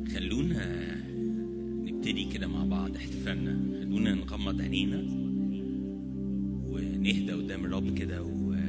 خلونا نبتدي كده مع بعض احتفالنا خلونا نغمض عينينا ونهدى قدام الرب كده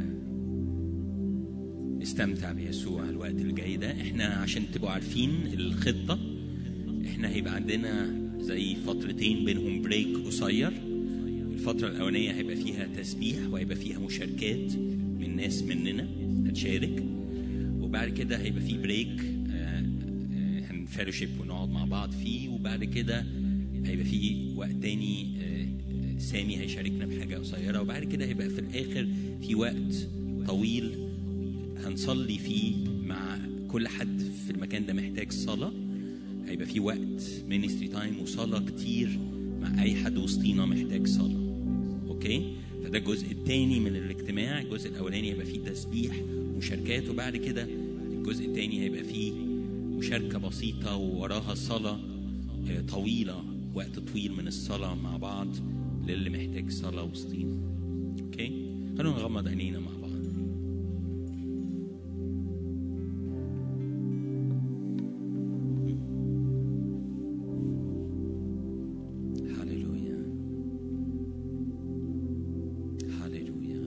ونستمتع بيسوع الوقت اللي جاي ده احنا عشان تبقوا عارفين الخطة احنا هيبقى عندنا زي فترتين بينهم بريك قصير الفترة الأولانية هيبقى فيها تسبيح وهيبقى فيها مشاركات من ناس مننا هتشارك وبعد كده هيبقى في بريك آه، آه، هنفellowship ونقعد مع بعض فيه وبعد كده هيبقى في وقت تاني آه، آه، سامي هيشاركنا بحاجة قصيرة وبعد كده هيبقى في الآخر في وقت طويل هنصلي فيه مع كل حد في المكان ده محتاج صلاة هيبقى في وقت مينستري تايم وصلاة كتير مع أي حد وسطينا محتاج صلاة أوكي فده الجزء الثاني من الاجتماع الجزء الأولاني هيبقى فيه تسبيح مشاركات وبعد كده الجزء الثاني هيبقى فيه مشاركة بسيطة ووراها صلاة آه، طويلة وقت طويل من الصلاة مع بعض للي محتاج صلاة وسطينا أوكي خلونا نغمض عينينا مع بعض هللويا هللويا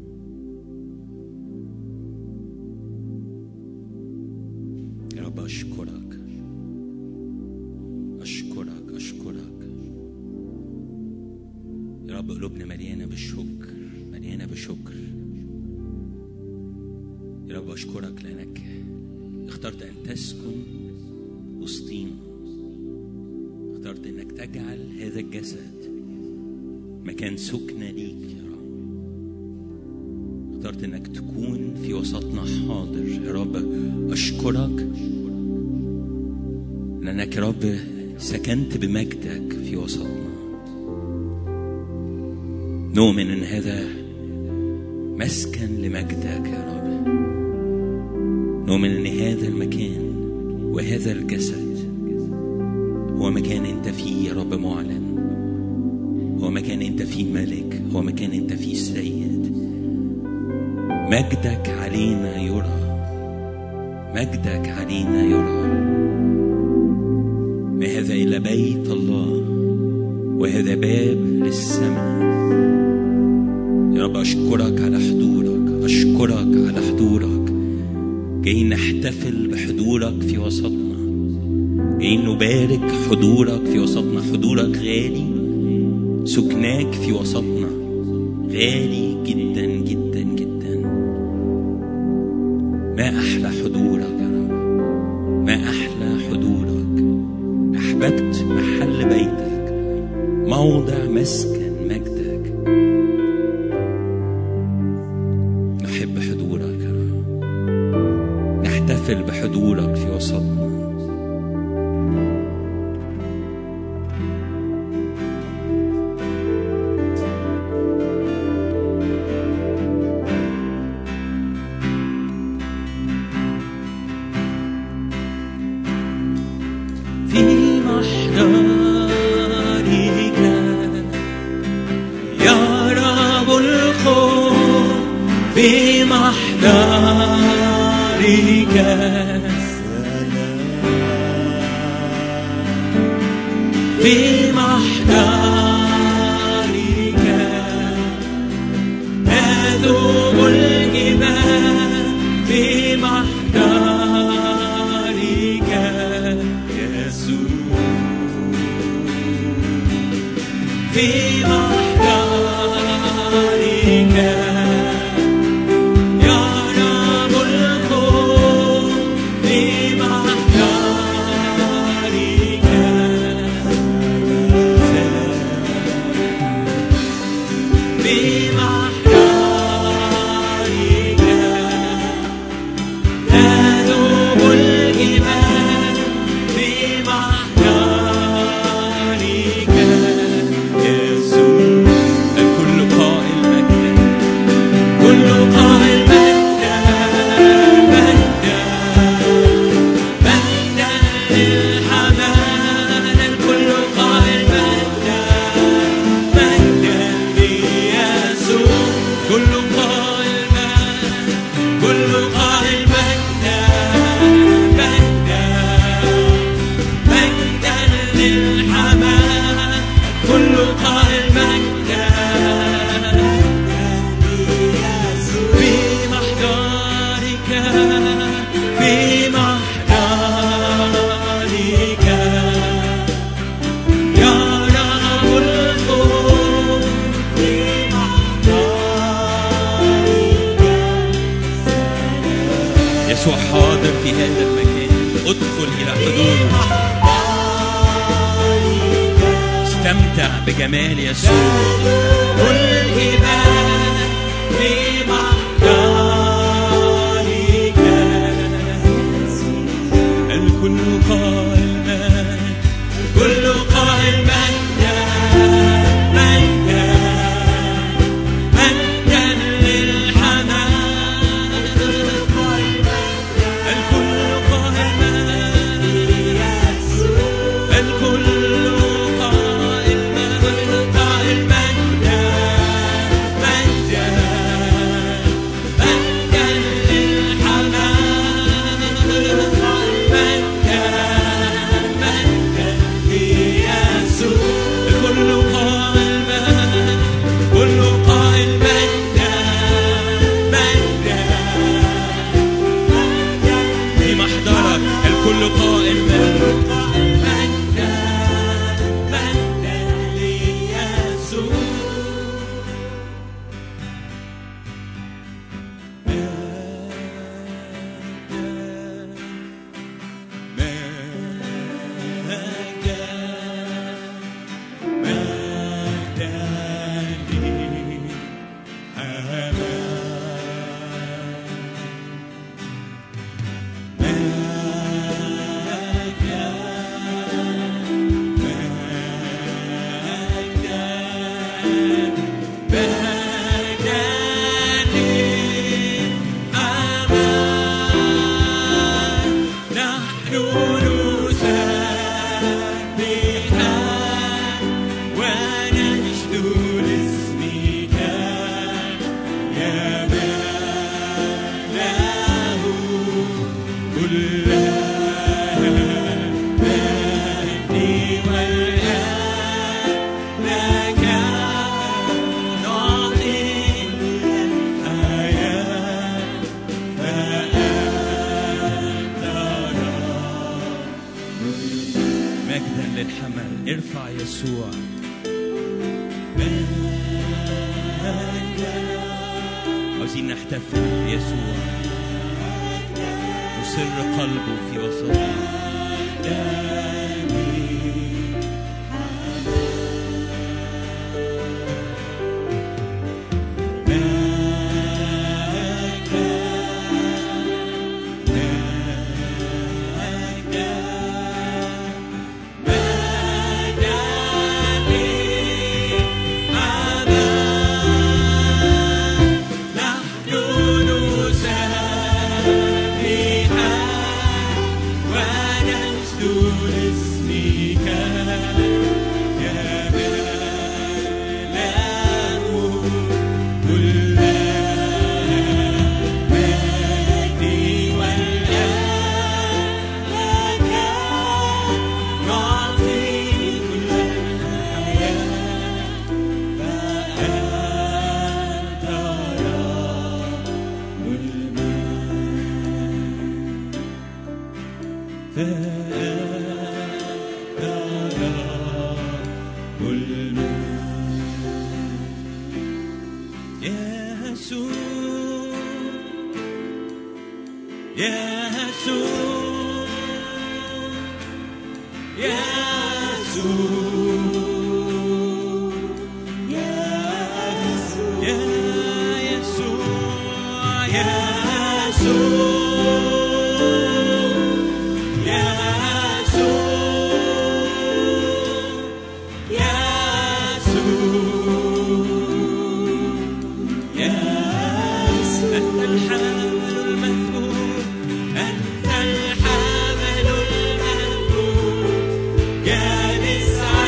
يا رب أشكرك أشكرك أشكرك يا رب قلوبنا مليانة بالشكر مليانة بشكر يا رب أشكرك لأنك اخترت أن تسكن وسطينا اخترت أنك تجعل هذا الجسد مكان سكنة ليك يا رب اخترت أنك تكون في وسطنا حاضر يا رب أشكرك لأنك يا رب سكنت بمجدك في وسطنا نؤمن أن هذا مسكن لمجدك يا رب نؤمن أن هذا المكان وهذا الجسد هو مكان أنت فيه يا رب معلن هو مكان أنت فيه ملك هو مكان أنت فيه سيد مجدك علينا يرى مجدك علينا يرى ما هذا إلا بيت الله وهذا باب للسماء يا رب أشكرك على حضورك أشكرك على حضورك جايين نحتفل بحضورك في وسطنا جايين نبارك حضورك في وسطنا حضورك غالي سكناك في وسطنا غالي جدا جدا جدا ما أحلى حضورك يا رب ما أحلى حضورك أحببت محل بيتك موضع مسكن مجدك نحب حضورك يا رب نحتفل بحضورك في وسطنا في محضرك يا رب الخوف في محضرك في محضرك أذوب الجبال في محضرك يسوع في محضرك يا رب الخوف في محضرك حاضر في هذا المكان ادخل إلى حضوره استمتع بجمال يسوع والهبات في محضرك الكل قائل من الكل قائل من مجدا مجدا للحمام الكل قائل من الكل قائل من قائل مجدا مجدا مجدا للحمام مجدا مجدا ليسوع الكل قائل من كل قائل مجدا مجدا في محضرك الكل قائل مجدا مجدا مجدا ليسوع نحن نسبحك ونشد لاسمك يا من له كل المجد والآن لك نعطي الحياة فأنت مجدا للحمل ارفع يسوع عاوزين نحتفل بيسوع وسر قلبه في وسطنا نحن نسبحك ونسجد لاسمك يا من له كل المجد والآن لك نعطي كل الحياة فأنت رب المجد فأنت رب المجد يسوع يسوع يسوع يا يسوع أنت الحامل المذكور أنت الحامل المذكور جالس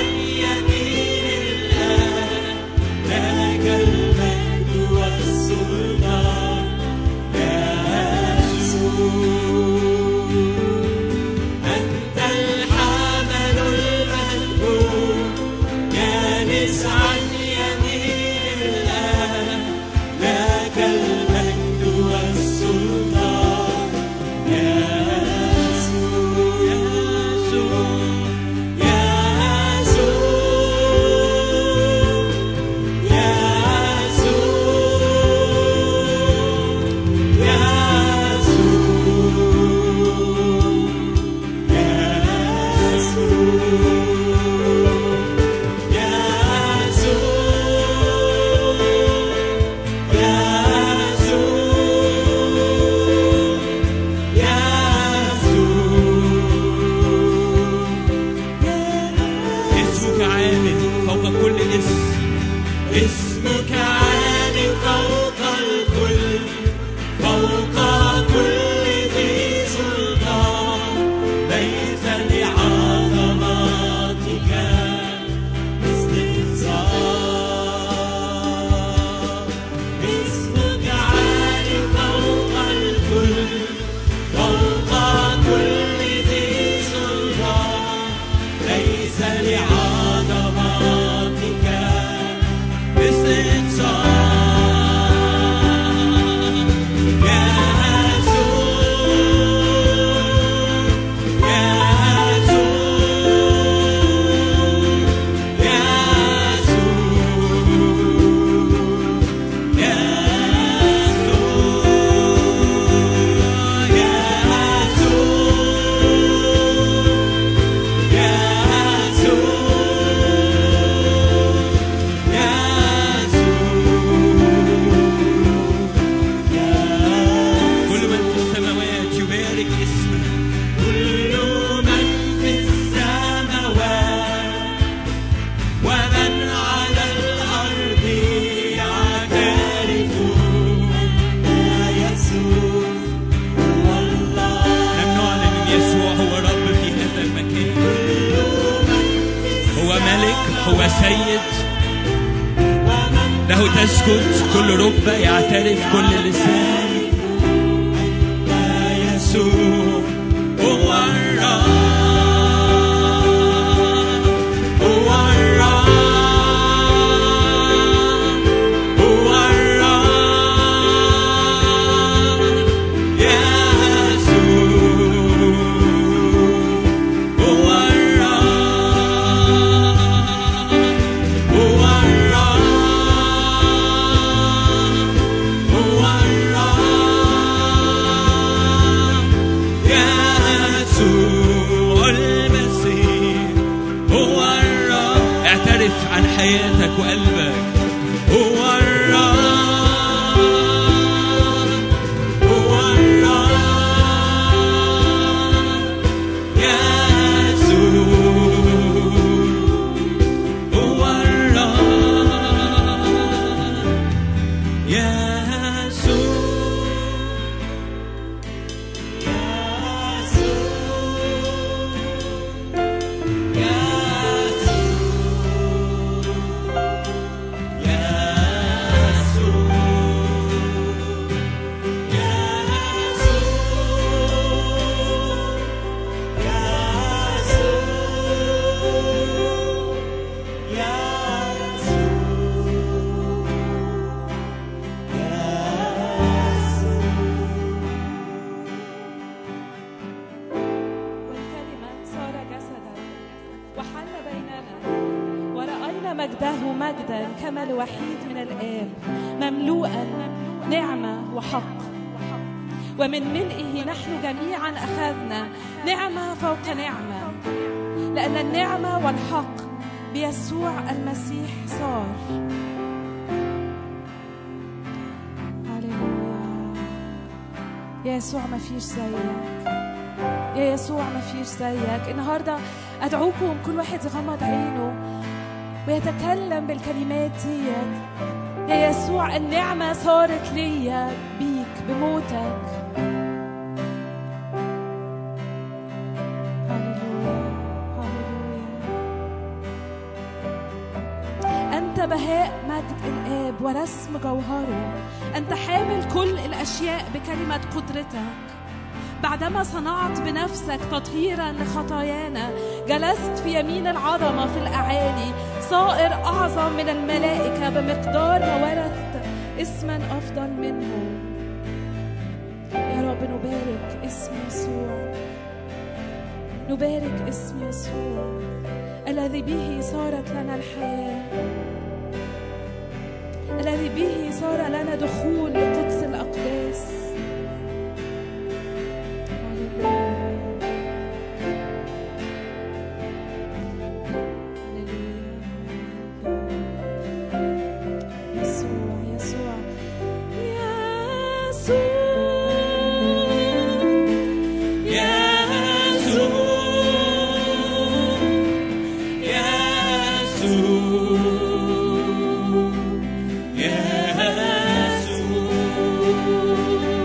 اسمك كل من في السماوات ومن على الأرض يعترف أن يسوع هو الله لم نعلن أن يسوع هو رب في هذا المكان هو ملك هو سيد له تسجد كل ركبة يعترف كل لسان أن يسوع هو الرب هو الرب هو الرب يسوع هو الرب هو الرب هو الرب يسوع المسيح هو الرب اعترف عن حياتك وقلبك هو الرب هو الرب يسوع هو الرب يسوع والكلمة صار جسدا وحل بيننا ورأينا مجده مجدا كما الوحيد من الآب مملوءا نعمة وحق ومن ملئه نحن جميعا أخذنا نعمة فوق نعمة لأن النعمة والحق بيسوع المسيح صار هللويا يا يسوع ما فيش زيك يا يسوع ما فيش زيك النهارده ادعوكم كل واحد يغمض عينه ويتكلم بالكلمات ديت يا يسوع النعمه صارت ليا بيك بموتك هللويا هللويا أنت بهاء مجد الآب ورسم جوهره أنت حامل كل الأشياء بكلمة قدرتك بعدما صنعت بنفسك تطهيرا لخطايانا جلست في يمين العظمة في الأعالي صائر أعظم من الملائكة بمقدار ما ورثت اسما أفضل منه يا رب نبارك اسم يسوع نبارك اسم يسوع الذي به صارت لنا الحياة الذي به صار لنا دخول لقدس الأقداس هللويا. هللويا. يسوع يسوع يسوع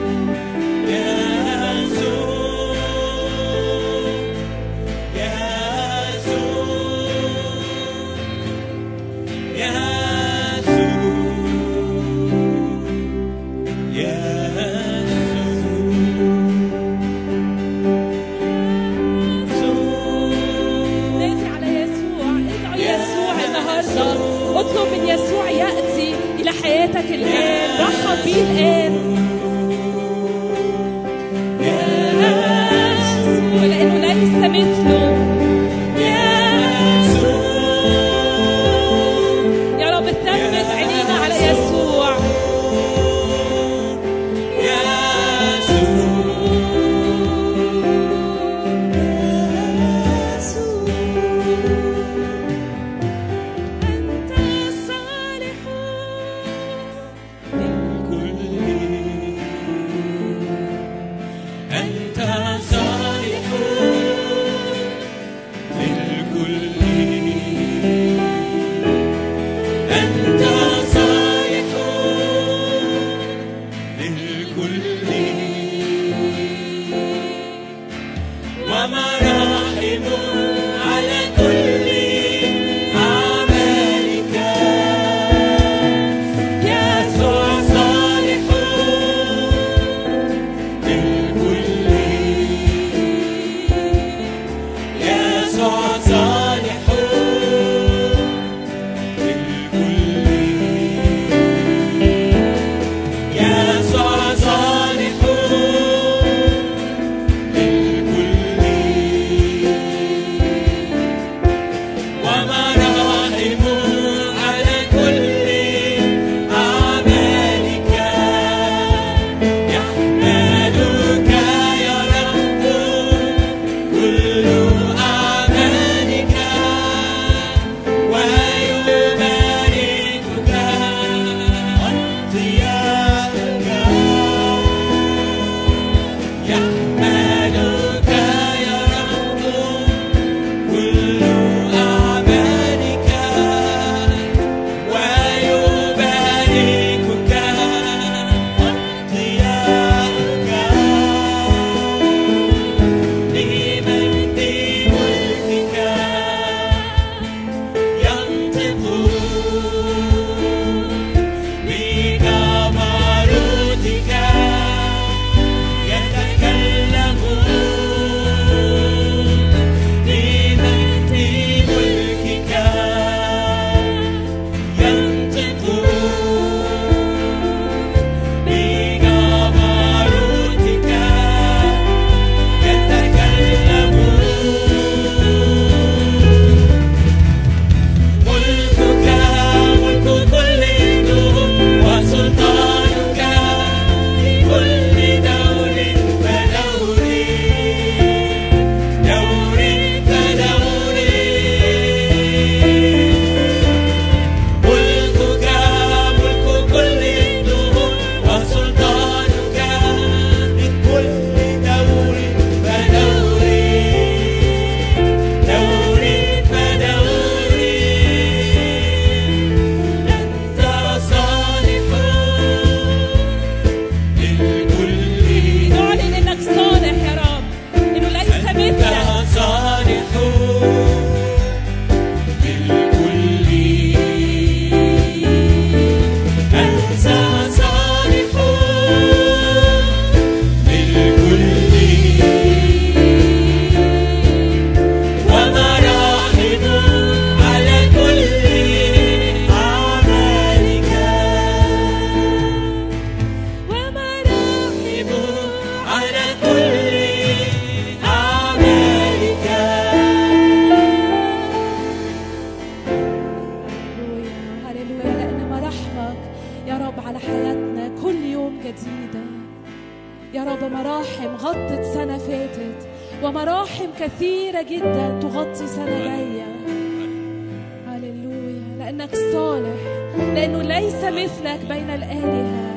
ومراحم كثيرة جدا تغطي سنة جاية هللويا لأنك صالح لأنه ليس مثلك بين الآلهة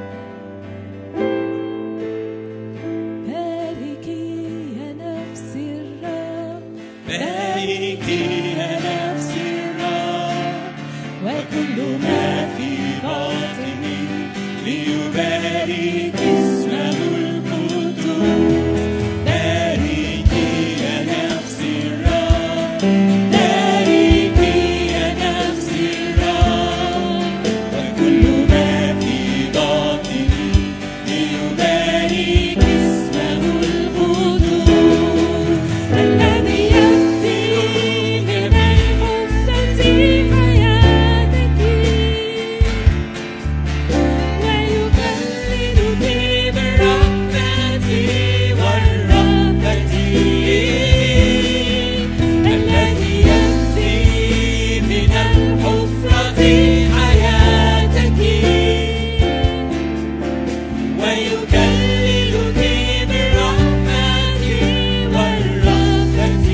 باركي يا نفسي الرب باركي يا نفسي الرب وكل ما في باطني ليبارك اسمه القدوس باركي يا نفسي الرب باركي يا نفسي الرب وكل ما في باطني ليبارك اسمه القدوس الذي يأتي من الحفرة حياتك ويكللك بالرحمة والرأفة الذي يأتي من الحفرة حياتك ويكللك بالرحمة والرأفة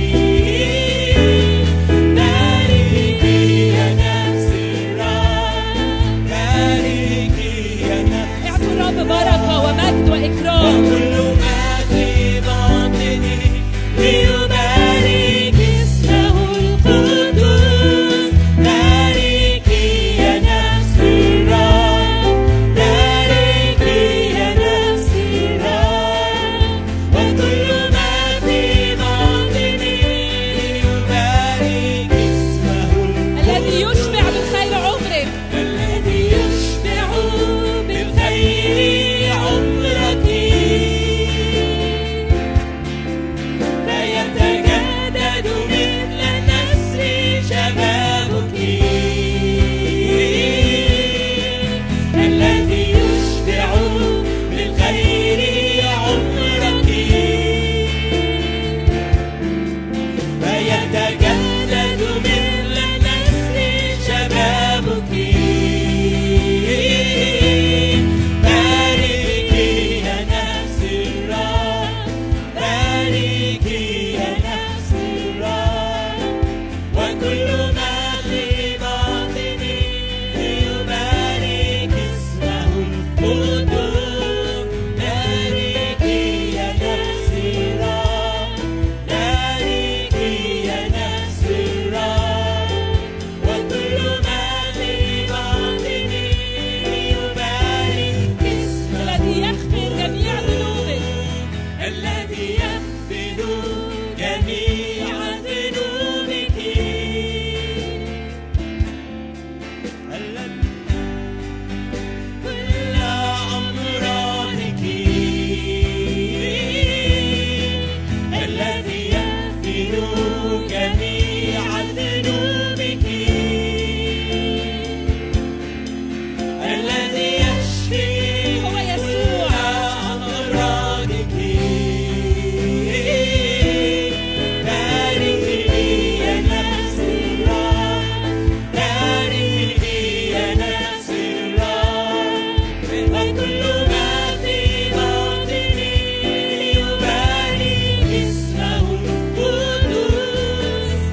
باركي يا نفسي الرب باركي يا نفسي اعطوا الرب بركة ومجد وإكرام وكل ما في باطني ليبارك اسمه القدوس باركي يا نفسي الرب باركي يا نفسي الرب وكل ما في باطني ليبارك اسمه الذي يشبع بالخير عمرك الذي يشبع بالخير عمرك فيتجدد مثل النسر شبابك الذي يشبع بالخير عمرك فيتجدد مثل النسر شبابك باركي يا نفسي الرب باركي يا نفسي الرب وكل ما في باطني ليبارك اسمه القدوس باركي يا نفسي الرب باركي يا نفسي الرب وكل ما في باطني ليبارك اسمه الذي يغفر جميع ذنوبك الذي يغفر جميع ذنوبك الذي كل أمراضك الذي يغفر جميع ذنوبك الذي يشفي هو يسوع. أمراضك باركي يا نفسي الرب باركي يا نفسي الرب وكل ما في باطني ليبارك اسمه القدوس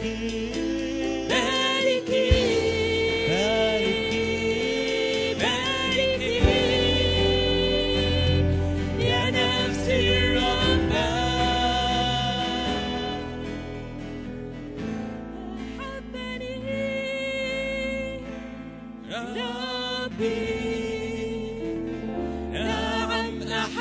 باركي باركي يا نفسي الرب ربي نعم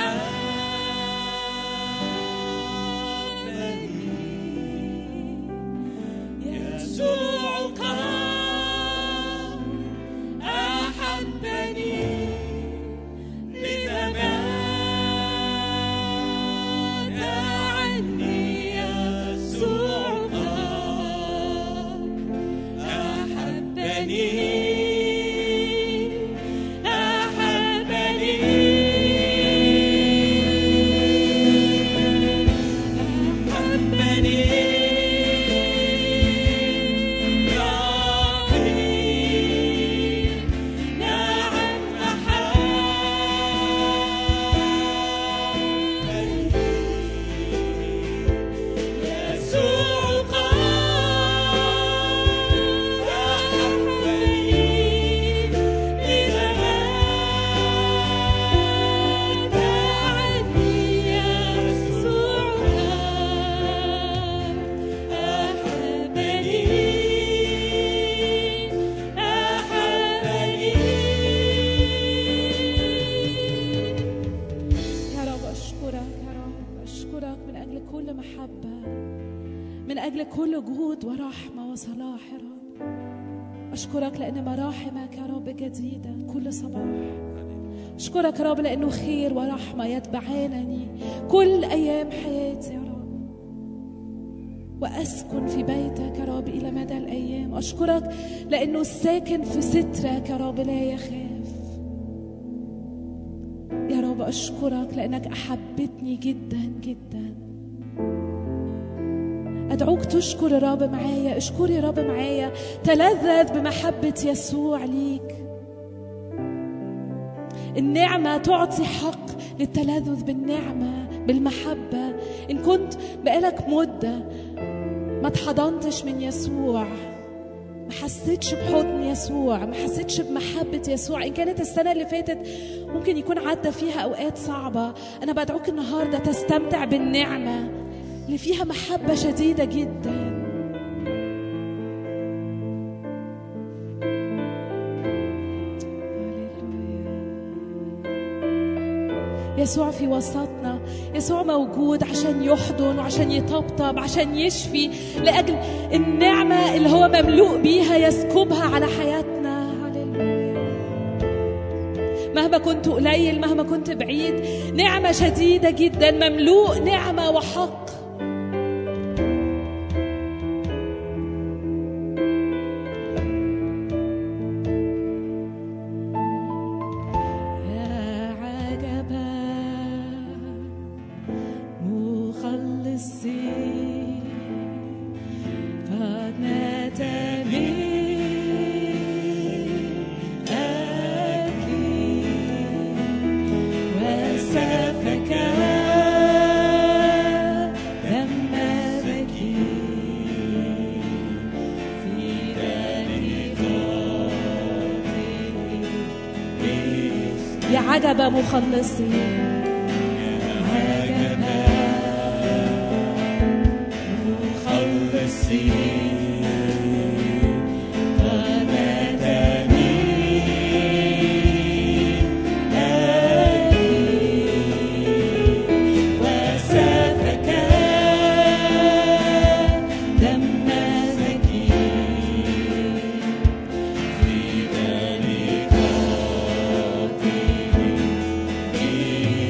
أحبني يسوع قام أحبني لذا مات عني يسوع قام أحبني أحبني أحبني ربي نعم أحبني يسوع قام أحبني إذا مات عني يسوع قام أحبني أحبني يا رب أشكرك يا رب أشكرك من أجل كل محبة من أجل كل جهود ورحمة وصلاح يا رب أشكرك لأن مراحمك يا رب جديدة كل صباح أشكرك يا رب لأنه خير ورحمة يتبعانني كل أيام حياتي يا رب وأسكن في بيتك يا رب إلى مدى الأيام أشكرك لأنه ساكن في سترك يا رب لا يخاف يا رب أشكرك لأنك أحبتني جدا جدا أدعوك تشكر يا رب معايا اشكر يا رب معايا تلذذ بمحبة يسوع ليك النعمة تعطي حق للتلذذ بالنعمة بالمحبة إن كنت بقالك مدة ما اتحضنتش من يسوع ما حسيتش بحضن يسوع ما حسيتش بمحبة يسوع إن كانت السنة اللي فاتت ممكن يكون عدى فيها أوقات صعبة أنا بدعوك النهاردة تستمتع بالنعمة اللي فيها محبة شديدة جدا يسوع في وسطنا يسوع موجود عشان يحضن وعشان يطبطب عشان يشفي لأجل النعمة اللي هو مملوء بيها يسكبها على حياتنا هللويا مهما كنت قليل مهما كنت بعيد نعمة شديدة جدا مملوء نعمة وحق يا عجبا مخلصي قد مات أكيد وسفك دم زكي في ذلك يا عجب مخلصي عجب مخلصي قد أتاني أبي وسفك دم زكي في ذلك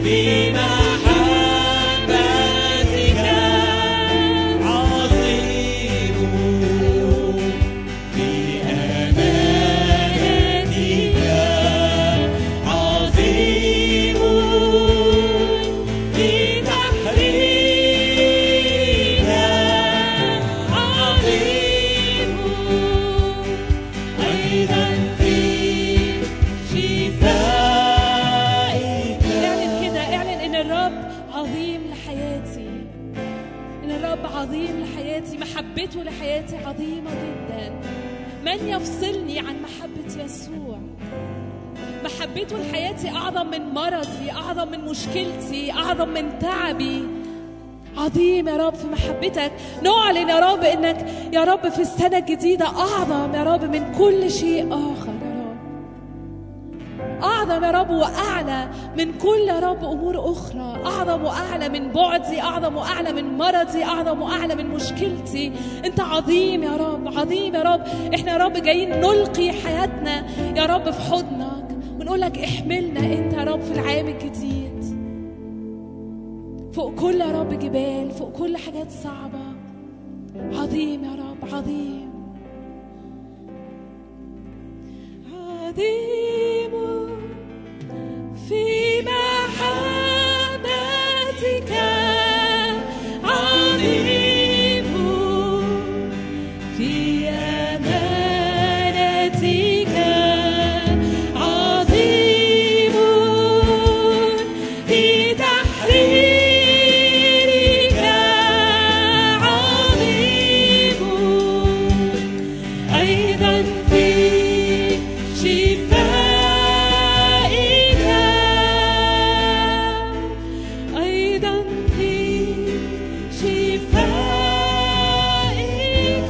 بمحبتك عظيم بأمانتك عظيم بتحريرك عظيم أيضا في شفائك اعلن كده اعلن ان الرب عظيم لحياتي ان الرب عظيم لحياتي محبته لحياتي عظيمة جدا من يفصلني عن محبة يسوع محبته لحياتي أعظم من مرضي أعظم من مشكلتي أعظم من تعبي عظيم يا رب في محبتك نعلن يا رب انك يا رب في السنة الجديدة أعظم يا رب من كل شيء آخر يا رب أعظم يا رب وأعلى من كل يا رب أمور أخرى أعظم وأعلى من بعدي أعظم وأعلى من مرضي أعظم وأعلى من مشكلتي أنت عظيم يا رب عظيم يا رب إحنا يا رب جايين نلقي حياتنا يا رب في حضنك ونقول لك احملنا أنت يا رب في العام الجديد فوق كل يا رب جبال فوق كل حاجات صعبة عظيم يا رب عظيم عظيم في محبتك عظيم في أمانتك عظيم في تحريرك عظيم أيضا في شفائك أيضا في شفائك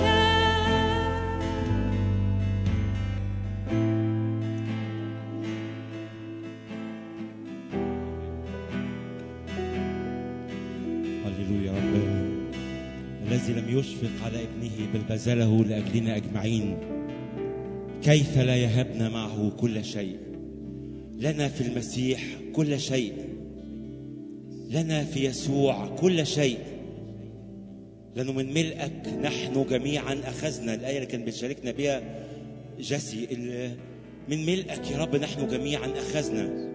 هللويا يا رب الذي لم يشفق على ابنه بل بذله لاجلنا اجمعين كيف لا يهبنا معه كل شيء لنا في المسيح كل شيء لنا في يسوع كل شيء لأنه من ملئك نحن جميعا أخذنا الآية اللي كان بيشاركنا بها جسي ال- من ملئك يا رب نحن جميعا أخذنا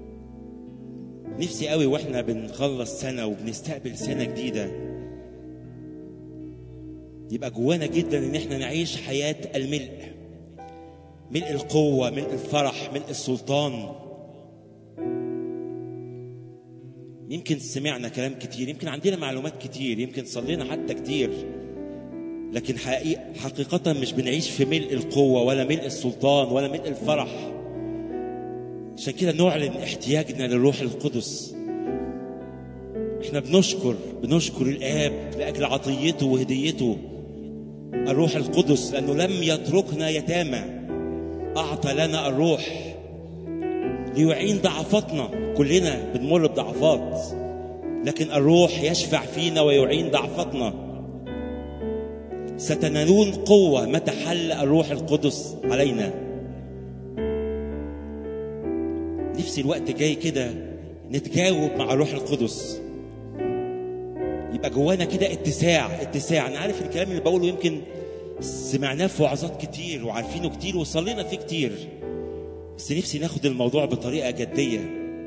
نفسي قوي واحنا بنخلص سنة وبنستقبل سنة جديدة يبقى جوانا جدا ان احنا نعيش حياة الملء ملء القوة ملء الفرح ملء السلطان يمكن سمعنا كلام كتير يمكن عندنا معلومات كتير يمكن صلينا حتى كتير لكن حقيقة حقيقة مش بنعيش في ملء القوة ولا ملء السلطان ولا ملء الفرح عشان كده نعلن احتياجنا للروح القدس احنا بنشكر بنشكر الاب لاجل عطيته وهديته الروح القدس لانه لم يتركنا يتامى اعطى لنا الروح ليعين ضعفاتنا كلنا بنمر بضعفات لكن الروح يشفع فينا ويعين ضعفاتنا ستنالون قوة متى حل الروح القدس علينا نفسي الوقت جاي كده نتجاوب مع الروح القدس يبقى جوانا كده اتساع اتساع انا عارف الكلام اللي بقوله يمكن سمعناه في وعظات كتير وعارفينه كتير وصلينا فيه كتير بس نفسي ناخد الموضوع بطريقه جديه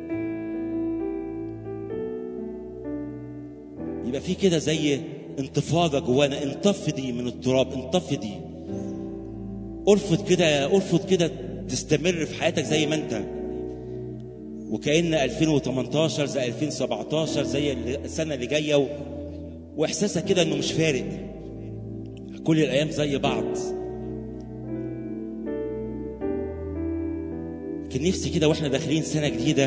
يبقى في كده زي انتفاضه جوانا انتفضي من التراب انتفضي ارفض كده ارفض كده تستمر في حياتك زي ما انت وكأن 2018 زي 2017 زي السنة اللي جاية و... وإحساسك كده إنه مش فارق كل الأيام زي بعض لكن نفسي كده واحنا داخلين سنة جديدة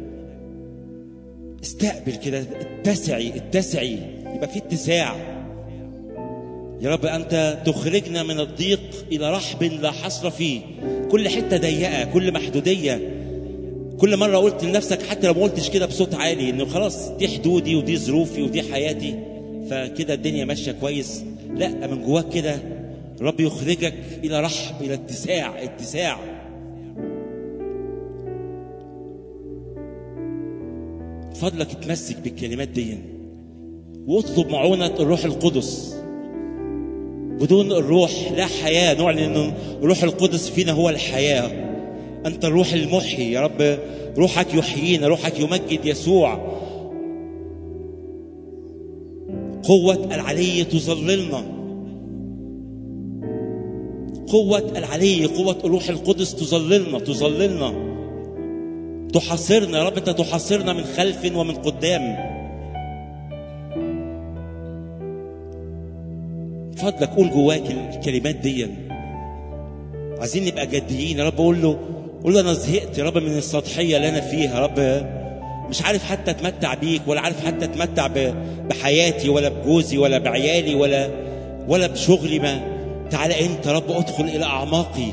استقبل كده اتسعي اتسعي يبقى في اتساع يا رب أنت تخرجنا من الضيق إلى رحب لا حصر فيه كل حتة ضيقة كل محدودية كل مرة قلت لنفسك حتى لو ما قلتش كده بصوت عالي انه خلاص دي حدودي ودي ظروفي ودي حياتي فكده الدنيا ماشية كويس لا من جواك كده رب يخرجك إلى رحب إلى اتساع اتساع فضلك اتمسك بالكلمات دي واطلب معونة الروح القدس بدون الروح لا حياة نعلن أن الروح القدس فينا هو الحياة أنت الروح المحيي يا رب روحك يحيينا روحك يمجد يسوع قوة العلي تظللنا قوة العلي قوة الروح القدس تظللنا تظللنا تحاصرنا يا رب انت تحاصرنا من خلف ومن قدام فضلك قول جواك الكلمات دي عايزين نبقى جديين يا رب قول له قول له انا زهقت يا رب من السطحيه اللي انا فيها يا رب مش عارف حتى اتمتع بيك ولا عارف حتى اتمتع ب- بحياتي ولا بجوزي ولا بعيالي ولا ولا بشغلي ما تعالى انت يا رب ادخل الى اعماقي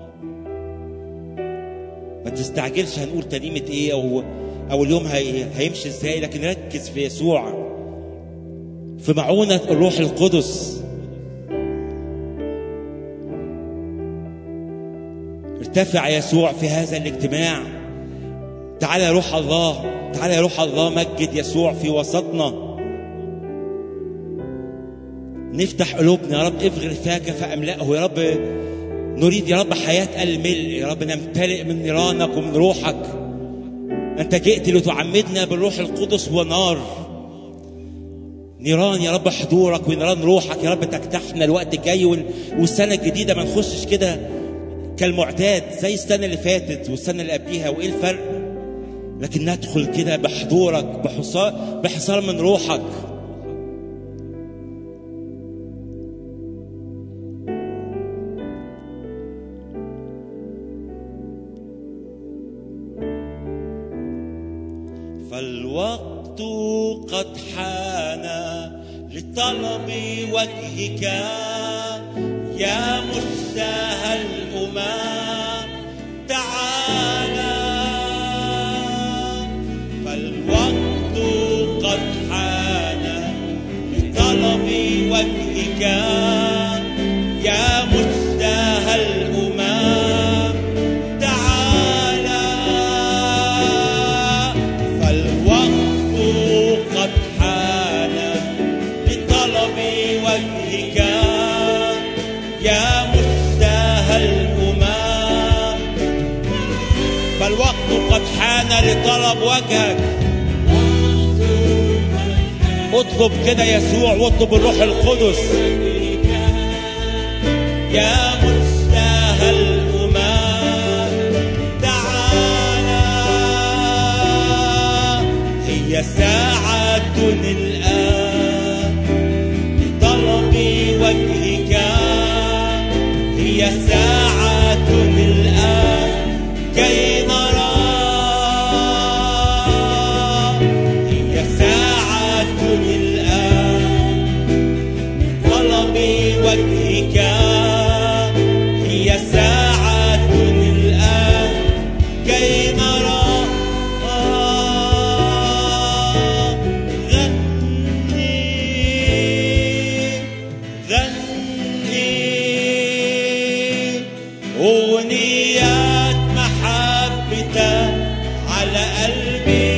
ما تستعجلش هنقول ترنيمه ايه او او اليوم هي هيمشي ازاي لكن ركز في يسوع في معونه الروح القدس ارتفع يسوع في هذا الاجتماع تعالى يا روح الله تعالى يا روح الله مجد يسوع في وسطنا نفتح قلوبنا يا رب افغر فاك فاملأه يا رب نريد يا رب حياة الملء يا رب نمتلئ من نيرانك ومن روحك أنت جئت لتعمدنا بالروح القدس ونار نيران يا رب حضورك ونيران روحك يا رب تجتاحنا الوقت الجاي وال- والسنة الجديدة ما نخشش كده كالمعتاد زي السنة اللي فاتت والسنة اللي قبليها وإيه الفرق لكن ندخل كده بحضورك بحصار بحصار من روحك فالوقت قد حان لطلب وجهك يا مشتهى الأمم تعالى فالوقت قد حان لطلب وجهك يا مشتهى الأمم تعالى فالوقت قد حان لطلب وجهك يا مشتهى الأمم فالوقت قد حان لطلب وجهك اطلب كده يسوع واطلب الروح القدس يا مشتهى الأمم تعالى هي ساعة الآن لطلب وجهك هي ساعة الآن كي نرى هي ساعة الآن طلب وجهك هي ساعة الآن كي نرى غني غني أغنيات محبة على قلبي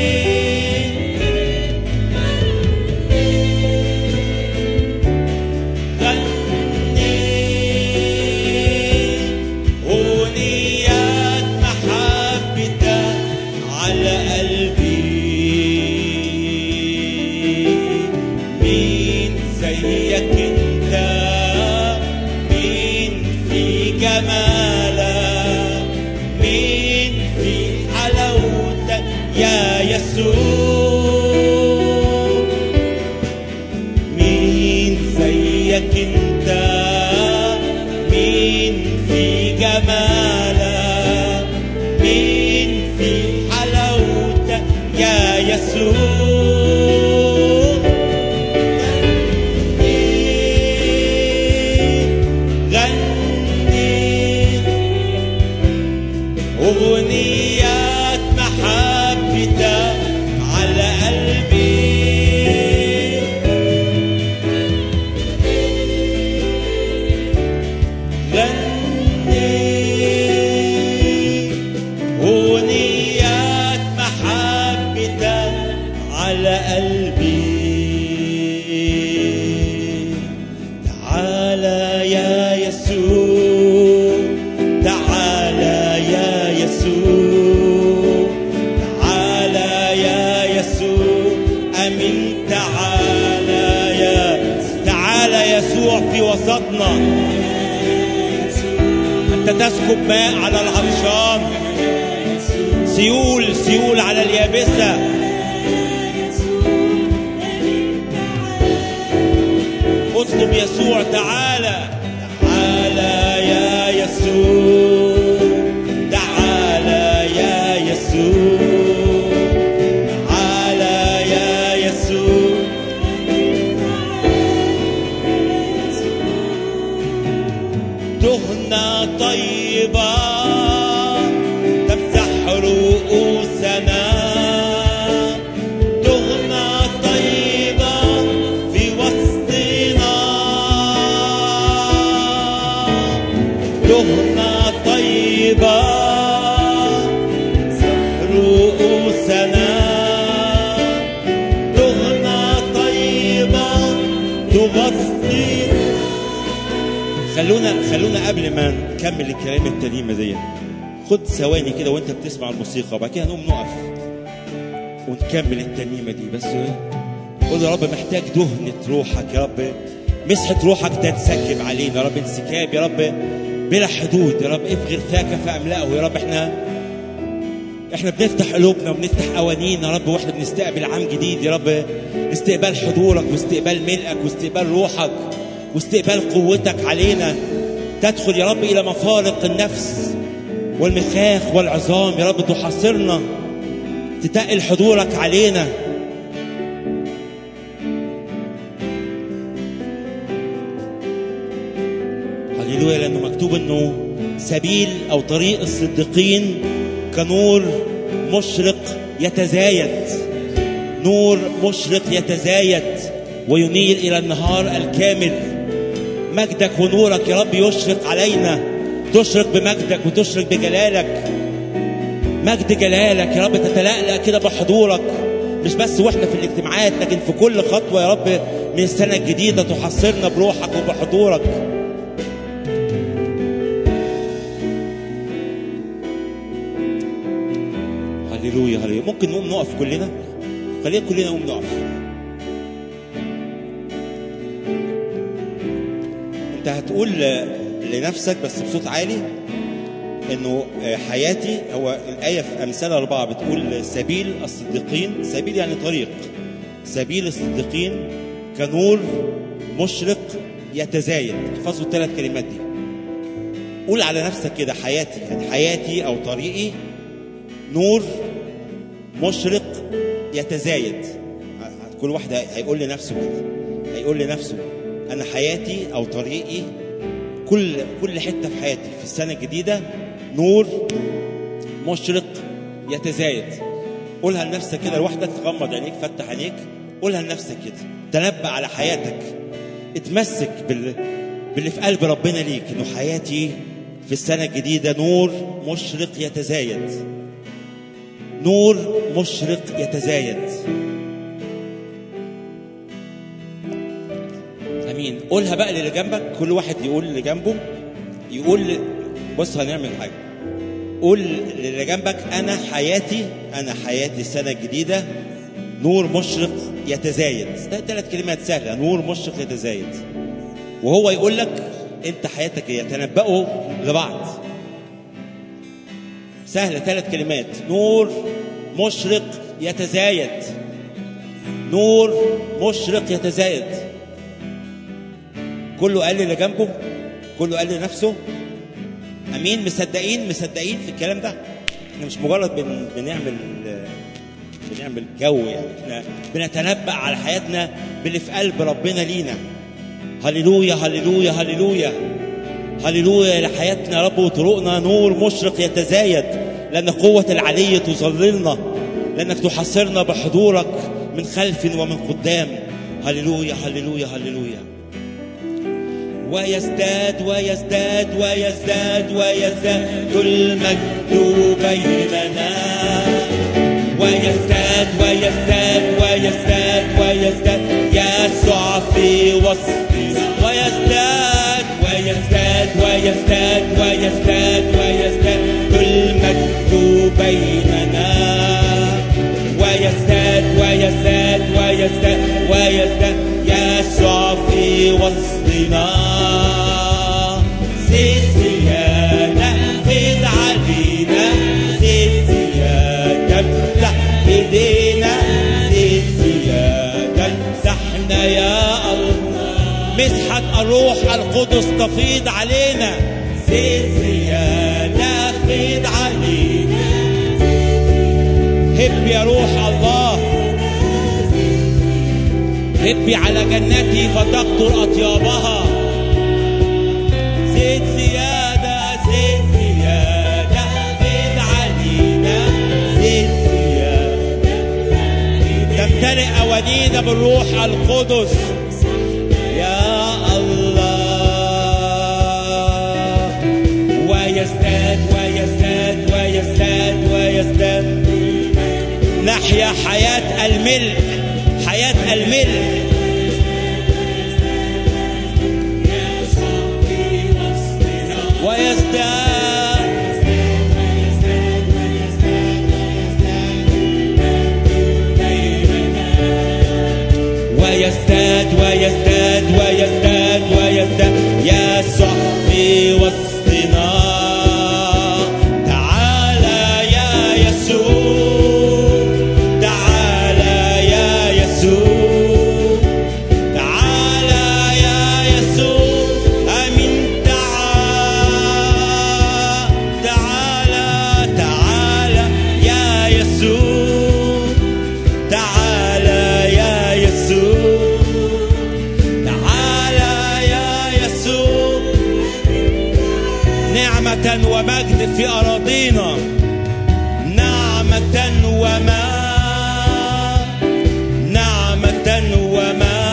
غني أغنيات محبة على قلبي مين زيك انت مين في جمالك مين في حلاوتك يا يسوع مين زيك انت مين في جمالك مين في حلاوتك يا يسوع غني أغنيات محبة على قلبي غني أغنيات محبة على قلبي تعالى يا يسوع تعالى يا يسوع تعالى يا يسوع امين تعالى يا تعالى يسوع في وسطنا انت تسكب ماء على العطشان سيول سيول على اليابسه اطلب يسوع تعالى تعالى يا يسوع تعالى يا يسوع تعالى يا يسوع دهنة طيبة تمسح رؤوسنا دهنة طيبة في وسطنا دهنة طيبة رؤوسنا دهنة طيبة تغطي خلونا خلونا قبل ما نكمل الكلام الترنيمه دي خد ثواني كده وانت بتسمع الموسيقى وبعد كده نقوم نقف ونكمل الترنيمه دي بس قول يا رب محتاج دهنة روحك يا رب مسحة روحك تنسكب علينا يا رب انسكاب يا رب بلا حدود يا رب افغر فاك فاملأه يا رب احنا احنا بنفتح قلوبنا وبنفتح قوانين يا رب واحنا بنستقبل عام جديد يا رب استقبال حضورك واستقبال ملئك واستقبال روحك واستقبال قوتك علينا تدخل يا رب الى مفارق النفس والمخاخ والعظام يا رب تحاصرنا تتقل حضورك علينا هللويا لانه مكتوب انه سبيل او طريق الصديقين كنور مشرق يتزايد نور مشرق يتزايد وينير الى النهار الكامل مجدك ونورك يا رب يشرق علينا تشرق بمجدك وتشرق بجلالك مجد جلالك يا رب تتلألأ كده بحضورك مش بس واحنا في الاجتماعات لكن في كل خطوه يا رب من السنه الجديده تحصرنا بروحك وبحضورك هللويا هللويا ممكن نقوم نقف كلنا خلينا كلنا نقوم نقف انت هتقول لنفسك بس بصوت عالي انه حياتي هو الايه في امثال اربعه بتقول سبيل الصديقين سبيل يعني طريق سبيل الصديقين كنور مشرق يتزايد احفظوا الثلاث كلمات دي قول على نفسك كده حياتي يعني حياتي او طريقي نور مشرق يتزايد كل واحد هيقول لنفسه كده هيقول لنفسه انا حياتي او طريقي كل كل حته في حياتي في السنه الجديده نور مشرق يتزايد قولها لنفسك كده لوحدك غمض عينيك فتح عينيك قولها لنفسك كده تنبأ على حياتك اتمسك بال... باللي في قلب ربنا ليك انه حياتي في السنه الجديده نور مشرق يتزايد نور مشرق يتزايد امين قولها بقى للي جنبك كل واحد يقول اللي جنبه يقول بص هنعمل حاجه قول للي جنبك انا حياتي انا حياتي السنه الجديده نور مشرق يتزايد ده ثلاث كلمات سهله نور مشرق يتزايد وهو يقول لك انت حياتك يتنبأوا لبعض سهله ثلاث كلمات نور مشرق يتزايد نور مشرق يتزايد كله قال اللي جنبه كله قال لنفسه امين مصدقين مصدقين في الكلام ده احنا مش مجرد بن بنعمل بنعمل جو يعني احنا بنتنبأ على حياتنا باللي في قلب ربنا لينا هللويا هللويا هللويا هللويا لحياتنا يا رب وطرقنا نور مشرق يتزايد لأن قوة العلي تظللنا لأنك تحصرنا بحضورك من خلف ومن قدام هللويا هللويا هللويا ويزداد ويزداد ويزداد ويزداد المجد بيننا ويزداد ويزداد ويزداد وسطنا ويزداد ويزداد ويزداد ويزداد ويزداد المجد بيننا ويزداد ويزداد ويزداد ويزداد يسوع في وسطنا زيد زيادة زيد علينا زيد زيادة امسح ايدينا زيد زيادة امسحنا يا الله مسحة الروح القدس تفيض علينا زيد زيادة فيض علينا هب يا روح الله هبي على جنتي فتقطر أطيابها زيت زيادة زيت زيادة زيت علينا زيت زيادة تمتلئ أوانينا بالروح القدس يا الله ويزداد ويزداد ويزداد ويزداد نحيا حياة الملء حياة الملء ويزداد ويزداد ويزداد ويزداد ويزداد يسوع في وسطنا تعالى يا يسوع تعالى يا يسوع تعالى يا يسوع امين تعالى تعالى تعالى يا يسوع تعالى يا يسوع تعالى يا يسوع نعمة ومجد في أراضينا نعمة وما نعمة وما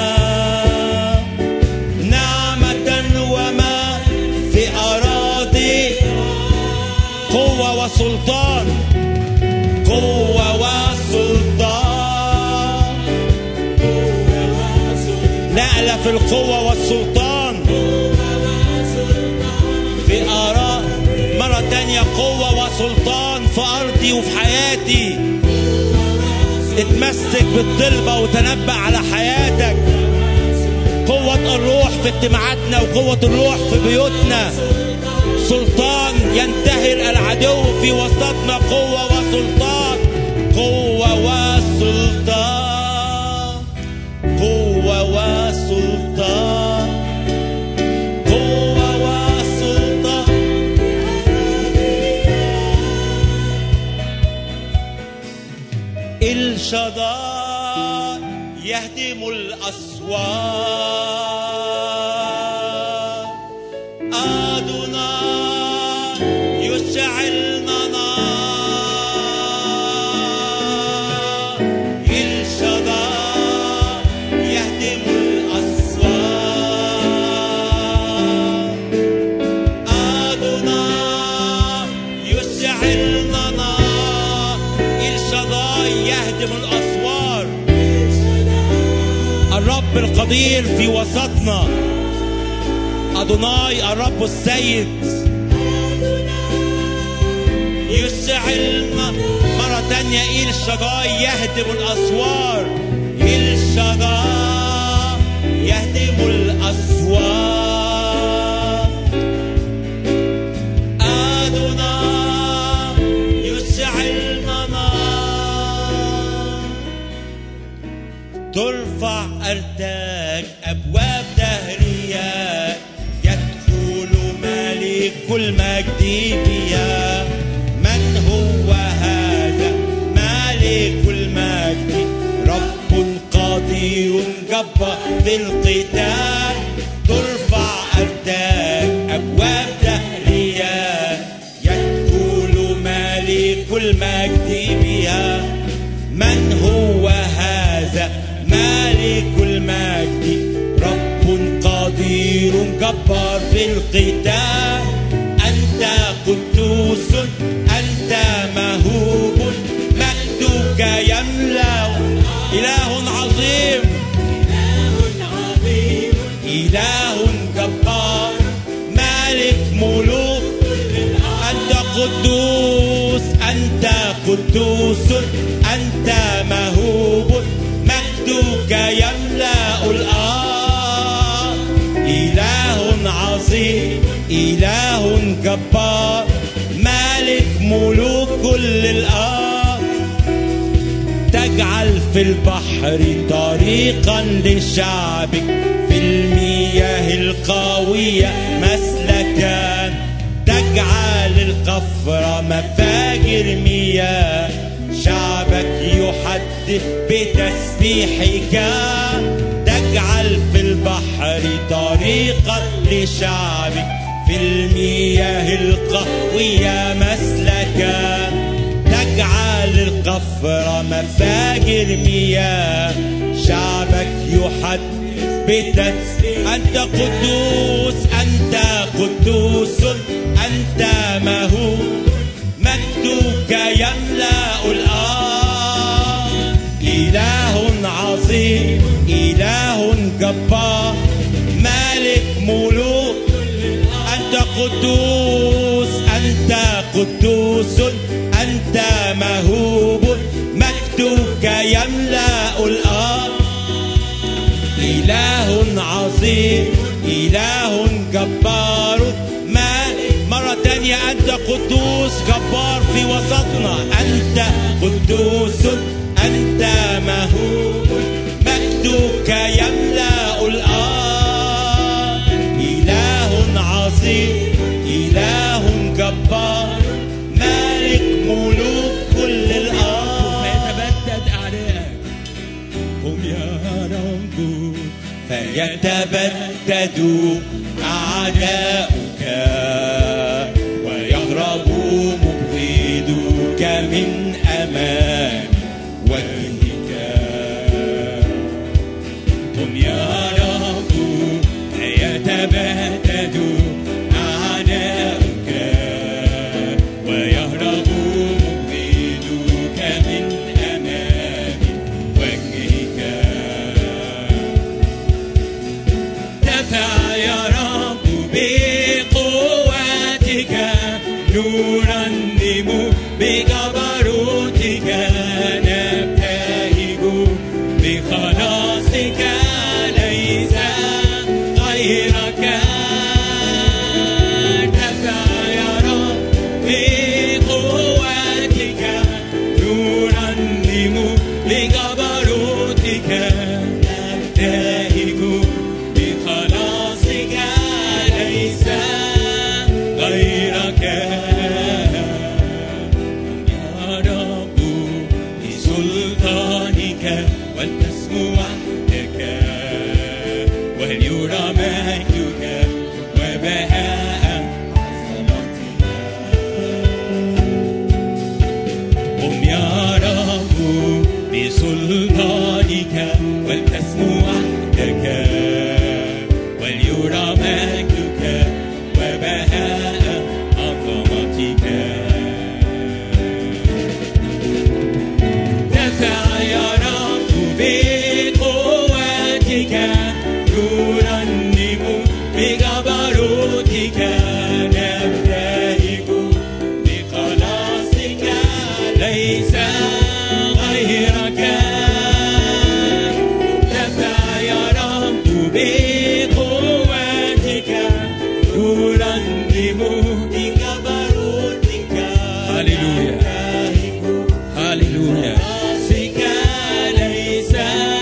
نعمة وما في أراضي قوة وسلطان قوة وسلطان نقلة في القوة والسلطان في آراء مرة تانية قوة وسلطان في أرضي وفي حياتي اتمسك بالطلبة وتنبأ على حياتك قوة الروح في اجتماعاتنا وقوة الروح في بيوتنا سلطان ينتهر العدو في وسطنا قوة وسلطان قوة وسلطان قوة وسلطان قوة وسلطان الشضاء يهدم الأسوار أدوناي يشعلنا نار الشضاء يهدم الأسوار أدوناي يشعلنا نار الشضاء يهدم الأسوار الرب القدير في وسطنا أدوناي الرب السيد يشعلنا مرة تانية إيل الشجاع يهدم الأسوار الشجاع يهدم الأسوار أدوناي يشعلنا نار ترفع أرتاج أبواب دهرية يدخل ملك المجد بها من هو هذا ملك المجد رب قدير جبار في القتال ترفع أرتاج أبواب دهرية يدخل ملك المجد بها من هو هذا مالك المجد رب قدير جبار في القتال أنت قدوس أنت مهوب مجدك يملأ إله عظيم قدوس أنت مهوب مجدك يملأ الأرض إله عظيم إله جبار مالك ملوك كل الأرض تجعل في البحر طريقا لشعبك في المياه القوية مسلكا تجعل القفر مفاجر مياه شعبك يحدث بتسبيحك تجعل في البحر طريقا لشعبك في المياه القوية مسلكا تجعل القفر مفاجر مياه شعبك يحدث بتسبيح أنت قدوس أنت قدوس أنت مهوب مجدك يملأ الأرض إله عظيم إله جبار مالك ملوك أنت قدوس أنت قدوس أنت مهوب مجدك يملأ الأرض إله عظيم إله جبار ما مرة تانية أنت قدوس جبار في وسطنا أنت قدوس أنت مهوب مجدك يملأ الأرض إله عظيم إله جبار مالك ملوك كل الأرض فيتبدد أعدائك هم يا رب فيتبدد أعداؤك ويهرب مبغضك من أمام وجهك هم يا رب فيتبدد أعداؤك ويهرب مبغضك من أمام وجهك دفع يا رب بقوتك نرنم بجبروتك نبتهج بخلاصك ليس غيرك دفع يا رب بقوتك نرنم بجبروتك نبتهج بخلاصك ليس غيرك يا رب بسلطانك ولتسمو وحدك وهل يرى مجدك وبهاء قم يا رب بسلطانك ولتسمو وحدك وليرى مجدك وبهاء عظمتك دفع يا رب بقوتك نرنم بجبروتك نبتهج بخلاصك ليس غيرك دفع يا رب بقوتك نرنم بجبروتك هللويا. نبتهج هللويا راسك ليس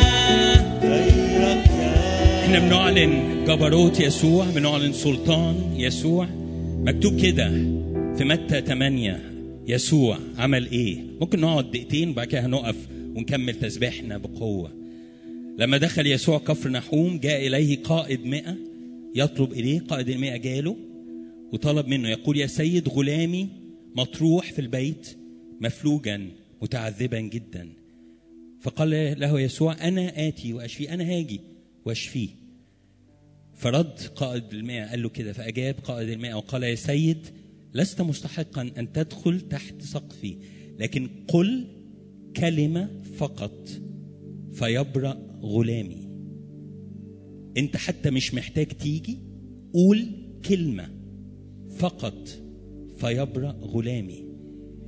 غيرك احنا بنعلن جبروت يسوع بنعلن سلطان يسوع مكتوب كده في متى 8 يسوع عمل ايه ممكن نقعد دقيقتين وبعد كده هنقف ونكمل تسبيحنا بقوه لما دخل يسوع كفر نحوم جاء اليه قائد مئة يطلب اليه قائد المئة جاله وطلب منه يقول يا سيد غلامي مطروح في البيت مفلوجا متعذبا جدا فقال له يسوع انا اتي واشفيه انا هاجي واشفيه فرد قائد المئة قال له كده فأجاب قائد المئة وقال يا سيد لست مستحقا أن تدخل تحت سقفي لكن قل كلمة فقط فيبرأ غلامي أنت حتى مش محتاج تيجي قول كلمة فقط فيبرأ غلامي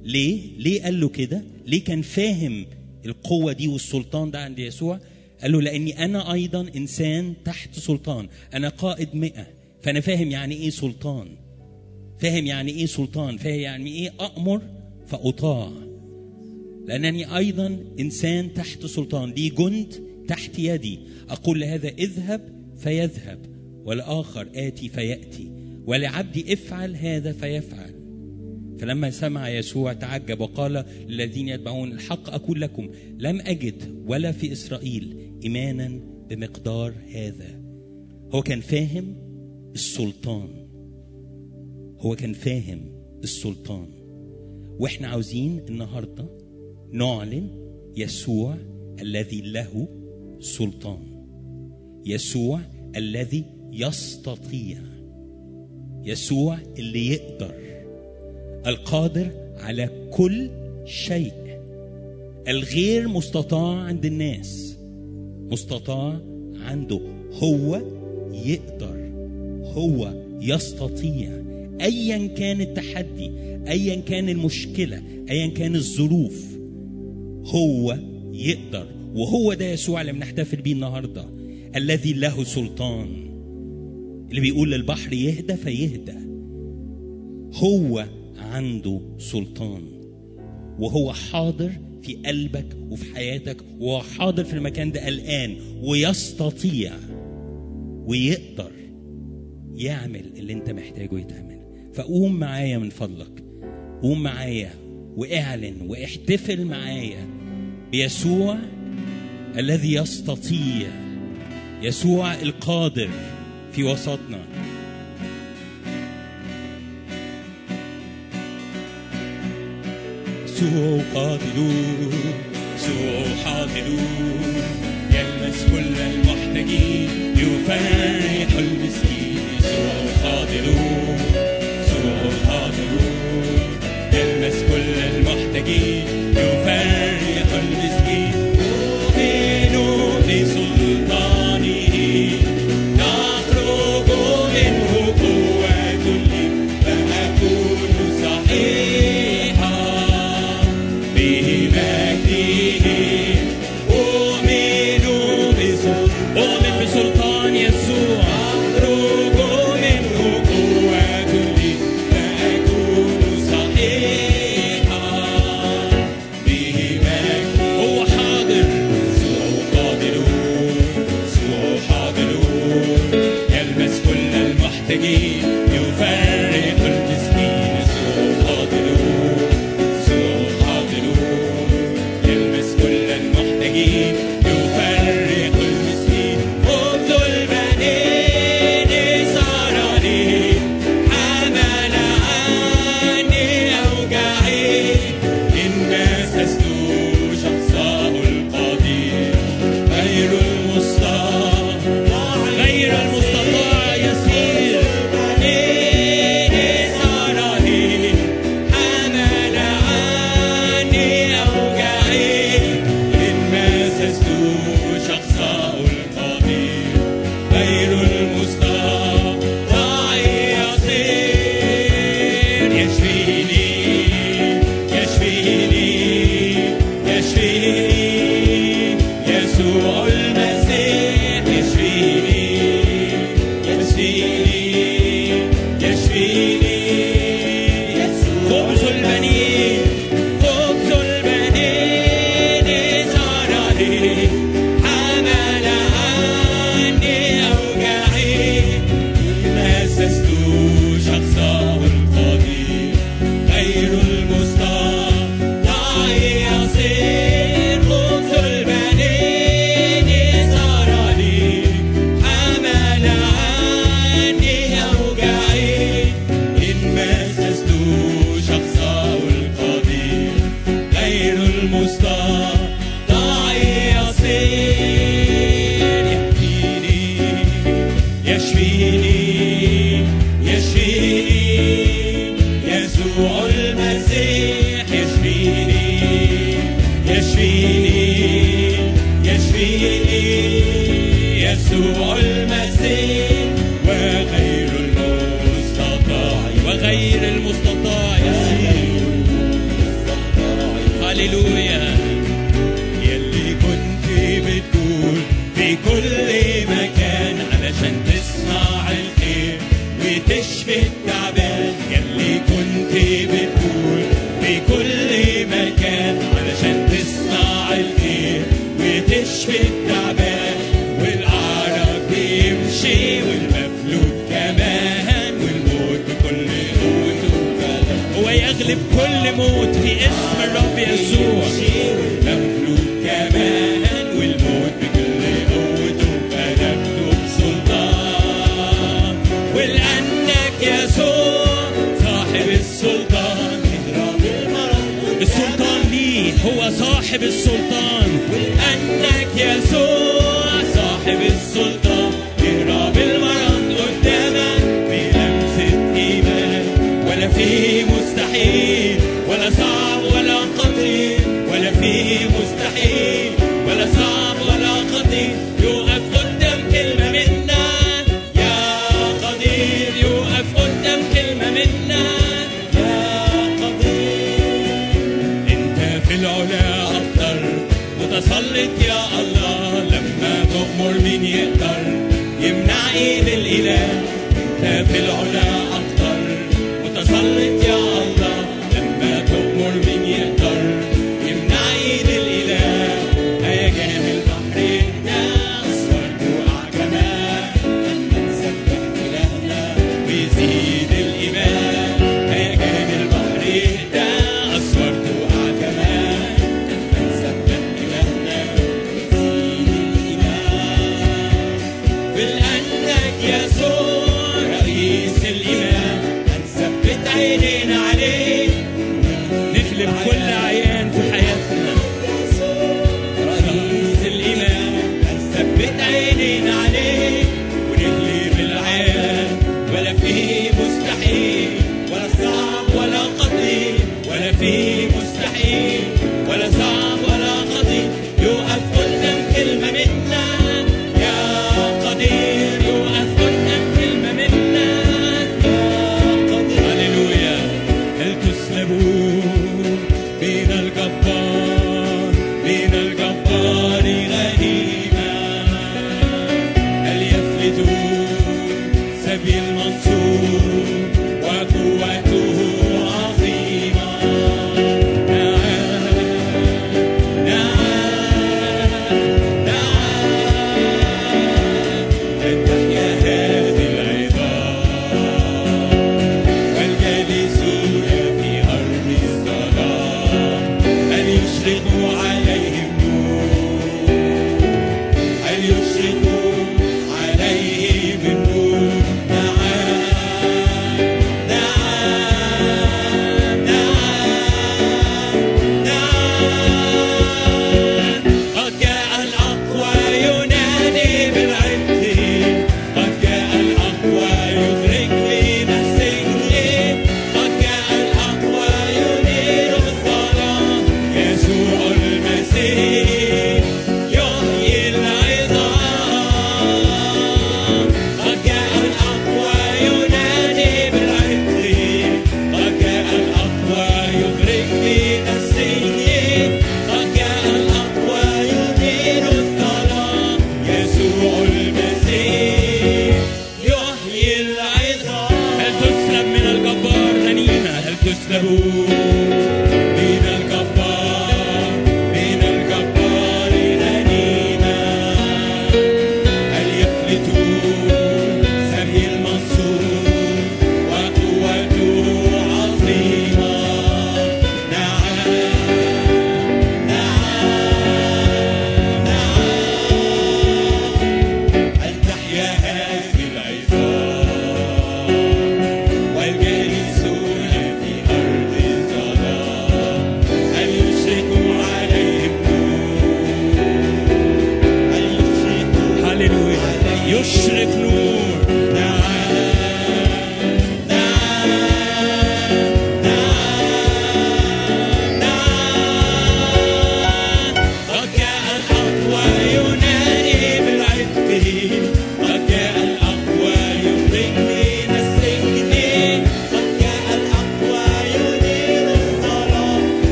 ليه ليه قال له كده ليه كان فاهم القوة دي والسلطان ده عند يسوع قال له لأني أنا أيضا إنسان تحت سلطان أنا قائد مئة فأنا فاهم يعني إيه سلطان فاهم يعني إيه سلطان فاهم يعني إيه أأمر فأطاع لأنني أيضا إنسان تحت سلطان لي جند تحت يدي أقول لهذا اذهب فيذهب والآخر آتي فيأتي ولعبدي افعل هذا فيفعل فلما سمع يسوع تعجب وقال للذين يتبعون الحق أقول لكم لم أجد ولا في إسرائيل إيمانا بمقدار هذا هو كان فاهم السلطان هو كان فاهم السلطان واحنا عاوزين النهارده نعلن يسوع الذي له سلطان يسوع الذي يستطيع يسوع اللي يقدر القادر على كل شيء الغير مستطاع عند الناس مستطاع عنده هو يقدر هو يستطيع ايا كان التحدي ايا كان المشكله ايا كان الظروف هو يقدر وهو ده يسوع اللي بنحتفل بيه النهارده الذي له سلطان اللي بيقول للبحر يهدى فيهدى هو عنده سلطان وهو حاضر في قلبك وفي حياتك وهو حاضر في المكان ده الآن ويستطيع ويقدر يعمل اللي انت محتاجه يتعمل فقوم معايا من فضلك قوم معايا واعلن واحتفل معايا بيسوع الذي يستطيع يسوع القادر في وسطنا يسوع قادر يسوع حاضر يلمس كل المحتاجين يفرح المسكين يسوع قادر يسوع حاضر يلمس كل المحتاجين يفرح المسكين أؤمن بسلطانه تخرج منه قوة لي فأكون صحيحا بمجده أؤمن بسلطان أؤمن بسلطان يسوع أخرج منه قوة لي فأكون صحيحا بمجده هو حاضر يسوع قادر يسوع حاضر يلمس كل المحتاجين يفرح المسكين يسوع قادر يسوع حاضر يلمس كل المحتاجين يفرح المسكين خبز البنين صار لي حمل عني أوجاعي إن مسست شخصه القدير غير المستطاع غير المستطاع يسير بنين صار لي حمل عني أوجاعي إن مسست شخصه القدير غير المستطاع يصير يشفيني يشفيني يشفيني يسوع المسيح يشفيني يشفيني يشفيني خبز البنين خبز البنين صار لي حمل عني أوجاعي مسست شخصه القدير غير المستطاع يصير خبز البنين صار لي حمل عني أوجاعي إن مسست شخصه القدير غير المستطاع يصير يحميني يشفيني يشفيني يسوع المسيح يشفيني يشفيني يشفيني يسوع المسيح وغير المستطاع وغير المستطاع يصير هللويا يلي كنت بتقول في كل مكان علشان تصنع الخير وتشفي التعبان يلي كنت بتقول في كل مكان علشان تصنع الخير وتشفي التعبان والعرب بيمشي والمفلوج كمان والموت بكل قوته وكلام هو يغلب كل موت في اسم الرب يسوع مملوك كمان والموت بكل قوته غلبته بسلطان ولأنك يسوع صاحب السلطان اهرب المرض السلطان ليه هو صاحب السلطان ولأنك يسوع صاحب السلطان اهرب المرض قدامك بلمسة إيمان ولا في مستحيل ولا صعب ولا خطير ولا في مستحيل ولا صعب ولا خطير يوقف قدام كلمة منا يا قدير يوقف قدام كلمة منا يا قدير انت في العلا اكتر متسلط يا الله لما تؤمر مين يقدر يمنع ايد الاله انت في العلا اكتر متسلط يا الله لما تؤمر مين يقدر يمنع ايد الاله هيجان البحر يهدى اصفر واعجماه لما نسبح الهنا ويزيد الايمان هيجان البحر يهدى اصفر واعجماه لما نسبح الهنا ويزيد الايمان ولأنك يسوع رئيس الإيمان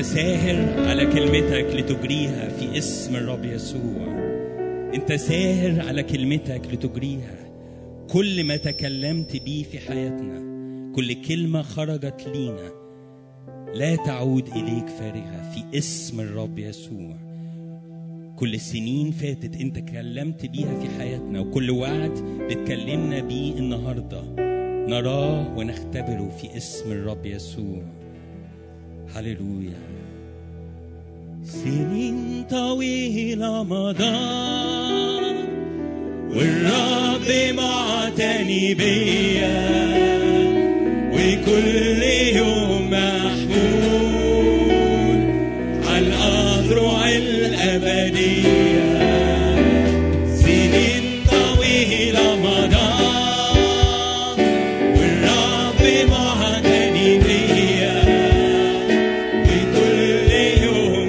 ساهر على كلمتك لتجريها في اسم الرب يسوع انت ساهر على كلمتك لتجريها كل ما تكلمت بيه في حياتنا كل كلمة خرجت لينا لا تعود إليك فارغة في اسم الرب يسوع كل سنين فاتت انت كلمت بيها في حياتنا وكل وعد بتكلمنا بيه النهارده نراه ونختبره في اسم الرب يسوع هللويا سنين طويلة مضى والرب معتني بيا وكل يوم محمول على الأذرع الأبدية سنين طويلة مضى والرب معتني بيا وكل يوم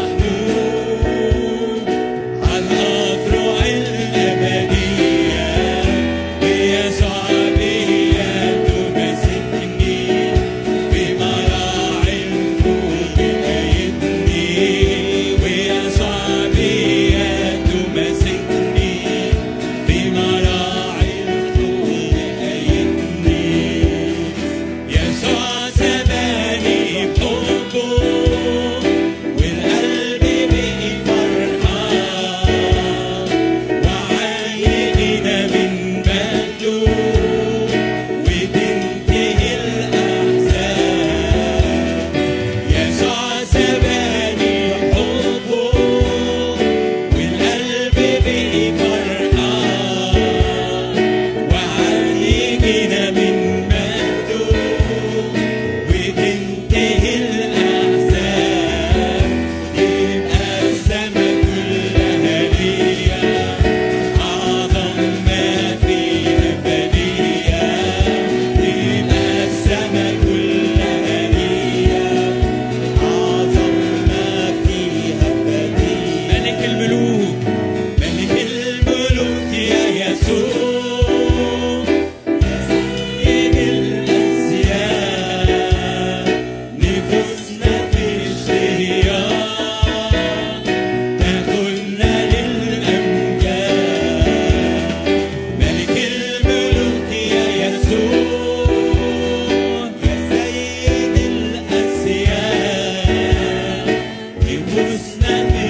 محمول على الأذرع الأبدية ويسوع بيده ماسكني بمراعي الكون بيدني ويسوع بيده ماسكني بمراعي الكون بيدني يسوع سباني بحبه والقلب بقي فرحان وعينينا من مجده وتنتهي الأحزان يسوع سباني بحبه والقلب بقي فرحان وعينينا من مجده وتنتهي الأحزان يبقى السما كلها ليا أعظم ما فيها فدية يبقى السما كلها ليا أعظم ما فيها فدية ملك الملوك ملك الملوك يا يسوع سيد الأسياد نفوسنا في الشريان تاخدنا للأمجاد ملك الملوك يا يسوع يا سيد الأسياد نفوسنا في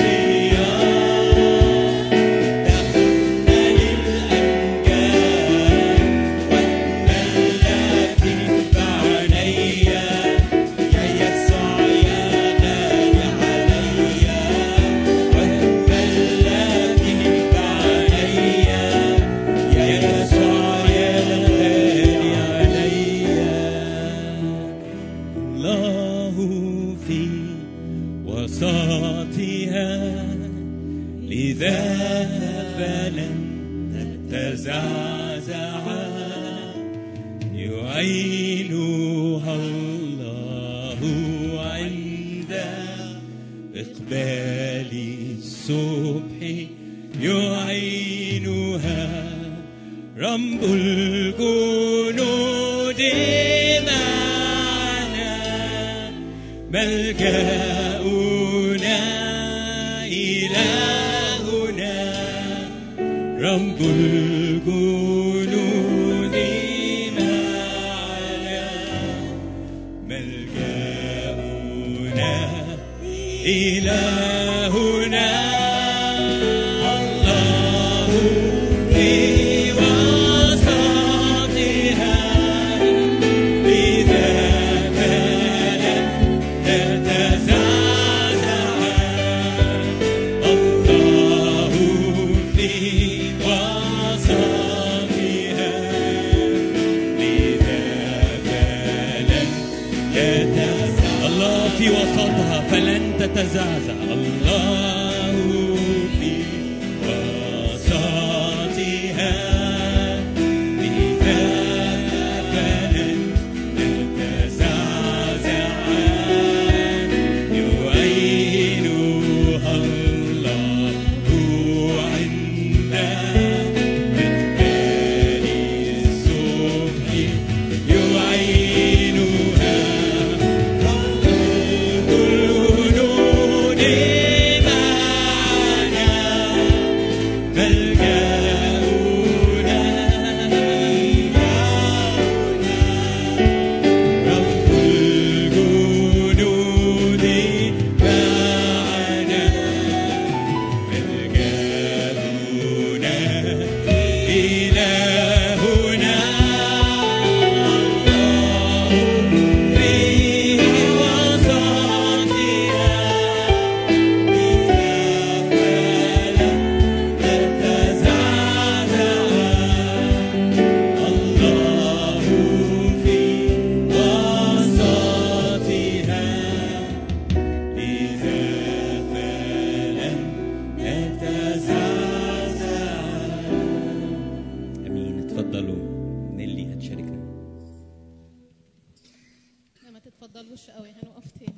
الشريان تاخدنا للأمجاد واتملى بعينيا يا يسوع يا غالي عليا واتملى بعينيا يا يسوع يا غالي عليا الله في وسطها لذا فلن تتزعزع يعينها الله عند إقبال الصبح يعينها رب الجنود معنا ملجأنا إلهنا رب الجنود معنا ملجأنا إلهنا الله في وسطها إذا كانت تتزعزع الله في وسطها لذا فلن تتزعزع الله في وسطها فلن تتزعزع الله في وسطها لذا فلن تتزعزع يعينها الله عند مدبر الصبح يعينها رب اتفضلوا نيلي هتشاركنا لا ما تتفضلوش قوي هنقف تاني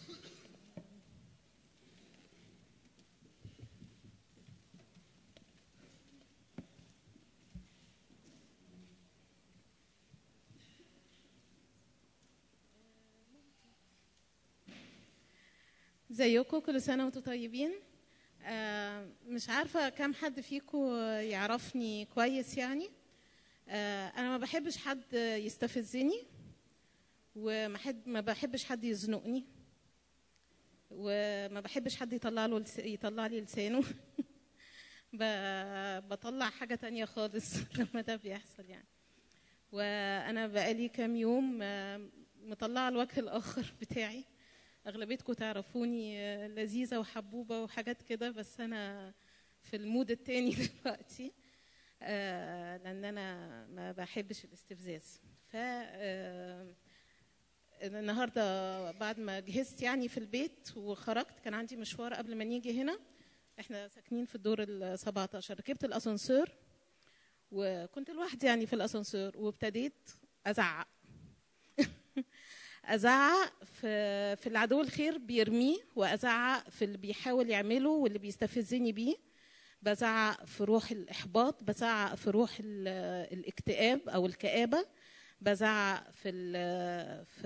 زيكم كل سنة وانتم طيبين آه، مش عارفة كم حد فيكم يعرفني كويس يعني آه، أنا ما بحبش حد يستفزني وما حد ما بحبش حد يزنقني وما بحبش حد يطلع له لس- يطلع لي لسانه ب- بطلع حاجة تانية خالص لما ده بيحصل يعني وأنا بقالي كام يوم آه، مطلعة الوجه الآخر بتاعي أغلبيتكم تعرفوني آه، لذيذة وحبوبة وحاجات كده بس أنا في المود التاني دلوقتي آه، لأن أنا ما بحبش الاستفزاز ف آه، النهارده بعد ما جهزت يعني في البيت وخرجت كان عندي مشوار قبل ما نيجي هنا احنا ساكنين في الدور ال 17 ركبت الاسانسير وكنت لوحدي يعني في الاسانسير وابتديت ازعق ازعق في في العدو الخير بيرميه وازعق في اللي بيحاول يعمله واللي بيستفزني بيه بزعق في روح الاحباط بزعق في روح ال- الاكتئاب او الكآبه بزعق في ال في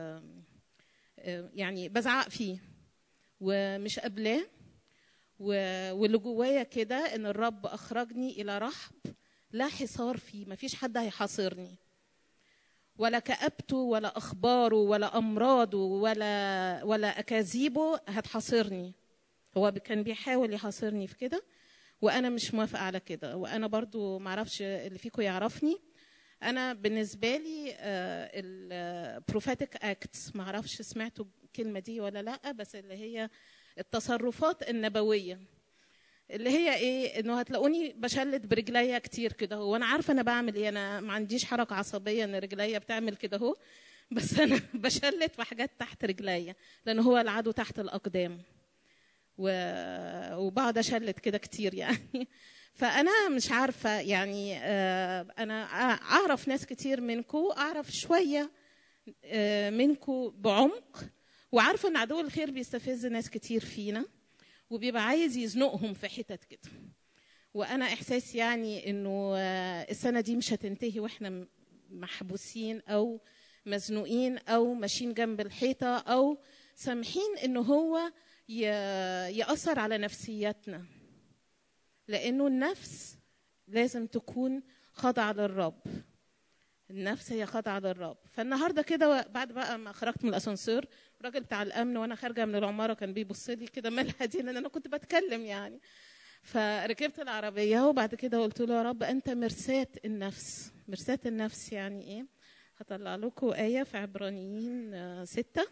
يعني بزعق فيه ومش قابلاه و- واللي جوايا كده ان الرب اخرجني الى رحب لا حصار فيه مفيش حد هيحاصرني ولا كآبته ولا اخباره ولا امراضه ولا ولا اكاذيبه هتحاصرني هو كان بيحاول يحاصرني في كده وانا مش موافقه على كده وانا برضو معرفش اللي فيكم يعرفني انا بالنسبه لي البروفيتك اكتس ما اعرفش سمعتوا الكلمه دي ولا لا بس اللي هي التصرفات النبويه اللي هي ايه انه هتلاقوني بشلت برجليا كتير كده هو وانا عارفه انا بعمل ايه انا ما عنديش حركه عصبيه ان رجليا بتعمل كده اهو بس انا بشلت في حاجات تحت رجليا لان هو العدو تحت الاقدام و... وبقعد اشلت كده كتير يعني فانا مش عارفه يعني آه، انا اعرف ناس كتير منكم اعرف شويه آه، منكم بعمق وعارفه ان عدو الخير بيستفز ناس كتير فينا وبيبقى عايز يزنقهم في حتت كده وانا احساس يعني انه آه، السنه دي مش هتنتهي واحنا م- محبوسين او مزنوقين او ماشيين جنب الحيطه او سامحين ان هو ي- ياثر على نفسياتنا لانه النفس لازم تكون خاضعه للرب النفس هي خاضعه للرب فالنهارده كده بعد بقى ما خرجت من الاسانسير الراجل بتاع الامن وانا خارجه من العماره كان بيبص لي كده مالها دي لان انا كنت بتكلم يعني فركبت العربيه وبعد كده قلت له يا رب انت مرساة النفس مرساة النفس يعني ايه هطلع لكم ايه في عبرانيين آه، ستة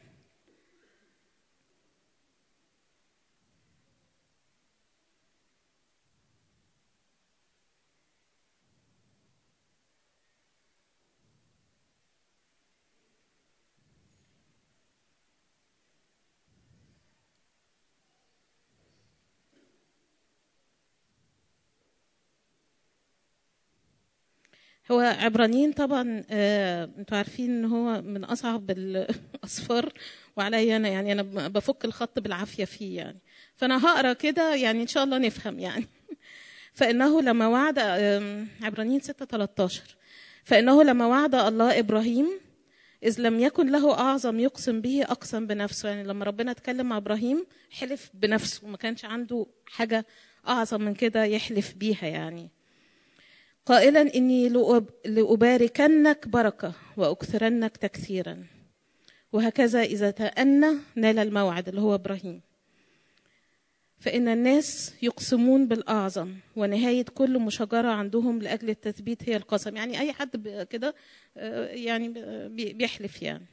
هو عبرانيين طبعا آه، انتوا عارفين ان هو من اصعب الاصفار وعليا انا يعني انا ب- بفك الخط بالعافيه فيه يعني فانا هقرا كده يعني ان شاء الله نفهم يعني فانه لما وعد آم، عبرانيين 6 13 فانه لما وعد الله ابراهيم اذ لم يكن له اعظم يقسم به اقسم بنفسه يعني لما ربنا اتكلم مع ابراهيم حلف بنفسه ما كانش عنده حاجه اعظم من كده يحلف بيها يعني قائلا اني لأب- لاباركنك بركه واكثرنك تكثيرا وهكذا اذا تأنى نال الموعد اللي هو ابراهيم فان الناس يقسمون بالاعظم ونهايه كل مشاجره عندهم لاجل التثبيت هي القسم يعني اي حد ب- كده آه، يعني بي- بيحلف يعني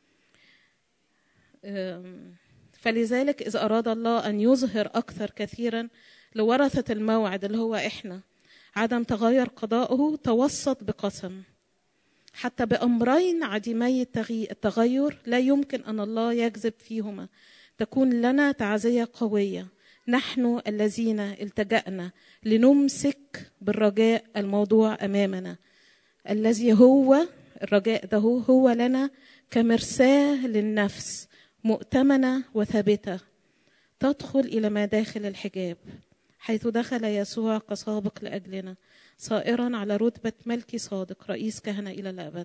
آم، فلذلك إذ أراد الله أن يظهر أكثر كثيرا لورثة الموعد اللي هو إحنا عدم تغير قضاؤه توسط بقسم حتى بأمرين عديمي التغي- التغير لا يمكن أن الله يكذب فيهما تكون لنا تعزية قوية نحن الذين التجأنا لنمسك بالرجاء الموضوع أمامنا الذي هو الرجاء ده هو, هو لنا كمرساه للنفس مؤتمنه وثابته تدخل الى مداخل الحجاب حيث دخل يسوع كسابق لاجلنا صائرا على رتبه ملكي صادق رئيس كهنه الى الابد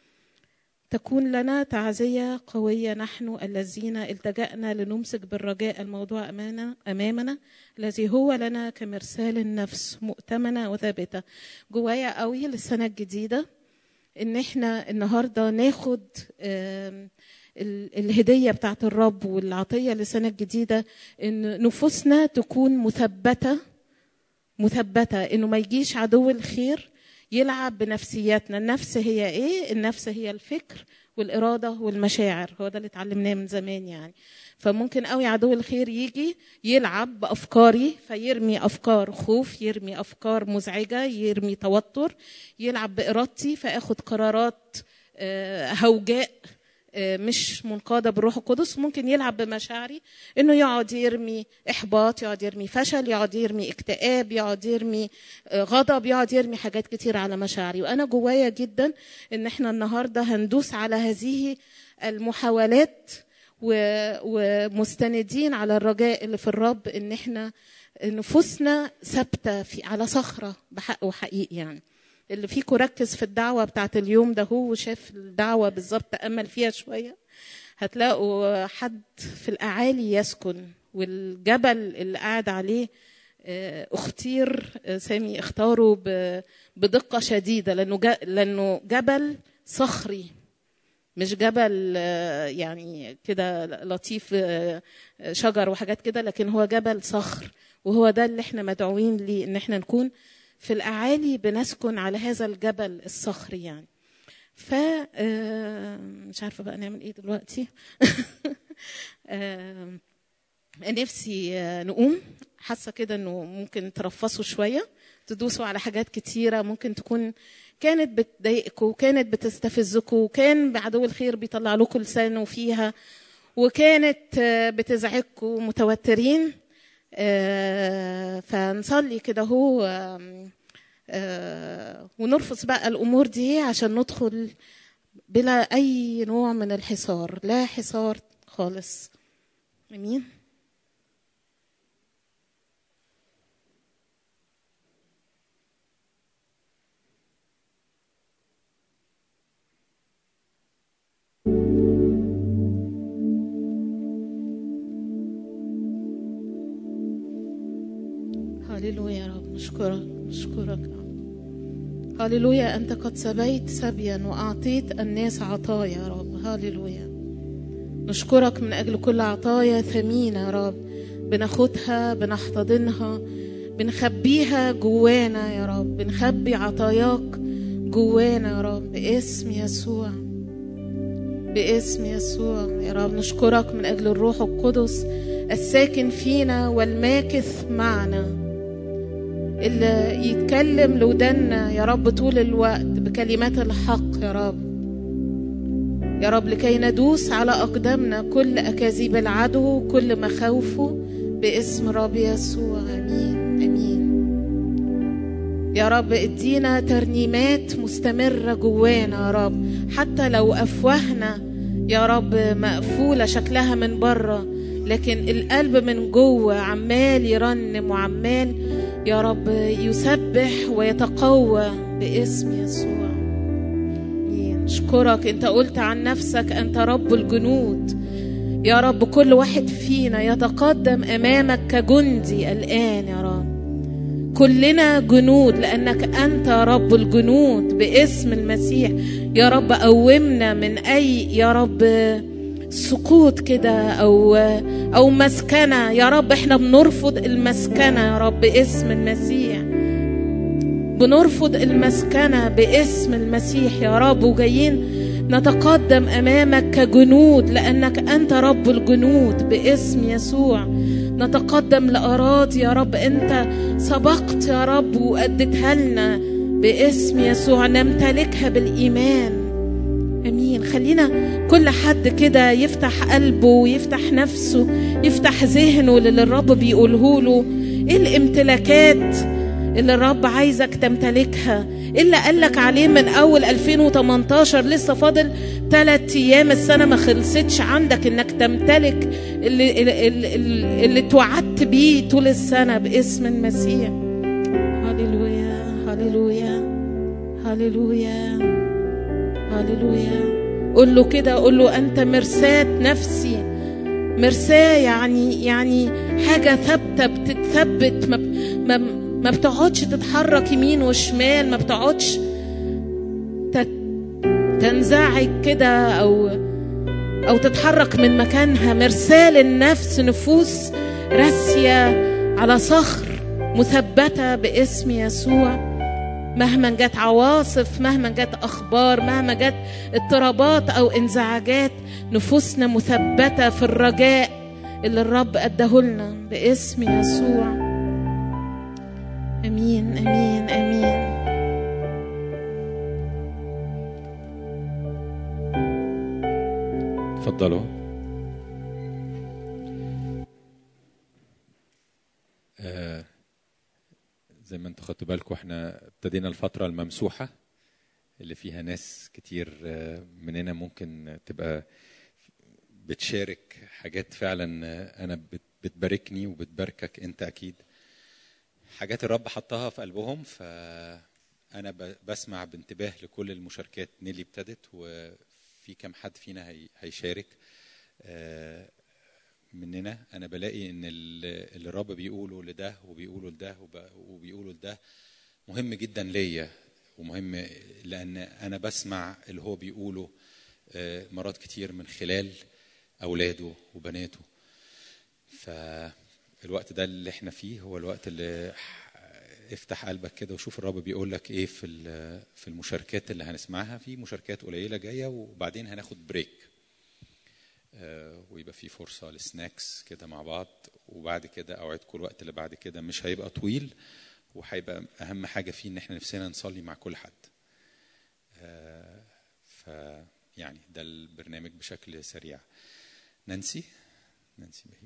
تكون لنا تعزية قوية نحن الذين التجأنا لنمسك بالرجاء الموضوع أمانا أمامنا الذي هو لنا كمرسال النفس مؤتمنة وثابتة جوايا قوي للسنة الجديدة إن إحنا النهاردة ناخد آم، ال- الهدية بتاعت الرب والعطية للسنة الجديدة إن نفوسنا تكون مثبتة مثبتة إنه ما يجيش عدو الخير يلعب بنفسياتنا النفس هي ايه النفس هي الفكر والاراده والمشاعر هو ده اللي اتعلمناه من زمان يعني فممكن قوي عدو الخير يجي يلعب بافكاري فيرمي افكار خوف يرمي افكار مزعجه يرمي توتر يلعب بارادتي فاخد قرارات آه، هوجاء آه، مش منقاده بالروح القدس ممكن يلعب بمشاعري انه يقعد يرمي احباط يقعد يرمي فشل يقعد يرمي اكتئاب يقعد يرمي آه، غضب يقعد يرمي حاجات كتير على مشاعري وانا جوايا جدا ان احنا النهارده هندوس على هذه المحاولات و- ومستندين على الرجاء اللي في الرب ان احنا نفوسنا ثابته في على صخره بحق وحقيقي يعني اللي فيكم ركز في الدعوة بتاعت اليوم ده هو وشاف الدعوة بالظبط تأمل فيها شوية هتلاقوا حد في الأعالي يسكن والجبل اللي قاعد عليه آه، اختير آه، سامي اختاره ب- بدقة شديدة لأنه ج- لأنه جبل صخري مش جبل آه، يعني كده لطيف آه، شجر وحاجات كده لكن هو جبل صخر وهو ده اللي احنا مدعوين ليه ان احنا نكون في الاعالي بنسكن على هذا الجبل الصخري يعني ف آه، مش عارفه بقى نعمل ايه دلوقتي آه، نفسي آه، نقوم حاسه كده انه ممكن ترفصوا شويه تدوسوا على حاجات كتيره ممكن تكون كانت بتضايقكم وكانت بتستفزكم وكان عدو الخير بيطلع لكم لسانه فيها وكانت آه، بتزعجكم متوترين آه، فنصلي كده هو آم، آه، ونرفض بقى الامور دي عشان ندخل بلا اي نوع من الحصار لا حصار خالص امين هللويا يا رب نشكرك نشكرك يا رب هللويا أنت قد سبيت سبيا وأعطيت الناس عطايا يا رب هللويا نشكرك من أجل كل عطايا ثمينة يا رب بناخدها بنحتضنها بنخبيها جوانا يا رب بنخبي عطاياك جوانا يا رب باسم يسوع باسم يسوع يا رب نشكرك من أجل الروح القدس الساكن فينا والماكث معنا اللي يتكلم لودنا يا رب طول الوقت بكلمات الحق يا رب يا رب لكي ندوس على أقدامنا كل أكاذيب العدو كل مخاوفه باسم رب يسوع أمين أمين يا رب ادينا ترنيمات مستمرة جوانا يا رب حتى لو أفواهنا يا رب مقفولة شكلها من بره لكن القلب من جوه عمال يرنم وعمال يا رب يسبح ويتقوى باسم يسوع آمين. نشكرك انت قلت عن نفسك انت رب الجنود يا رب كل واحد فينا يتقدم امامك كجندي الان يا رب كلنا جنود لانك انت رب الجنود باسم المسيح يا رب قومنا من اي يا رب سقوط كده او او مسكنه يا رب احنا بنرفض المسكنه يا رب باسم المسيح بنرفض المسكنه باسم المسيح يا رب وجايين نتقدم امامك كجنود لانك انت رب الجنود باسم يسوع نتقدم لاراضي يا رب انت سبقت يا رب واديتها لنا باسم يسوع نمتلكها بالايمان امين خلينا كل حد كده يفتح قلبه ويفتح نفسه يفتح ذهنه للي الرب بيقوله له ايه الامتلاكات اللي الرب عايزك تمتلكها إيه اللي قالك عليه من أول 2018 لسه فاضل ثلاث أيام السنة ما خلصتش عندك إنك تمتلك اللي, اللي, اللي, اللي توعدت بيه طول السنة باسم المسيح هللويا هللويا هللويا هللويا قول له كده قول له أنت مرساة نفسي مرساة يعني يعني حاجة ثابتة بتتثبت ما, ما, ما بتقعدش تتحرك يمين وشمال ما بتقعدش تنزعج كده أو أو تتحرك من مكانها مرساة للنفس نفوس راسية على صخر مثبتة باسم يسوع مهما جت عواصف مهما جت اخبار مهما جت اضطرابات او انزعاجات نفوسنا مثبته في الرجاء اللي الرب اداهولنا باسم يسوع امين امين امين اتفضلوا آه زي ما انتوا خدتوا بالكم احنا ابتدينا الفترة الممسوحة اللي فيها ناس كتير آه، مننا ممكن تبقى بتشارك حاجات فعلا آه، انا بت- بتباركني وبتباركك انت اكيد حاجات الرب حطها في قلبهم فانا ب- بسمع بانتباه لكل المشاركات نيلي ابتدت وفي كم حد فينا هي- هيشارك آه، مننا انا بلاقي ان ال- اللي الرب بيقوله لده وبيقوله لده وب- وبيقوله لده مهم جدا ليا ومهم لان انا بسمع اللي هو بيقوله آه، مرات كتير من خلال اولاده وبناته فالوقت ده اللي احنا فيه هو الوقت اللي ح- افتح قلبك كده وشوف الرب بيقول لك ايه في ال- في المشاركات اللي هنسمعها في مشاركات قليله جايه وبعدين هناخد بريك آه، ويبقى في فرصة لسناكس كده مع بعض وبعد كده أوعدكم الوقت اللي بعد كده مش هيبقى طويل وهيبقى أهم حاجة فيه إن إحنا نفسنا نصلي مع كل حد. آه، ف يعني ده البرنامج بشكل سريع. نانسي نانسي بهيج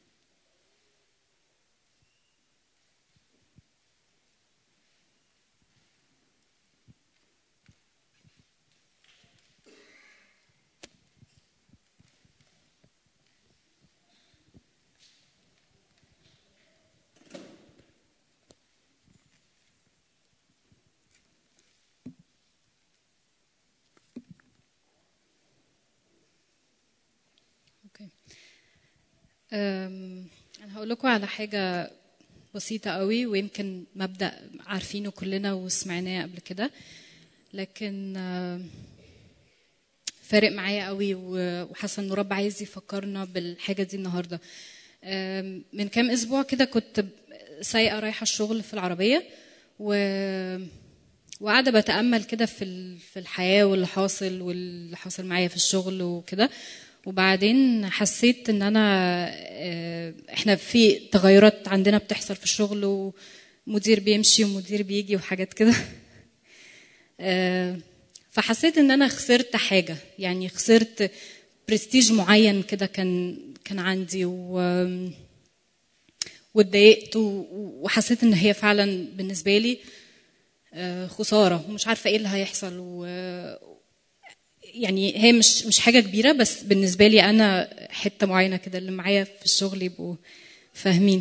اوكي أم، انا هقول لكم على حاجه بسيطه قوي ويمكن مبدا عارفينه كلنا وسمعناه قبل كده لكن أم، فارق معايا قوي و- وحاسه انه رب عايز يفكرنا بالحاجه دي النهارده أم، من كام اسبوع كده كنت ب- سايقه رايحه الشغل في العربيه و وقاعده بتامل كده في ال- في الحياه واللي حاصل واللي حاصل معايا في الشغل وكده وبعدين حسيت ان انا آه، احنا في تغيرات عندنا بتحصل في الشغل ومدير بيمشي ومدير بيجي وحاجات كده آه، فحسيت ان انا خسرت حاجه يعني خسرت برستيج معين كده كان كان عندي و واتضايقت و- وحسيت ان هي فعلا بالنسبه لي آه، خساره ومش عارفه ايه اللي هيحصل و يعني هي مش مش حاجه كبيره بس بالنسبه لي انا حته معينه كده اللي معايا في الشغل يبقوا فاهمين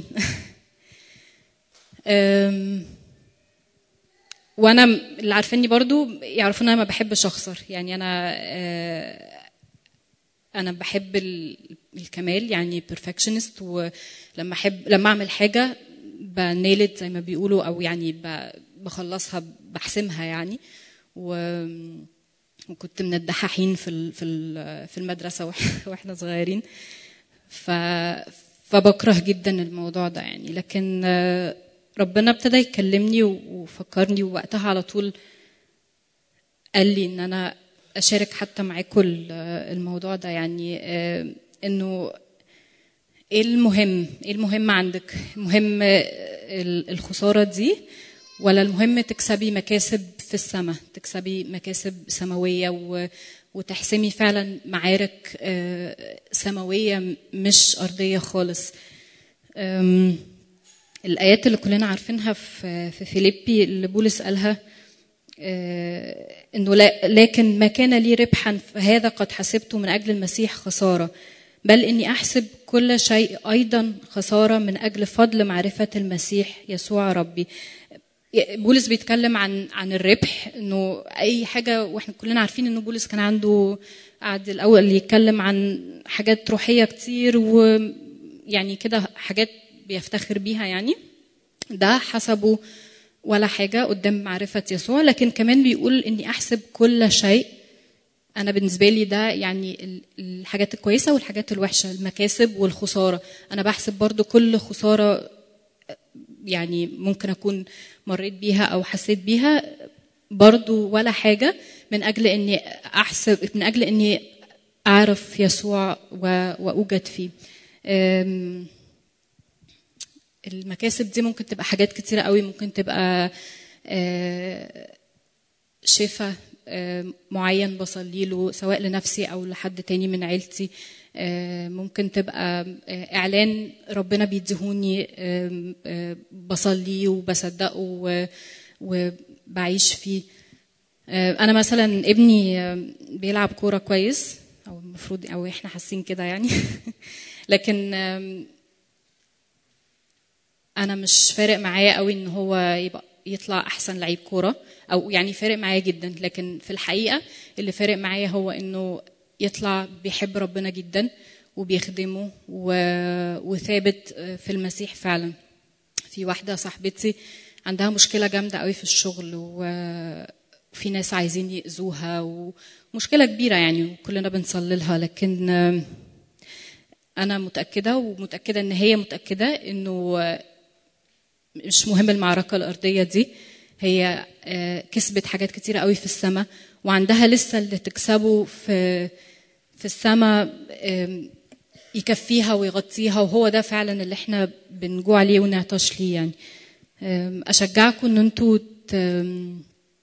أم، وانا م- اللي عارفيني برضو يعرفوا ان انا ما بحبش اخسر يعني انا آه، انا بحب ال- الكمال يعني بيرفكشنست ولما احب لما اعمل حاجه بنيلت زي ما بيقولوا او يعني ب- بخلصها بحسمها يعني و وكنت من الدحاحين في ال- في ال- في المدرسه وإح- واحنا صغيرين ف فبكره جدا الموضوع ده يعني لكن آه، ربنا ابتدى يكلمني و- وفكرني ووقتها على طول قال لي ان انا اشارك حتى معاكم ال- الموضوع ده يعني آه، انه ايه المهم ايه المهم عندك مهم ال- الخساره دي ولا المهم تكسبي مكاسب في السماء تكسبي مكاسب سماويه و وتحسمي فعلا معارك آه، سماويه مش ارضيه خالص أم، الآيات اللي كلنا عارفينها في في فيليبي اللي بولس قالها آه، انه لا لكن ما كان لي ربحا فهذا قد حسبته من اجل المسيح خساره بل اني احسب كل شيء ايضا خساره من اجل فضل معرفه المسيح يسوع ربي بولس بيتكلم عن عن الربح انه اي حاجه واحنا كلنا عارفين انه بولس كان عنده قعد الاول يتكلم عن حاجات روحيه كتير ويعني كده حاجات بيفتخر بيها يعني ده حسبه ولا حاجة قدام معرفة يسوع لكن كمان بيقول إني أحسب كل شيء أنا بالنسبة لي ده يعني ال- الحاجات الكويسة والحاجات الوحشة المكاسب والخسارة أنا بحسب برضو كل خسارة يعني ممكن أكون مريت بيها أو حسيت بيها برضو ولا حاجة من أجل إني أحسب من أجل إني أعرف يسوع و- وأوجد فيه أم، المكاسب دي ممكن تبقى حاجات كتيرة قوي ممكن تبقى آه، شفاء آه، معين بصلي له سواء لنفسي او لحد تاني من عيلتي آه، ممكن تبقى آه، اعلان ربنا بيديهوني آم، آه، بصليه وبصدقه و- وبعيش فيه آه، انا مثلا ابني آه، بيلعب كوره كويس او المفروض او احنا حاسين كده يعني لكن آم، انا مش فارق معايا قوي ان هو يبقى يطلع احسن لعيب كوره او يعني فارق معايا جدا لكن في الحقيقه اللي فارق معايا هو انه يطلع بيحب ربنا جدا وبيخدمه و... وثابت في المسيح فعلا في واحده صاحبتي عندها مشكله جامده قوي في الشغل و... وفي ناس عايزين يأذوها ومشكله كبيره يعني وكلنا بنصلي لها لكن آم، انا متاكده ومتاكده ان هي متاكده انه مش مهم المعركه الارضيه دي هي آه، كسبت حاجات كتيره قوي في السماء وعندها لسه اللي تكسبه في في السماء آم، يكفيها ويغطيها وهو ده فعلا اللي احنا بنجوع ليه ونعطش ليه يعني آم، اشجعكم ان انتوا ت-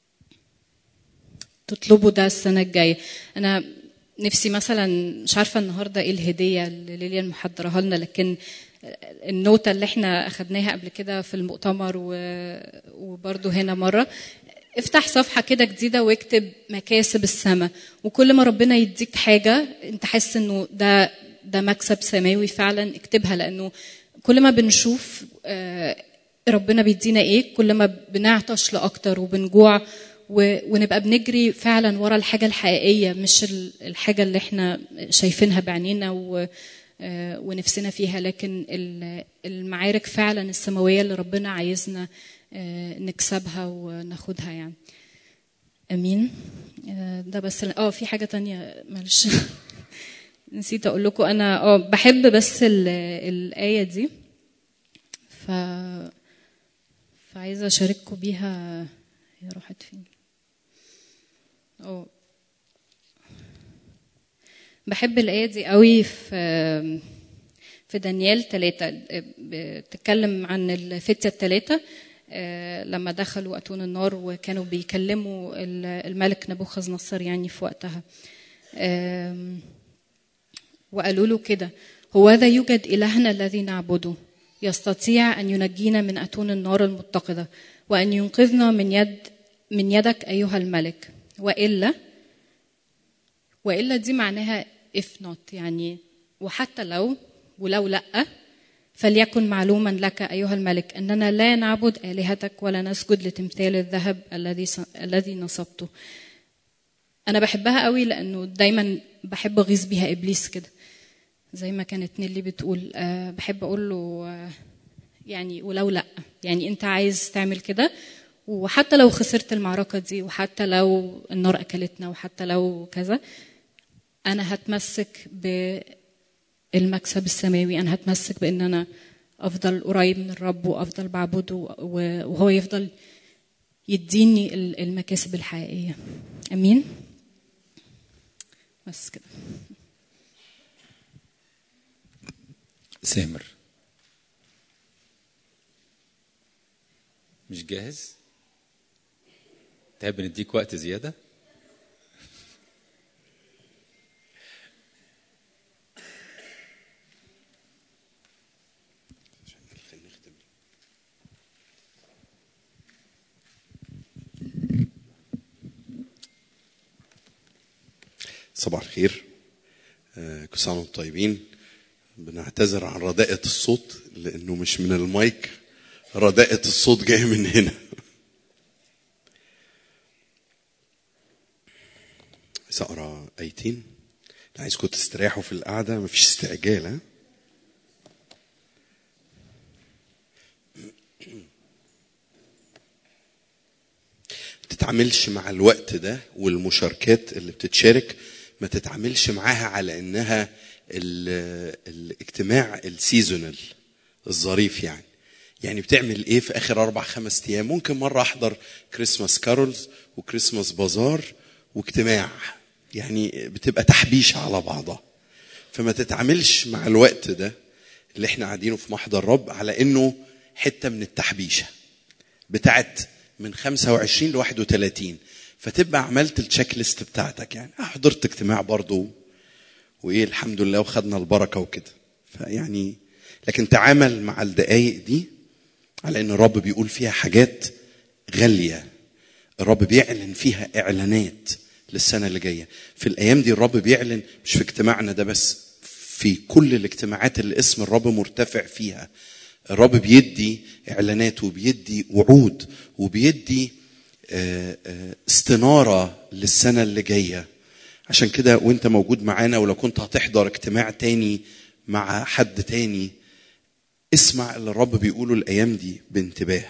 تطلبوا ده السنه الجايه انا نفسي مثلا مش عارفه النهارده ايه الهديه اللي ليليان محضرها لنا لكن النوتة اللي احنا اخدناها قبل كده في المؤتمر و- وبرضه هنا مرة افتح صفحة كده جديدة واكتب مكاسب السماء وكل ما ربنا يديك حاجة انت حاسس انه ده ده مكسب سماوي فعلا اكتبها لانه كل ما بنشوف آه، ربنا بيدينا ايه كل ما بنعطش لاكتر وبنجوع و- ونبقى بنجري فعلا ورا الحاجة الحقيقية مش ال- الحاجة اللي احنا شايفينها بعينينا و آه، ونفسنا فيها لكن ال- المعارك فعلا السماوية اللي ربنا عايزنا آه، نكسبها وناخدها يعني امين آه، ده بس اه في حاجة تانية معلش نسيت اقول لكم انا اه بحب بس ال- الآية دي ف فعايزة اشارككم بيها هي راحت فين اه بحب الآية دي قوي في في دانيال ثلاثة بتتكلم عن الفتية الثلاثة آه، لما دخلوا أتون النار وكانوا بيكلموا ال- الملك نبوخذ نصر يعني في وقتها آم، وقالوا له كده هوذا يوجد إلهنا الذي نعبده يستطيع أن ينجينا من أتون النار المتقدة وأن ينقذنا من يد من يدك أيها الملك وإلا والا دي معناها if not يعني وحتى لو ولو لا فليكن معلوما لك ايها الملك اننا لا نعبد الهتك ولا نسجد لتمثال الذهب الذي ص- الذي نصبته انا بحبها قوي لانه دايما بحب اغيظ بيها ابليس كده زي ما كانت نيلي بتقول أه بحب اقول له آه، يعني ولو لا يعني انت عايز تعمل كده وحتى لو خسرت المعركه دي وحتى لو النار اكلتنا وحتى لو كذا انا هتمسك بالمكسب السماوي انا هتمسك بان انا افضل قريب من الرب وافضل بعبده و- وهو يفضل يديني ال- المكاسب الحقيقيه امين بس كده سامر مش جاهز تحب نديك وقت زيادة صباح الخير آه، كل سنه وانتم طيبين بنعتذر عن رداءة الصوت لانه مش من المايك رداءة الصوت جايه من هنا عايز اقرا ايتين عايزكم تستريحوا في القعده مفيش استعجال ها تتعاملش مع الوقت ده والمشاركات اللي بتتشارك ما تتعاملش معاها على انها ال- الاجتماع السيزونال الظريف يعني يعني بتعمل ايه في اخر اربع خمس ايام ممكن مره احضر كريسماس كارولز وكريسماس بازار واجتماع يعني بتبقى تحبيشه على بعضها فما تتعاملش مع الوقت ده اللي احنا قاعدينه في محضر رب على انه حته من التحبيشه بتاعت من 25 ل 31 فتبقى عملت التشيك ليست بتاعتك يعني آه، حضرت اجتماع برضه وايه الحمد لله وخدنا البركه وكده فيعني لكن تعامل مع الدقايق دي على ان الرب بيقول فيها حاجات غاليه الرب بيعلن فيها اعلانات للسنه اللي جايه في الايام دي الرب بيعلن مش في اجتماعنا ده بس في كل الاجتماعات اللي اسم الرب مرتفع فيها الرب بيدي اعلانات وبيدي وعود وبيدي آه، آه، استناره للسنه اللي جايه عشان كده وانت موجود معانا ولو كنت هتحضر اجتماع تاني مع حد تاني اسمع اللي الرب بيقوله الايام دي بانتباه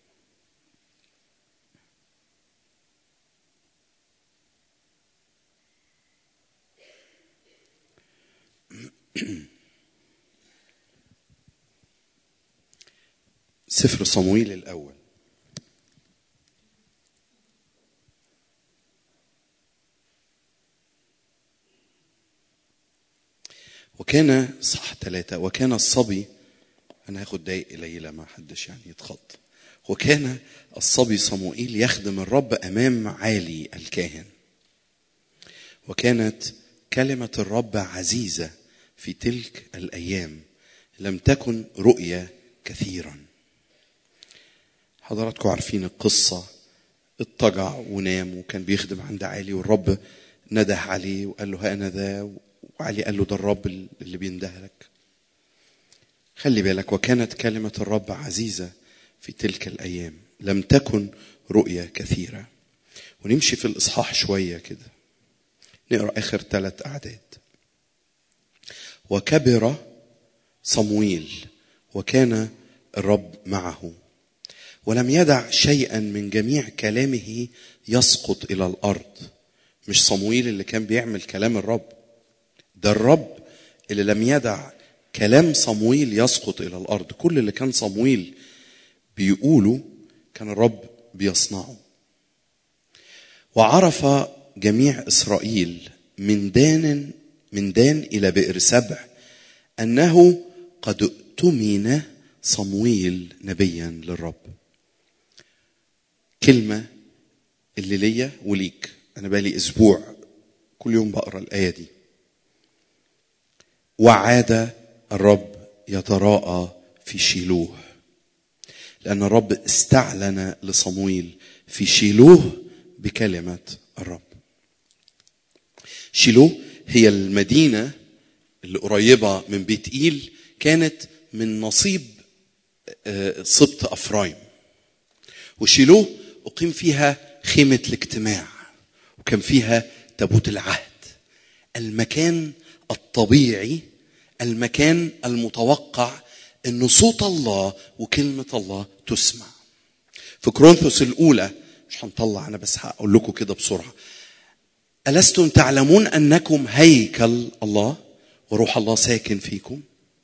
سفر صمويل الاول وكان صح ثلاثة وكان الصبي أنا هاخد دقايق قليلة ما حدش يعني يتخض وكان الصبي صموئيل يخدم الرب أمام عالي الكاهن وكانت كلمة الرب عزيزة في تلك الأيام لم تكن رؤيا كثيرا حضراتكم عارفين القصة اضطجع ونام وكان بيخدم عند علي والرب نده عليه وقال له ها أنا ذا وعلي قال له ده الرب اللي بيندهلك خلي بالك وكانت كلمة الرب عزيزة في تلك الأيام لم تكن رؤيا كثيرة ونمشي في الإصحاح شوية كده نقرأ آخر ثلاث أعداد وكبر صمويل وكان الرب معه ولم يدع شيئا من جميع كلامه يسقط إلى الأرض مش صمويل اللي كان بيعمل كلام الرب ده الرب اللي لم يدع كلام صمويل يسقط الى الارض كل اللي كان صمويل بيقوله كان الرب بيصنعه وعرف جميع اسرائيل من دان من دان الى بئر سبع انه قد اؤتمن صمويل نبيا للرب كلمه اللي ليا وليك انا بقالي اسبوع كل يوم بقرا الايه دي وعاد الرب يتراءى في شيلوه لأن الرب استعلن لصمويل في شيلوه بكلمة الرب شيلوه هي المدينة اللي قريبة من بيت إيل كانت من نصيب آه، سبط أفرايم وشيلوه أقيم فيها خيمة الاجتماع وكان فيها تابوت العهد المكان الطبيعي المكان المتوقع ان صوت الله وكلمه الله تسمع في كورنثوس الاولى مش هنطلع انا بس هقول لكم كده بسرعه الستم تعلمون انكم هيكل الله وروح الله ساكن فيكم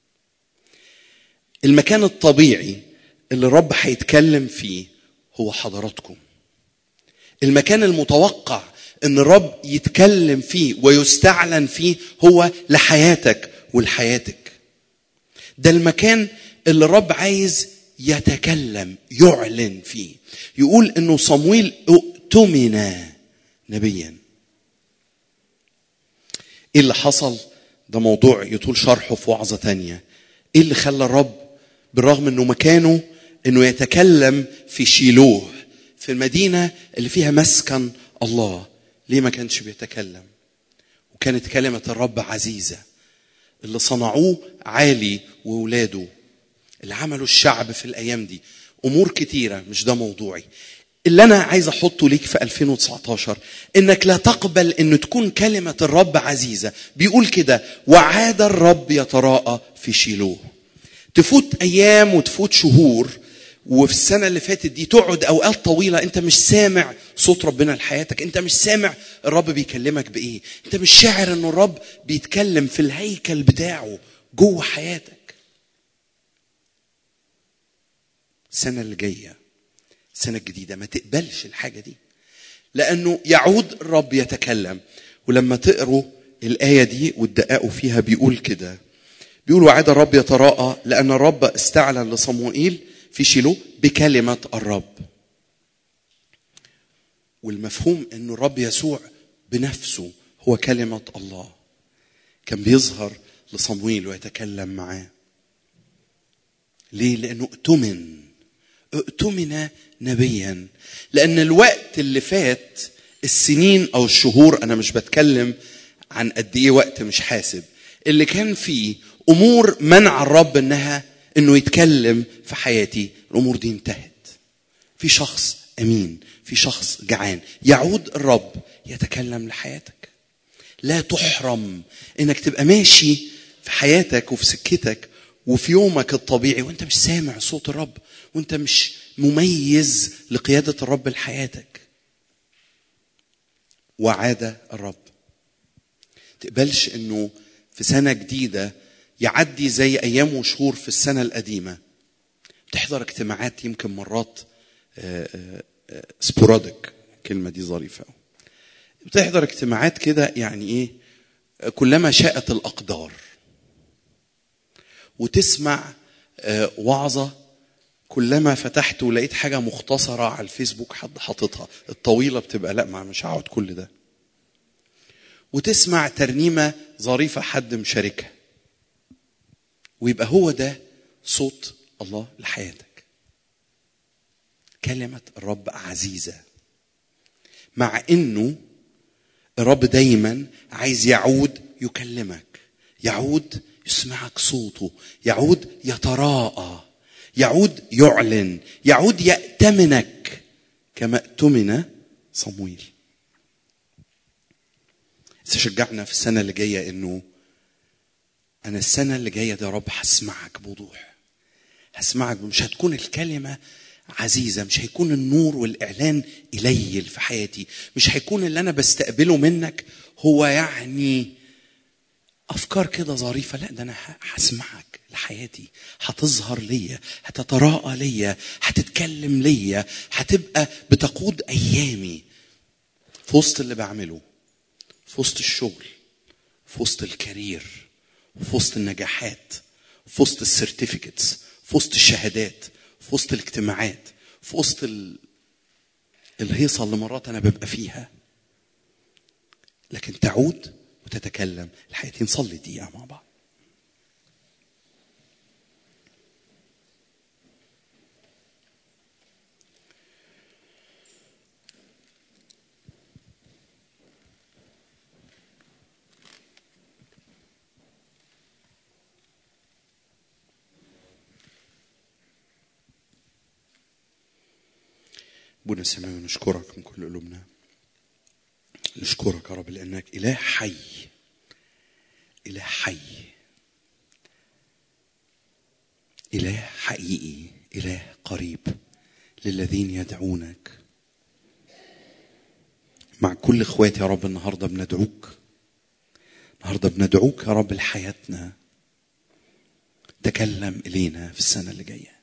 المكان الطبيعي اللي الرب هيتكلم فيه هو حضراتكم المكان المتوقع ان الرب يتكلم فيه ويستعلن فيه هو لحياتك ولحياتك ده المكان اللي الرب عايز يتكلم يعلن فيه يقول انه صمويل اؤتمن نبيا ايه اللي حصل ده موضوع يطول شرحه في وعظة تانية ايه اللي خلى الرب بالرغم انه مكانه انه يتكلم في شيلوه في المدينة اللي فيها مسكن الله ليه ما كانش بيتكلم وكانت كلمة الرب عزيزة اللي صنعوه عالي وولاده اللي عملوا الشعب في الأيام دي أمور كتيرة مش ده موضوعي اللي أنا عايز أحطه ليك في 2019 إنك لا تقبل إن تكون كلمة الرب عزيزة بيقول كده وعاد الرب يتراءى في شيلوه تفوت أيام وتفوت شهور وفي السنة اللي فاتت دي تقعد أوقات طويلة أنت مش سامع صوت ربنا لحياتك أنت مش سامع الرب بيكلمك بإيه أنت مش شاعر أن الرب بيتكلم في الهيكل بتاعه جوه حياتك السنة اللي جاية السنة الجديدة ما تقبلش الحاجة دي لأنه يعود الرب يتكلم ولما تقروا الآية دي وتدققوا فيها بيقول كده بيقول وعاد الرب يتراءى لأن الرب استعلن لصموئيل في شيلو بكلمة الرب والمفهوم أن الرب يسوع بنفسه هو كلمة الله كان بيظهر لصمويل ويتكلم معاه ليه؟ لأنه اؤتمن اؤتمن نبيا لأن الوقت اللي فات السنين أو الشهور أنا مش بتكلم عن قد إيه وقت مش حاسب اللي كان فيه أمور منع الرب إنها إنه يتكلم في حياتي الأمور دي انتهت في شخص أمين في شخص جعان يعود الرب يتكلم لحياتك لا تحرم انك تبقى ماشي في حياتك وفي سكتك وفي يومك الطبيعي وانت مش سامع صوت الرب وانت مش مميز لقيادة الرب لحياتك وعاد الرب تقبلش انه في سنة جديدة يعدي زي ايام وشهور في السنة القديمة بتحضر اجتماعات يمكن مرات سبورادك الكلمة دي ظريفة أوي. بتحضر اجتماعات كده يعني ايه كلما شاءت الاقدار وتسمع آه، وعظه كلما فتحت ولقيت حاجه مختصره على الفيسبوك حد حاططها الطويله بتبقى لا ما مش هقعد كل ده وتسمع ترنيمه ظريفه حد مشاركها ويبقى هو ده صوت الله لحياتك كلمه الرب عزيزه مع انه الرب دايما عايز يعود يكلمك يعود يسمعك صوته يعود يتراءى يعود يعلن يعود يأتمنك كما اؤتمن صمويل تشجعنا في السنة اللي جاية انه انا السنة اللي جاية ده يا رب هسمعك بوضوح هسمعك مش هتكون الكلمة عزيزة مش هيكون النور والإعلان قليل في حياتي مش هيكون اللي أنا بستقبله منك هو يعني أفكار كده ظريفة لا ده أنا هسمعك لحياتي هتظهر ليا هتتراءى ليا هتتكلم ليا هتبقى بتقود أيامي في وسط اللي بعمله في وسط الشغل في وسط الكارير في وسط النجاحات في وسط السيرتيفيكتس في وسط الشهادات في وسط الاجتماعات في وسط ال... الهيصه اللي مرات انا ببقى فيها لكن تعود وتتكلم الحياتين نصلي دقيقه مع بعض ابونا السماوي نشكرك من كل قلوبنا نشكرك يا رب لانك اله حي اله حي اله حقيقي اله قريب للذين يدعونك مع كل اخواتي يا رب النهارده بندعوك النهارده بندعوك يا رب لحياتنا تكلم الينا في السنه اللي جايه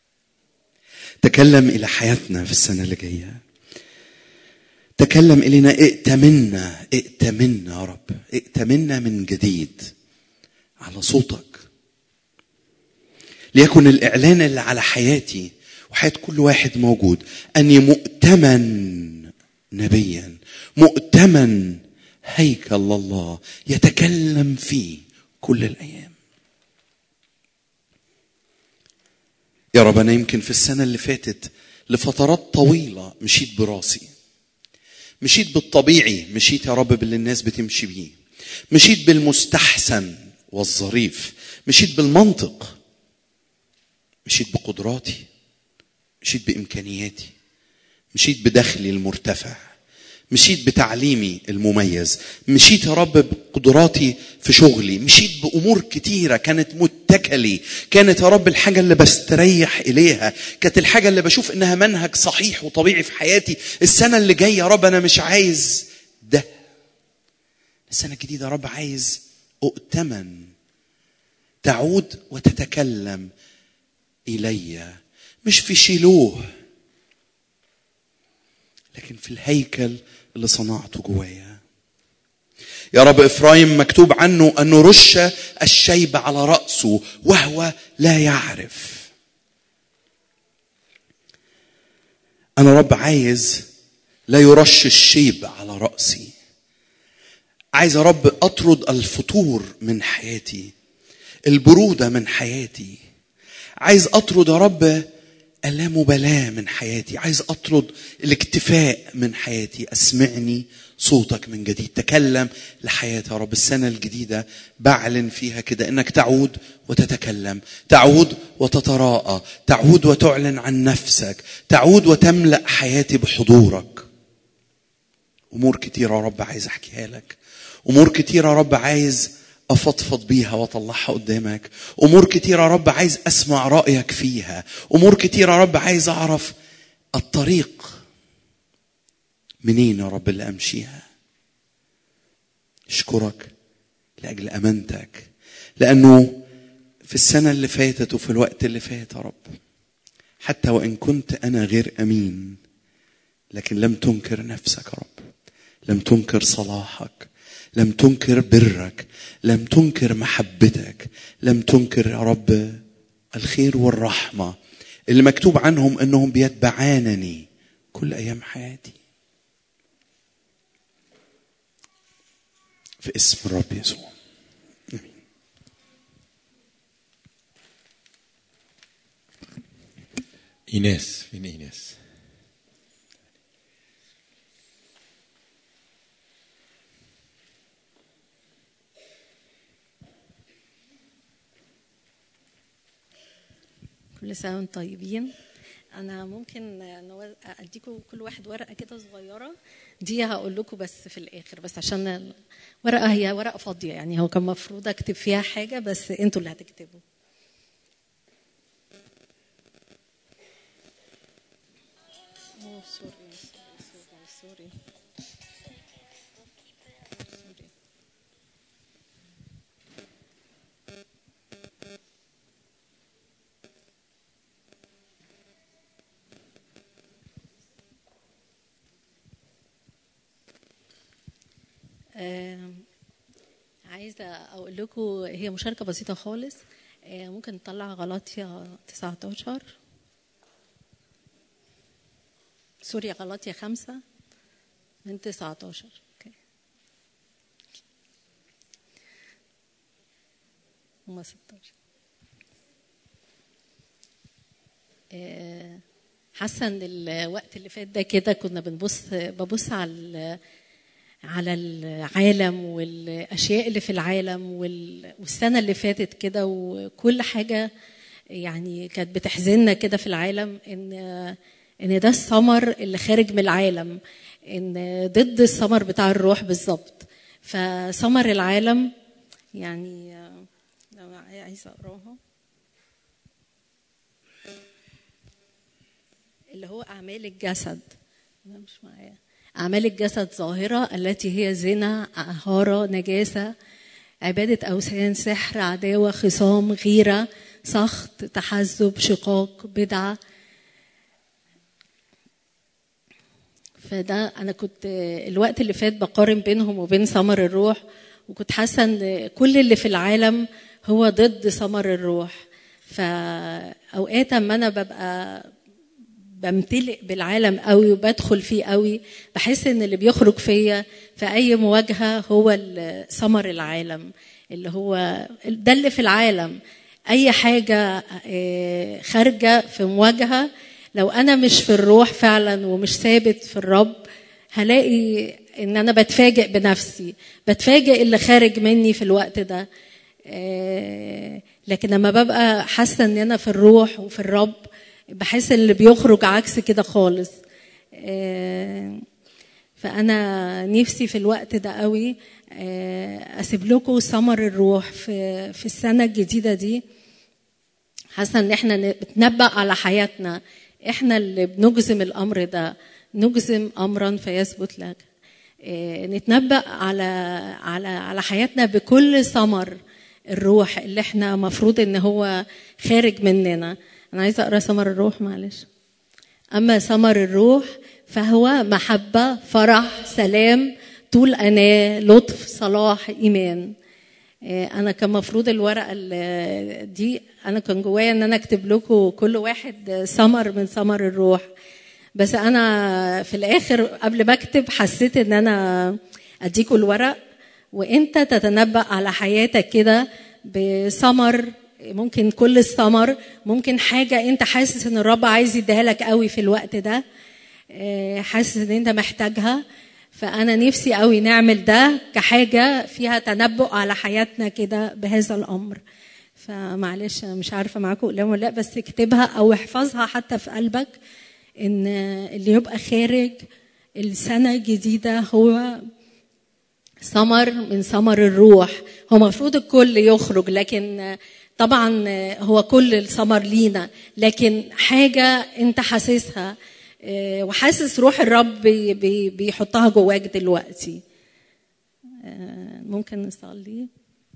تكلم الى حياتنا في السنه اللي جايه تكلم الينا ائتمنا ائتمنا يا رب ائتمنا من جديد على صوتك ليكن الاعلان اللي على حياتي وحياه كل واحد موجود اني مؤتمن نبيا مؤتمن هيكل الله يتكلم فيه كل الايام يا رب انا يمكن في السنه اللي فاتت لفترات طويله مشيت براسي مشيت بالطبيعي مشيت يا رب باللي الناس بتمشي بيه مشيت بالمستحسن والظريف مشيت بالمنطق مشيت بقدراتي مشيت بامكانياتي مشيت بدخلي المرتفع مشيت بتعليمي المميز مشيت يا رب بقدراتي في شغلي مشيت بامور كتيره كانت متكلي كانت يا رب الحاجه اللي بستريح اليها كانت الحاجه اللي بشوف انها منهج صحيح وطبيعي في حياتي السنه اللي جايه يا رب انا مش عايز ده السنه الجديده يا رب عايز اؤتمن تعود وتتكلم الي مش في شيلوه لكن في الهيكل اللي صنعته جوايا يا رب افرايم مكتوب عنه انه رش الشيب على راسه وهو لا يعرف انا رب عايز لا يرش الشيب على راسي عايز يا رب اطرد الفتور من حياتي البروده من حياتي عايز اطرد يا رب اللامبالاه من حياتي عايز اطرد الاكتفاء من حياتي اسمعني صوتك من جديد تكلم لحياتي يا رب السنه الجديده بعلن فيها كده انك تعود وتتكلم تعود وتتراءى تعود وتعلن عن نفسك تعود وتملا حياتي بحضورك امور كتيره يا رب عايز احكيها لك امور كتيره يا رب عايز افضفض بيها واطلعها قدامك امور كتيره يا رب عايز اسمع رايك فيها امور كتيره يا رب عايز اعرف الطريق منين يا رب اللي امشيها اشكرك لاجل امانتك لانه في السنه اللي فاتت وفي الوقت اللي فات يا رب حتى وان كنت انا غير امين لكن لم تنكر نفسك يا رب لم تنكر صلاحك لم تنكر برك لم تنكر محبتك لم تنكر يا رب الخير والرحمه اللي مكتوب عنهم انهم بيتبعانني كل ايام حياتي في اسم الرب يسوع امين ايناس فين ايناس كل سنة وانتم طيبين أنا ممكن نو- أديكم كل واحد ورقة كده صغيرة دي هقول لكم بس في الآخر بس عشان الورقة هي ورقة فاضية يعني هو كان المفروض أكتب فيها حاجة بس أنتوا اللي هتكتبوا أوه، سوري سوري سوري سوري سوري آم، عايزة أقول لكم هي مشاركة بسيطة خالص آه، ممكن نطلع غلطية 19 سوري غلطية خمسة من 19 أوكي. هما 16 آه، حاسة إن الوقت اللي فات ده كده كنا بنبص ببص على ال- على العالم والاشياء اللي في العالم وال- والسنه اللي فاتت كده وكل حاجه يعني كانت بتحزننا كده في العالم ان ان ده الثمر اللي خارج من العالم ان ضد الثمر بتاع الروح بالظبط فثمر العالم يعني لو عايزه اقراها اللي هو اعمال الجسد ده مش معايا أعمال الجسد ظاهرة التي هي زنا عهارة نجاسة عبادة أوثان سحر عداوة خصام غيرة سخط تحزب شقاق بدعة فده أنا كنت الوقت اللي فات بقارن بينهم وبين ثمر الروح وكنت حاسة إن كل اللي في العالم هو ضد ثمر الروح فأوقات أما أنا ببقى بمتلئ بالعالم قوي وبدخل فيه قوي بحس ان اللي بيخرج فيا في اي مواجهه هو ال- ثمر العالم اللي هو ده اللي في العالم اي حاجه آه، خارجه في مواجهه لو انا مش في الروح فعلا ومش ثابت في الرب هلاقي ان انا بتفاجئ بنفسي بتفاجئ اللي خارج مني في الوقت ده آه، لكن لما ببقى حاسه ان انا في الروح وفي الرب بحس اللي بيخرج عكس كده خالص آه، فانا نفسي في الوقت ده قوي آه، اسيب لكم ثمر الروح في في السنه الجديده دي حاسه ان احنا بنتنبأ على حياتنا احنا اللي بنجزم الامر ده نجزم امرا فيثبت لك إيه، نتنبأ على على على حياتنا بكل ثمر الروح اللي احنا مفروض ان هو خارج مننا انا عايزه اقرا ثمر الروح معلش اما ثمر الروح فهو محبه فرح سلام طول اناه لطف صلاح ايمان إيه، انا كان مفروض الورقه ال- دي انا كان جوايا ان انا اكتب لكم كل واحد ثمر من ثمر الروح بس انا في الاخر قبل ما اكتب حسيت ان انا اديكوا الورق وانت تتنبأ على حياتك كده بثمر ممكن كل الثمر ممكن حاجه انت حاسس ان الرب عايز يديها لك قوي في الوقت ده آه، حاسس ان انت محتاجها فانا نفسي قوي نعمل ده كحاجه فيها تنبؤ على حياتنا كده بهذا الامر فمعلش انا مش عارفه معاكم قلم ولا لا بس اكتبها او احفظها حتى في قلبك ان اللي يبقى خارج السنه الجديده هو ثمر من ثمر الروح هو المفروض الكل يخرج لكن طبعا هو كل الثمر لينا لكن حاجه انت حاسسها آه، وحاسس روح الرب بي- بي- بيحطها جواك دلوقتي آه، ممكن نصلي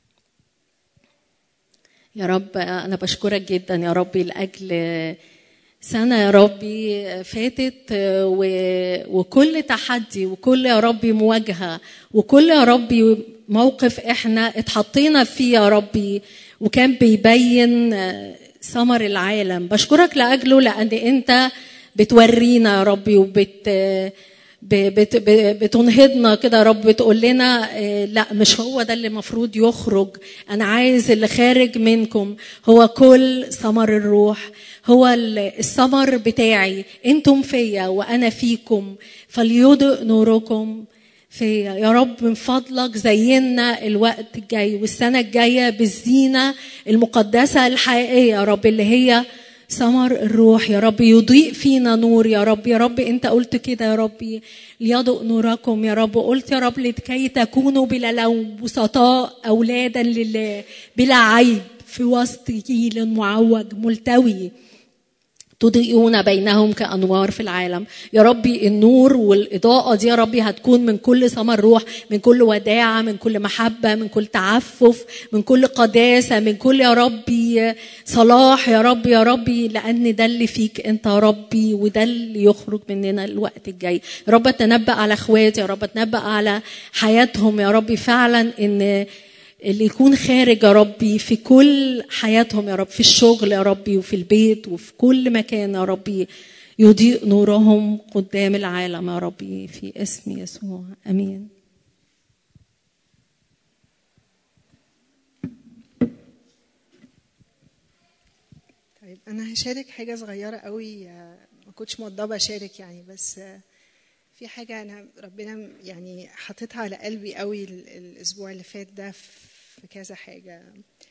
يا رب أنا بشكرك جدا يا ربي لأجل سنة يا ربي فاتت و- وكل تحدي وكل يا ربي مواجهة وكل يا ربي موقف احنا اتحطينا فيه يا ربي وكان بيبين ثمر العالم بشكرك لأجله لأن انت بتورينا يا ربي وبت ب- بت- ب- بتنهضنا كده يا رب بتقول لنا آه، لا مش هو ده اللي المفروض يخرج انا عايز اللي خارج منكم هو كل ثمر الروح هو ال- الثمر بتاعي انتم فيا وانا فيكم فليضئ نوركم فيا يا رب من فضلك زينا الوقت الجاي والسنة الجاية بالزينة المقدسة الحقيقية يا رب اللي هي ثمر الروح يا رب يضيء فينا نور يا رب يا رب انت قلت كده يا ربي ليضئ نوركم يا رب قلت يا رب لكي تكونوا بلا لوم بسطاء اولادا لله بلا عيب في وسط جيل معوج ملتوي تضيئون بينهم كأنوار في العالم يا ربي النور والإضاءة دي يا ربي هتكون من كل ثمر روح من كل وداعة من كل محبة من كل تعفف من كل قداسة من كل يا ربي صلاح يا ربي يا ربي لأن ده اللي فيك أنت يا ربي وده اللي يخرج مننا الوقت الجاي يا رب تنبأ على اخواتي يا رب تنبأ على حياتهم يا ربي فعلا ان اللي يكون خارج يا ربي في كل حياتهم يا رب في الشغل يا ربي وفي البيت وفي كل مكان يا ربي يضيء نورهم قدام العالم يا ربي في اسم يسوع امين طيب انا هشارك حاجه صغيره قوي آه، ما كنتش موضبه اشارك يعني بس آه، في حاجه انا ربنا يعني حاططها على قلبي قوي ال- الاسبوع اللي فات ده في كذا حاجه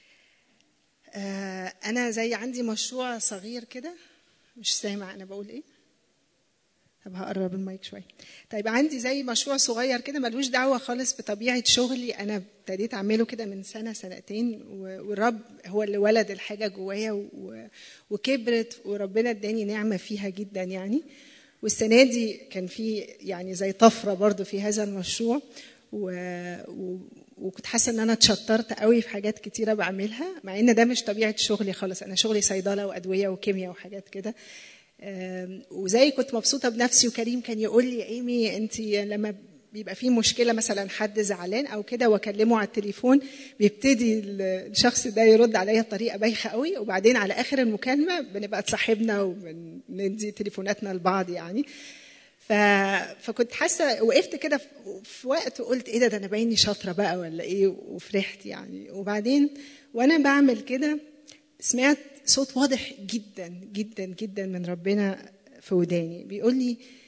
آه، انا زي عندي مشروع صغير كده مش سامع انا بقول ايه طب هقرب المايك شويه طيب عندي زي مشروع صغير كده ملوش دعوه خالص بطبيعه شغلي انا ابتديت اعمله كده من سنه سنتين و- والرب هو اللي ولد الحاجه جوايا و- وكبرت وربنا اداني نعمه فيها جدا يعني والسنه دي كان في يعني زي طفره برضو في هذا المشروع و... و... وكنت حاسه ان انا اتشطرت قوي في حاجات كتيره بعملها مع ان ده مش طبيعه شغلي خالص انا شغلي صيدله وادويه وكيمياء وحاجات كده آم، وزي كنت مبسوطه بنفسي وكريم كان يقول لي يا ايمي انت لما بيبقى في مشكله مثلا حد زعلان او كده واكلمه على التليفون بيبتدي ال- الشخص ده يرد عليا بطريقه بايخه قوي وبعدين على اخر المكالمه بنبقى اتصاحبنا وبندي تليفوناتنا لبعض يعني ف... فكنت حاسه وقفت كده في- في وقت وقلت ايه ده ده انا بايني شاطره بقى ولا ايه وفرحت يعني وبعدين وانا بعمل كده سمعت صوت واضح جدا جدا جدا من ربنا في وداني بيقول لي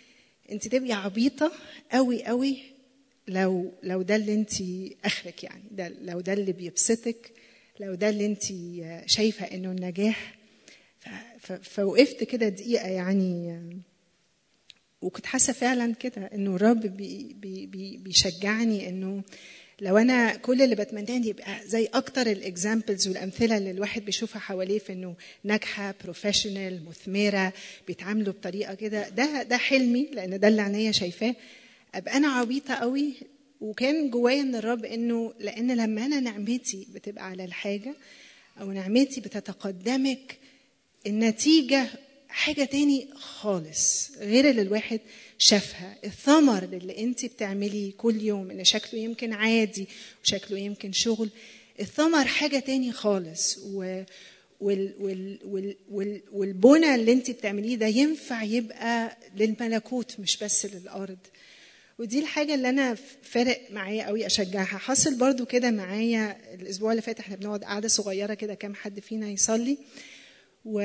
انت تبقي عبيطه قوي قوي لو لو ده اللي انت اخرك يعني ده لو ده اللي بيبسطك لو ده اللي انت شايفه انه النجاح ف- ف- فوقفت كده دقيقه يعني وكنت حاسه فعلا كده انه الرب بي بي بي بيشجعني انه لو انا كل اللي بتمناه إن يبقى زي اكتر الاكزامبلز والامثله اللي الواحد بيشوفها حواليه في انه ناجحه بروفيشنال مثمره بيتعاملوا بطريقه كده ده ده حلمي لان ده اللي عينيا شايفاه ابقى انا عبيطه قوي وكان جوايا من الرب انه لان لما انا نعمتي بتبقى على الحاجه او نعمتي بتتقدمك النتيجه حاجه تاني خالص غير اللي الواحد شافها الثمر اللي انت بتعمليه كل يوم ان شكله يمكن عادي وشكله يمكن شغل الثمر حاجه تاني خالص و وال وال وال وال والبنى اللي انت بتعمليه ده ينفع يبقى للملكوت مش بس للارض ودي الحاجه اللي انا فارق معايا قوي اشجعها حصل برضو كده معايا الاسبوع اللي فات احنا بنقعد قعده صغيره كده كام حد فينا يصلي و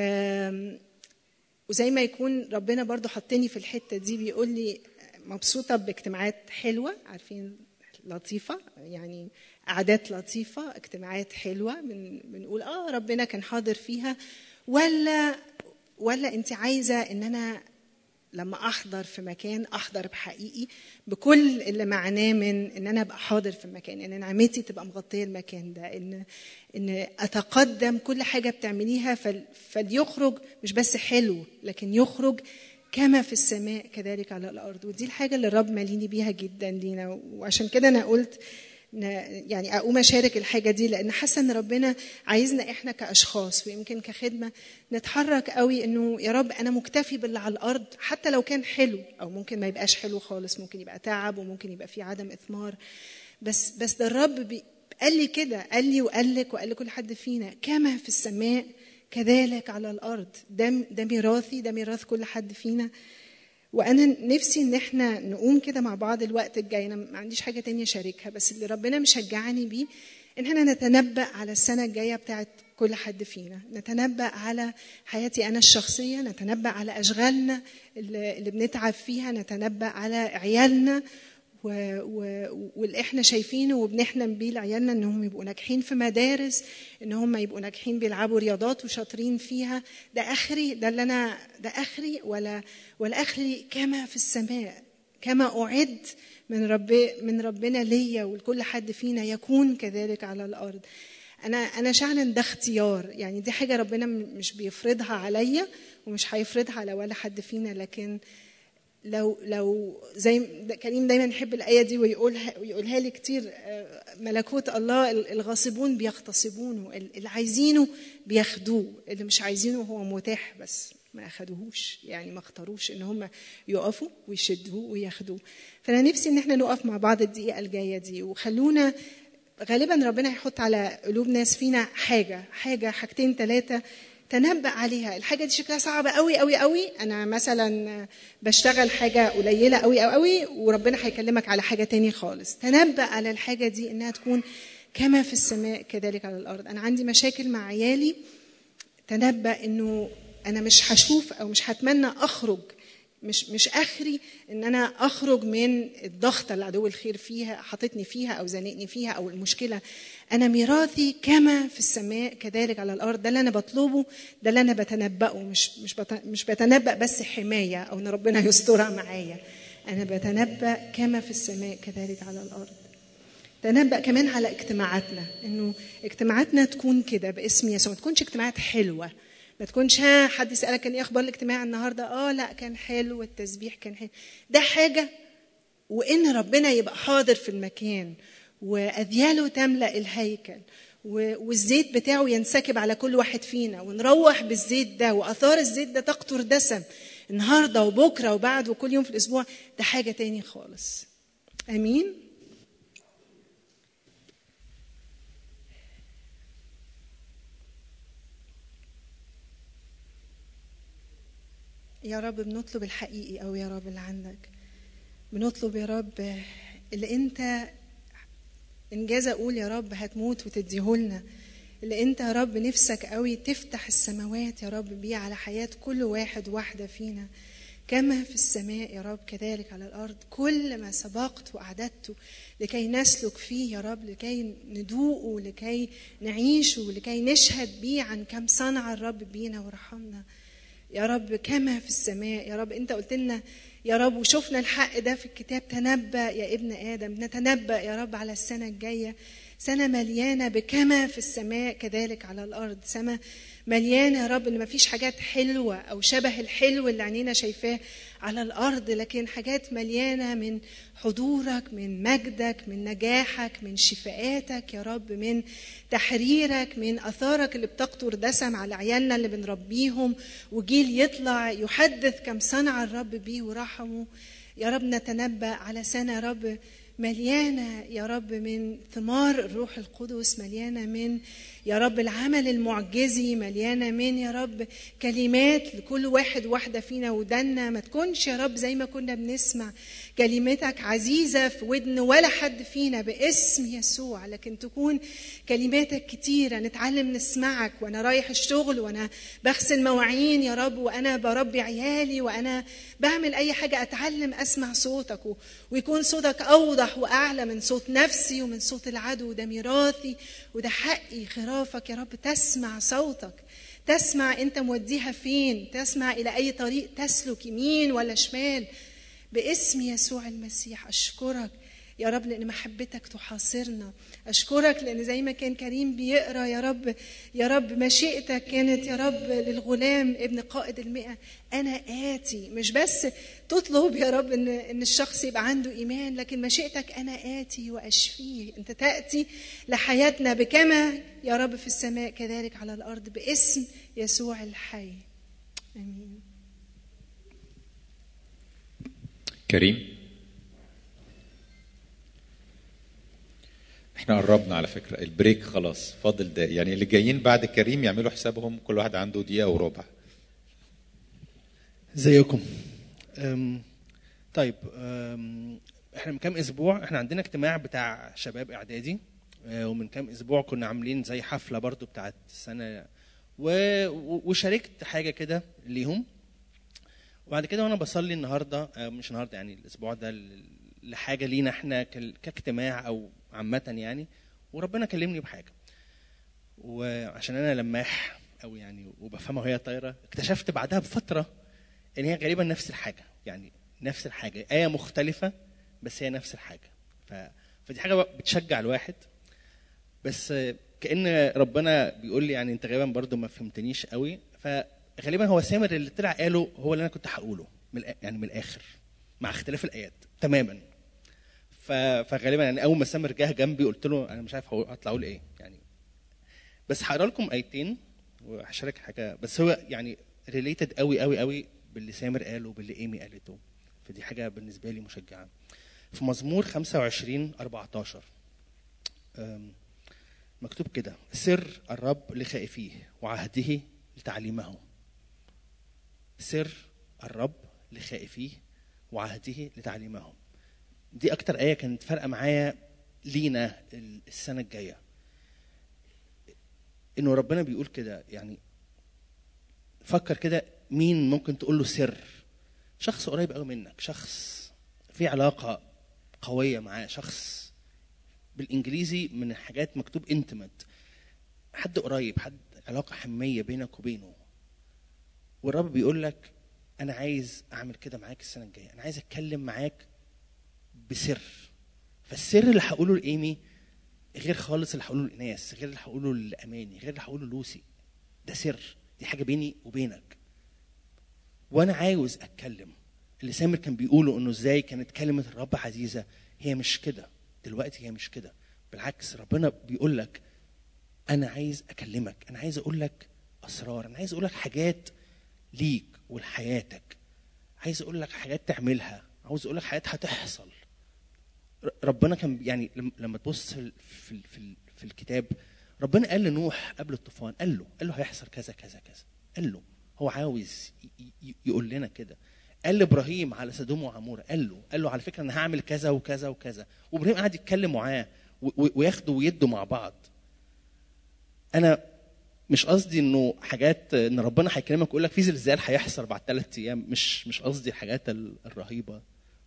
وزي ما يكون ربنا برضو حطني في الحته دي بيقول لي مبسوطه باجتماعات حلوه عارفين لطيفه يعني قعدات لطيفه اجتماعات حلوه بن بنقول اه ربنا كان حاضر فيها ولا ولا انت عايزه ان انا لما احضر في مكان احضر بحقيقي بكل اللي معناه من ان انا ابقى حاضر في المكان ان نعمتي تبقى مغطيه المكان ده ان ان اتقدم كل حاجه بتعمليها فل فليخرج مش بس حلو لكن يخرج كما في السماء كذلك على الارض ودي الحاجه اللي الرب ماليني بيها جدا لينا وعشان كده انا قلت يعني اقوم اشارك الحاجه دي لان حاسه ان ربنا عايزنا احنا كاشخاص ويمكن كخدمه نتحرك قوي انه يا رب انا مكتفي باللي على الارض حتى لو كان حلو او ممكن ما يبقاش حلو خالص ممكن يبقى تعب وممكن يبقى فيه عدم اثمار بس بس ده الرب بي قال لي كده قال لي وقال لك وقال لكل حد فينا كما في السماء كذلك على الارض ده ده ميراثي ده ميراث كل حد فينا وانا نفسي ان احنا نقوم كده مع بعض الوقت الجاي انا ما عنديش حاجه تانية اشاركها بس اللي ربنا مشجعني بيه ان احنا نتنبأ على السنه الجايه بتاعت كل حد فينا نتنبأ على حياتي انا الشخصيه نتنبأ على اشغالنا اللي اللي بنتعب فيها نتنبأ على عيالنا و... و... واللي احنا شايفينه وبنحلم بيه لعيالنا انهم يبقوا ناجحين في مدارس ان هم يبقوا ناجحين بيلعبوا رياضات وشاطرين فيها ده اخري ده اللي انا ده اخري ولا ولا اخري كما في السماء كما اعد من رب من ربنا ليا ولكل حد فينا يكون كذلك على الارض انا انا شعلا ده اختيار يعني دي حاجه ربنا مش بيفرضها عليا ومش هيفرضها على ولا حد فينا لكن لو لو زي كريم دايما يحب الايه دي ويقولها ويقولها لي كتير ملكوت الله الغاصبون بيغتصبونه اللي عايزينه بياخدوه اللي مش عايزينه هو متاح بس ما اخدوهوش يعني ما اختاروش ان هم يقفوا ويشدوه وياخدوه فانا نفسي ان احنا نقف مع بعض الدقيقه الجايه دي وخلونا غالبا ربنا هيحط على قلوب ناس فينا حاجه حاجه حاجتين ثلاثه تنبأ عليها الحاجة دي شكلها صعبة قوي قوي قوي أنا مثلا بشتغل حاجة قليلة قوي قوي قوي وربنا هيكلمك على حاجة تاني خالص تنبأ على الحاجة دي إنها تكون كما في السماء كذلك على الأرض أنا عندي مشاكل مع عيالي تنبأ إنه أنا مش هشوف أو مش هتمنى أخرج مش مش اخري ان انا اخرج من الضغط اللي عدو الخير فيها حاططني فيها او زنقني فيها او المشكله انا ميراثي كما في السماء كذلك على الارض ده اللي انا بطلبه ده اللي انا بتنبأه مش مش مش بتنبأ بس حمايه او ان ربنا يسترها معايا انا بتنبأ كما في السماء كذلك على الارض تنبأ كمان على اجتماعاتنا انه اجتماعاتنا تكون كده باسم يسوع ما تكونش اجتماعات حلوه ما تكونش ها حد يسالك كان ايه اخبار الاجتماع النهارده اه لا كان حلو والتسبيح كان حلو ده حاجه وان ربنا يبقى حاضر في المكان واذياله تملا الهيكل والزيت بتاعه ينسكب على كل واحد فينا ونروح بالزيت ده واثار الزيت ده تقطر دسم النهارده وبكره وبعد وكل يوم في الاسبوع ده حاجه تاني خالص امين يا رب بنطلب الحقيقي أو يا رب اللي عندك بنطلب يا رب اللي أنت إنجاز أقول يا رب هتموت وتديهولنا اللي أنت يا رب نفسك قوي تفتح السماوات يا رب بيه على حياة كل واحد واحدة فينا كما في السماء يا رب كذلك على الارض كل ما سبقت واعددت لكي نسلك فيه يا رب لكي ندوقه لكي نعيشه لكي نشهد بيه عن كم صنع الرب بينا ورحمنا يا رب كما في السماء يا رب انت قلت لنا يا رب وشفنا الحق ده في الكتاب تنبأ يا ابن آدم نتنبأ يا رب على السنة الجاية سنة مليانة بكما في السماء كذلك على الأرض سنة مليانة يا رب إن مفيش حاجات حلوة أو شبه الحلو اللي عينينا شايفاه على الأرض لكن حاجات مليانة من حضورك من مجدك من نجاحك من شفاءاتك يا رب من تحريرك من أثارك اللي بتقطر دسم على عيالنا اللي بنربيهم وجيل يطلع يحدث كم صنع الرب بيه ورحمه يا رب نتنبأ على سنة يا رب مليانة يا رب من ثمار الروح القدس مليانة من يا رب العمل المعجزي مليانة من يا رب كلمات لكل واحد واحدة فينا ودنا ما تكونش يا رب زي ما كنا بنسمع كلمتك عزيزة في ودن ولا حد فينا باسم يسوع لكن تكون كلماتك كتيرة نتعلم نسمعك وأنا رايح الشغل وأنا بغسل مواعين يا رب وأنا بربي عيالي وأنا بعمل أي حاجة أتعلم أسمع صوتك و- ويكون صوتك أوضح وأعلى من صوت نفسي ومن صوت العدو ده ميراثي وده حقي خرافك يا رب تسمع صوتك تسمع أنت موديها فين تسمع إلى أي طريق تسلك يمين ولا شمال باسم يسوع المسيح أشكرك يا رب لأن محبتك تحاصرنا أشكرك لأن زي ما كان كريم بيقرأ يا رب يا رب مشيئتك كانت يا رب للغلام ابن قائد المئة أنا آتي مش بس تطلب يا رب إن, إن الشخص يبقى عنده إيمان لكن مشيئتك أنا آتي وأشفيه أنت تأتي لحياتنا بكما يا رب في السماء كذلك على الأرض باسم يسوع الحي آمين كريم احنا قربنا على فكرة البريك خلاص فاضل دقيقة يعني اللي جايين بعد كريم يعملوا حسابهم كل واحد عنده دقيقة وربع ازيكم أم، طيب أم، احنا من كام اسبوع احنا عندنا اجتماع بتاع شباب اعدادي أه، ومن كام اسبوع كنا عاملين زي حفله برضو بتاعت السنه و- و- وشاركت حاجه كده ليهم وبعد كده وانا بصلي النهارده أه، مش النهارده يعني الاسبوع ده ل- لحاجه لينا احنا كال- كاجتماع او عامه يعني وربنا كلمني بحاجه وعشان انا لماح او يعني وبفهمها وهي طايره اكتشفت بعدها بفتره ان هي غالبا نفس الحاجه يعني نفس الحاجه ايه مختلفه بس هي نفس الحاجه ف... فدي حاجه بتشجع الواحد بس كان ربنا بيقول لي يعني انت غالبا برضو ما فهمتنيش قوي فغالبا هو سامر اللي طلع قاله هو اللي انا كنت هقوله من الآ- يعني من الاخر مع اختلاف الايات تماما ف... فغالبا يعني اول ما سامر جه جنبي قلت له انا مش عارف هو- هطلع اقول ايه يعني بس هقرا لكم ايتين وهشارك حاجه بس هو يعني ريليتد قوي قوي قوي باللي سامر قاله وباللي ايمي قالته فدي حاجه بالنسبه لي مشجعه في مزمور 25 14 أم، مكتوب كده سر الرب لخائفيه وعهده لتعليمهم سر الرب لخائفيه وعهده لتعليمهم دي اكتر ايه كانت فارقه معايا لينا السنه الجايه انه ربنا بيقول كده يعني فكر كده مين ممكن تقول له سر شخص قريب قوي منك شخص في علاقه قويه معاه شخص بالانجليزي من الحاجات مكتوب انتمت حد قريب حد علاقه حميه بينك وبينه والرب بيقول لك انا عايز اعمل كده معاك السنه الجايه انا عايز اتكلم معاك بسر فالسر اللي هقوله لايمي غير خالص اللي هقوله لإناس غير اللي هقوله لأماني غير اللي هقوله لوسي ده سر دي حاجة بيني وبينك وأنا عاوز أتكلم اللي سامر كان بيقوله إنه إزاي كانت كلمة الرب عزيزة هي مش كده دلوقتي هي مش كده بالعكس ربنا بيقول لك أنا عايز أكلمك أنا عايز أقول لك أسرار أنا عايز أقول لك حاجات ليك ولحياتك عايز أقول لك حاجات تعملها عاوز أقول لك حاجات هتحصل ربنا كان يعني لم- لما تبص في في في, في الكتاب ربنا قال لنوح قبل الطوفان قال له قال له هيحصل كذا كذا كذا قال له هو عاوز ي- ي- يقول لنا كده قال لابراهيم على سدوم وعموره قال له قال له على فكره انا هعمل كذا وكذا وكذا وابراهيم قعد يتكلم معاه و- و- وياخدوا ويدوا مع بعض انا مش قصدي انه حاجات ان ربنا هيكلمك ويقول لك في زلزال هيحصل بعد ثلاث ايام مش مش قصدي الحاجات ال- الرهيبه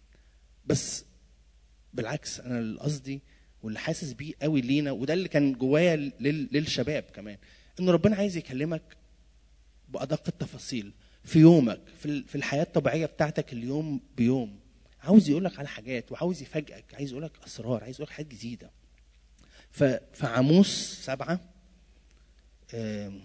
بس بالعكس انا اللي قصدي واللي حاسس بيه قوي لينا وده اللي كان جوايا لل- للشباب كمان ان ربنا عايز يكلمك بادق التفاصيل في يومك في ال- في الحياه الطبيعيه بتاعتك اليوم بيوم عاوز يقول لك على حاجات وعاوز يفاجئك عايز يقول لك اسرار عايز يقول لك حاجات جديده ف- فعاموس سبعه آم،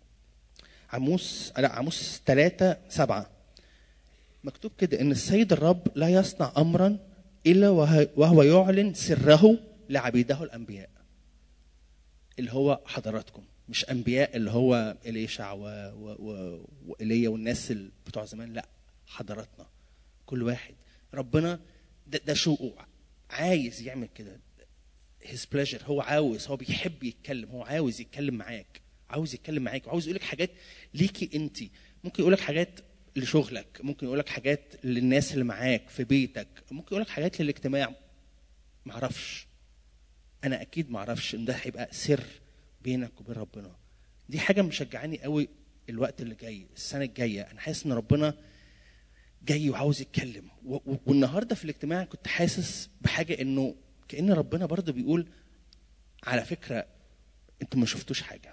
عاموس لا عاموس ثلاثة سبعة مكتوب كده ان السيد الرب لا يصنع امرا الا وه- وهو يعلن سره لعبيده الانبياء اللي هو حضراتكم مش انبياء اللي هو اليشع و... و... و... وايليا والناس اللي بتوع زمان لا حضراتنا كل واحد ربنا ده, ده شوقه عايز يعمل كده his pleasure هو عاوز هو بيحب يتكلم هو عاوز يتكلم معاك عاوز يتكلم معاك وعاوز يقول لك حاجات ليكي انت ممكن يقول لك حاجات لشغلك ممكن يقول لك حاجات للناس اللي معاك في بيتك ممكن يقول لك حاجات للاجتماع ما اعرفش انا اكيد ما اعرفش ان ده هيبقى سر بينك وبين ربنا دي حاجه مشجعاني قوي الوقت اللي جاي السنه الجايه انا حاسس ان ربنا جاي وعاوز يتكلم و- و- والنهارده في الاجتماع كنت حاسس بحاجه انه كان ربنا برضه بيقول على فكره انتوا ما شفتوش حاجه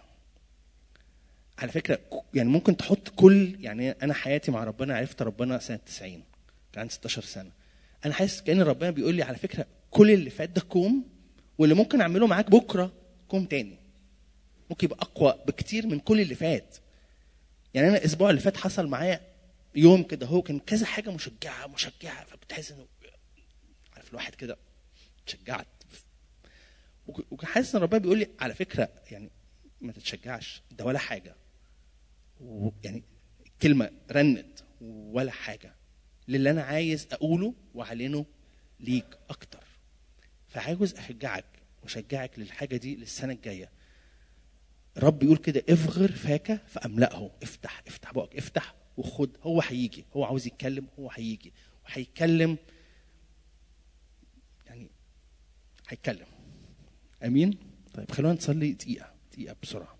على فكره ك- يعني ممكن تحط كل يعني انا حياتي مع ربنا عرفت ربنا سنه 90 كان عندي 16 سنه انا حاسس كان ربنا بيقول لي على فكره كل اللي فات ده كوم واللي ممكن اعمله معاك بكره كوم تاني ممكن يبقى اقوى بكتير من كل اللي فات يعني انا الاسبوع اللي فات حصل معايا يوم كده هو كان كذا حاجه مشجعه مشجعه فبتحس انه عارف الواحد كده اتشجعت وك- وكان حاسس ان ربنا بيقول لي على فكره يعني ما تتشجعش ده ولا حاجه و- يعني كلمه رنت ولا حاجه للي انا عايز اقوله واعلنه ليك اكتر فعاوز اشجعك واشجعك للحاجه دي للسنه الجايه رب يقول كده افغر فاك فاملأه افتح افتح بقك افتح وخد هو هيجي هو عاوز يتكلم هو هيجي وهيتكلم يعني هيتكلم امين طيب خلونا نصلي دقيقه دقيقه بسرعه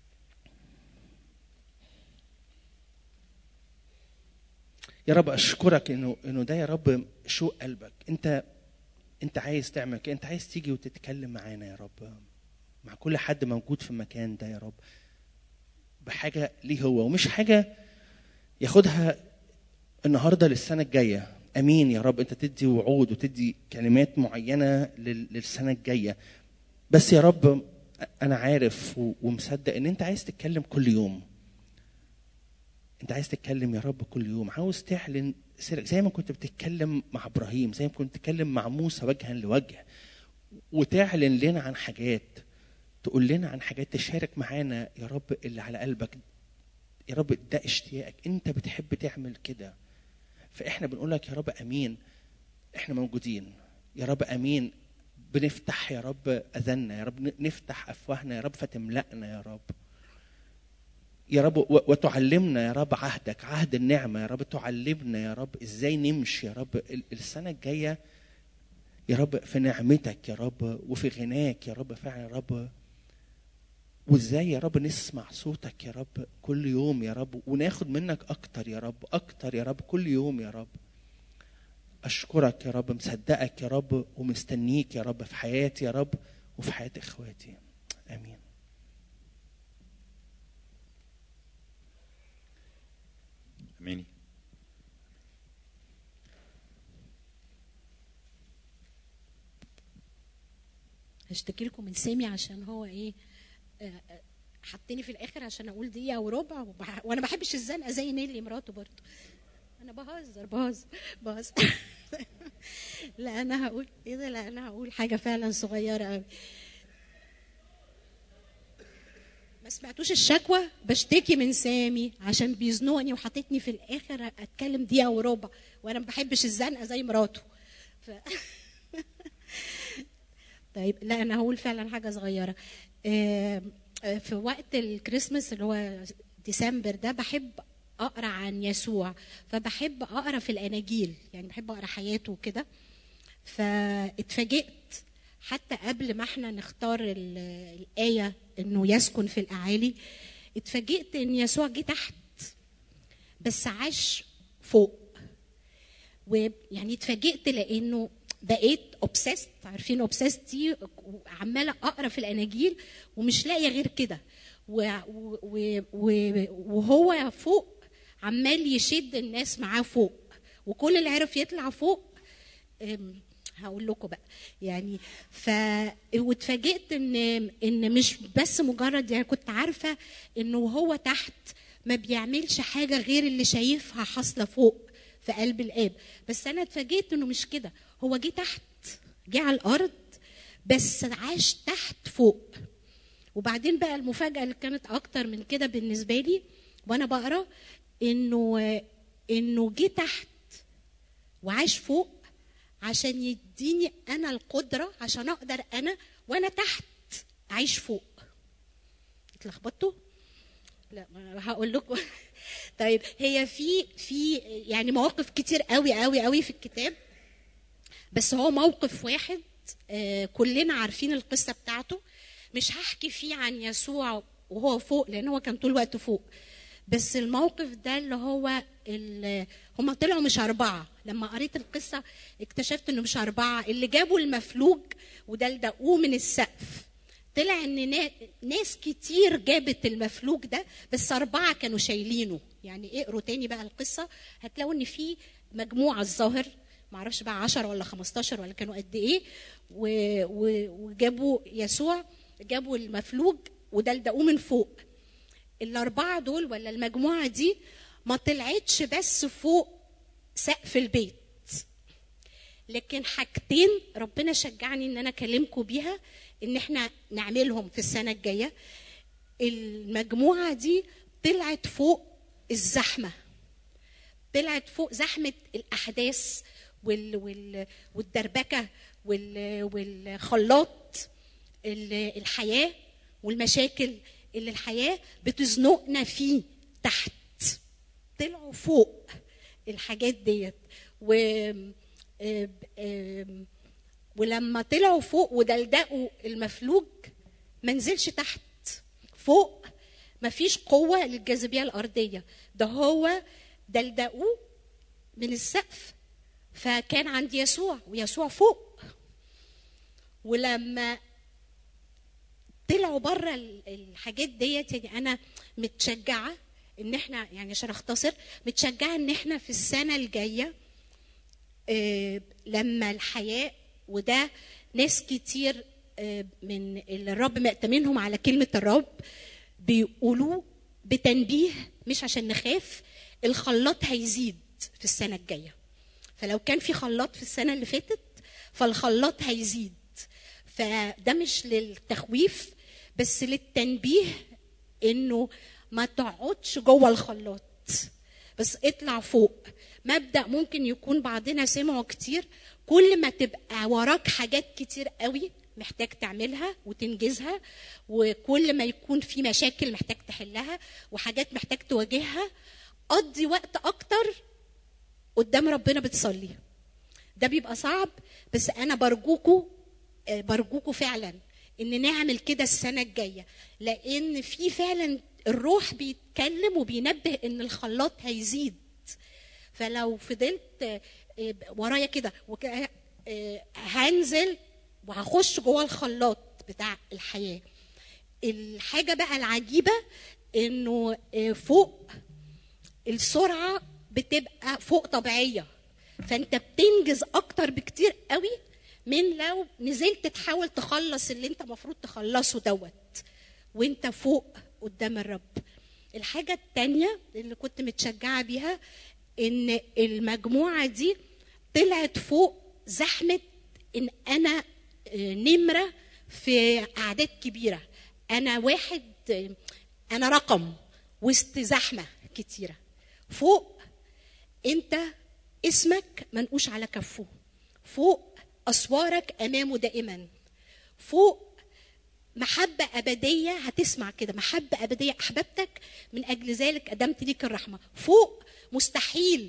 يا رب اشكرك انه انه ده يا رب شوق قلبك انت انت عايز تعمل كده انت عايز تيجي وتتكلم معانا يا رب مع كل حد موجود في المكان ده يا رب بحاجه ليه هو ومش حاجه ياخدها النهارده للسنه الجايه امين يا رب انت تدي وعود وتدي كلمات معينه لل- للسنه الجايه بس يا رب انا عارف و- ومصدق ان انت عايز تتكلم كل يوم انت عايز تتكلم يا رب كل يوم عاوز تعلن سرك زي ما كنت بتتكلم مع ابراهيم زي ما كنت بتتكلم مع موسى وجها لوجه وتعلن لنا عن حاجات تقول لنا عن حاجات تشارك معانا يا رب اللي على قلبك يا رب ده اشتياقك انت بتحب تعمل كده فاحنا بنقول لك يا رب امين احنا موجودين يا رب امين بنفتح يا رب اذاننا يا رب نفتح افواهنا يا رب فتملأنا يا رب يا رب و- وتعلمنا يا رب عهدك عهد النعمه يا رب تعلمنا يا رب ازاي نمشي يا رب ال- السنه الجايه يا رب في نعمتك يا رب وفي غناك يا رب فعلا يا رب وازاي يا رب نسمع صوتك يا رب كل يوم يا رب وناخد منك اكتر يا رب اكتر يا رب كل يوم يا رب اشكرك يا رب مصدقك يا رب ومستنيك يا رب في حياتي يا رب وفي حياه اخواتي امين امين هشتكي لكم من سامي عشان هو ايه آه، آه، حطني في الاخر عشان اقول دقيقه وربع وبح... وانا ما بحبش الزنقه زي نيلي مراته برضه انا بهزر بهزر بهزر لا انا هقول ايه ده لا انا هقول حاجه فعلا صغيره قوي ما سمعتوش الشكوى بشتكي من سامي عشان بيزنقني وحاططني في الاخر اتكلم دقيقه وربع وانا ما بحبش الزنقه زي مراته ف... طيب لا انا هقول فعلا حاجه صغيره آه، آه، في وقت الكريسماس اللي هو ديسمبر ده بحب اقرا عن يسوع فبحب اقرا في الاناجيل يعني بحب اقرا حياته وكده فاتفاجئت حتى قبل ما احنا نختار ال- الايه انه يسكن في الاعالي اتفاجئت ان يسوع جه تحت بس عاش فوق ويعني اتفاجئت لانه بقيت اوبسيست عارفين اوبسيست دي عماله اقرا في الاناجيل ومش لاقيه غير كده و- و- و- وهو فوق عمال يشد الناس معاه فوق وكل اللي عرف يطلع فوق أم، هقول لكم بقى يعني ف واتفاجئت ان ان مش بس مجرد يعني كنت عارفه انه هو تحت ما بيعملش حاجه غير اللي شايفها حاصله فوق في قلب الاب بس انا اتفاجئت انه مش كده هو جه تحت جه على الارض بس عاش تحت فوق وبعدين بقى المفاجاه اللي كانت اكتر من كده بالنسبه لي وانا بقرا انه انه جه تحت وعاش فوق عشان يديني انا القدره عشان اقدر انا وانا تحت اعيش فوق اتلخبطتوا لا ما هقول لكم طيب هي في في يعني مواقف كتير قوي قوي قوي في الكتاب بس هو موقف واحد آه، كلنا عارفين القصه بتاعته مش هحكي فيه عن يسوع وهو فوق لان هو كان طول الوقت فوق بس الموقف ده اللي هو ال- هما طلعوا مش أربعة لما قريت القصة اكتشفت إنه مش أربعة اللي جابوا المفلوج ودلدقوه من السقف طلع إن نا- ناس كتير جابت المفلوج ده بس أربعة كانوا شايلينه يعني اقروا تاني بقى القصة هتلاقوا إن في مجموعة الظاهر معرفش بقى 10 ولا 15 ولا كانوا قد إيه و- و- وجابوا يسوع جابوا المفلوج ودلدقوه من فوق الأربعة دول ولا المجموعة دي ما طلعتش بس فوق سقف البيت لكن حاجتين ربنا شجعني ان انا اكلمكم بيها ان احنا نعملهم في السنه الجايه المجموعه دي طلعت فوق الزحمه طلعت فوق زحمه الاحداث وال وال والدربكه وال والخلاط ال- الحياه والمشاكل اللي الحياه بتزنقنا فيه تحت طلعوا فوق الحاجات ديت و آم، آم، ولما طلعوا فوق ودلدقوا المفلوج ما نزلش تحت فوق مفيش قوة للجاذبية الأرضية ده هو دلدقوه من السقف فكان عند يسوع ويسوع فوق ولما طلعوا بره ال- الحاجات ديت يعني انا متشجعه ان احنا يعني عشان اختصر متشجعه ان احنا في السنه الجايه آه، لما الحياه وده ناس كتير آه، من اللي الرب مأتمنهم على كلمه الرب بيقولوا بتنبيه مش عشان نخاف الخلاط هيزيد في السنه الجايه فلو كان في خلاط في السنه اللي فاتت فالخلاط هيزيد فده مش للتخويف بس للتنبيه انه ما تقعدش جوه الخلاط بس اطلع فوق مبدا ممكن يكون بعضنا سمعه كتير كل ما تبقى وراك حاجات كتير قوي محتاج تعملها وتنجزها وكل ما يكون في مشاكل محتاج تحلها وحاجات محتاج تواجهها قضي وقت اكتر قدام ربنا بتصلي ده بيبقى صعب بس انا برجوكوا آه، برجوكوا فعلا ان نعمل كده السنه الجايه لان في فعلا الروح بيتكلم وبينبه ان الخلاط هيزيد فلو فضلت آه، آه، ورايا كده وك- آه، هنزل وهخش جوه الخلاط بتاع الحياه الحاجه بقى العجيبه انه آه، فوق السرعه بتبقى فوق طبيعيه فانت بتنجز اكتر بكتير قوي من لو نزلت تحاول تخلص اللي انت المفروض تخلصه دوت وانت فوق قدام الرب الحاجة التانية اللي كنت متشجعة بيها ان المجموعة دي طلعت فوق زحمة ان انا آه، نمرة في اعداد كبيرة انا واحد آه، انا رقم وسط زحمة كتيرة فوق انت اسمك منقوش على كفه فوق اسوارك امامه دائما فوق محبة أبدية هتسمع كده محبة أبدية أحببتك من أجل ذلك قدمت ليك الرحمة فوق مستحيل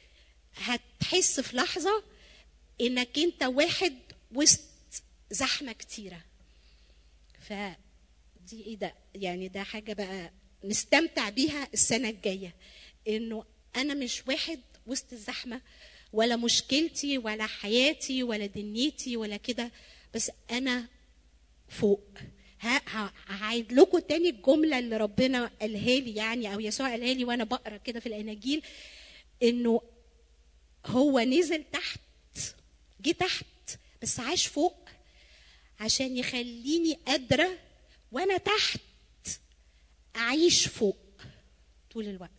هتحس في لحظة إنك أنت واحد وسط زحمة كتيرة فدي إيه ده يعني ده حاجة بقى نستمتع بيها السنه الجايه انه انا مش واحد وسط الزحمه ولا مشكلتي ولا حياتي ولا دنيتي ولا كده بس انا فوق ه- ه- هعيد لكم تاني الجمله اللي ربنا قالها لي يعني او يسوع قالها لي وانا بقرا كده في الاناجيل انه هو نزل تحت جه تحت بس عاش فوق عشان يخليني قادره وانا تحت اعيش فوق طول الوقت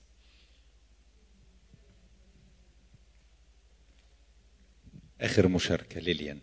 اخر مشاركه ليليان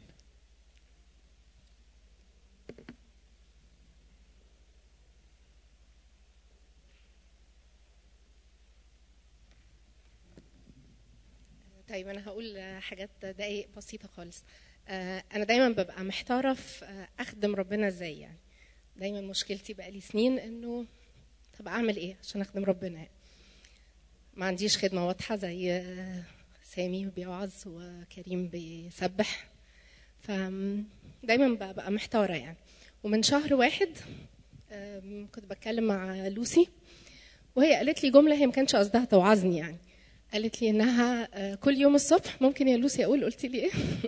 طيب انا هقول حاجات دقايق بسيطه خالص آه، انا دايما ببقى محتاره في آه، اخدم ربنا ازاي يعني دايما مشكلتي بقالي سنين انه طب اعمل ايه عشان اخدم ربنا يعني. ما عنديش خدمه واضحه زي آه، سامي بيوعظ وكريم بيسبح فدايما ببقى محتاره يعني ومن شهر واحد آم، كنت بتكلم مع لوسي وهي قالت لي جمله هي ما كانش قصدها توعظني يعني قالت لي انها آه، كل يوم الصبح ممكن يا لوسي اقول قلت لي ايه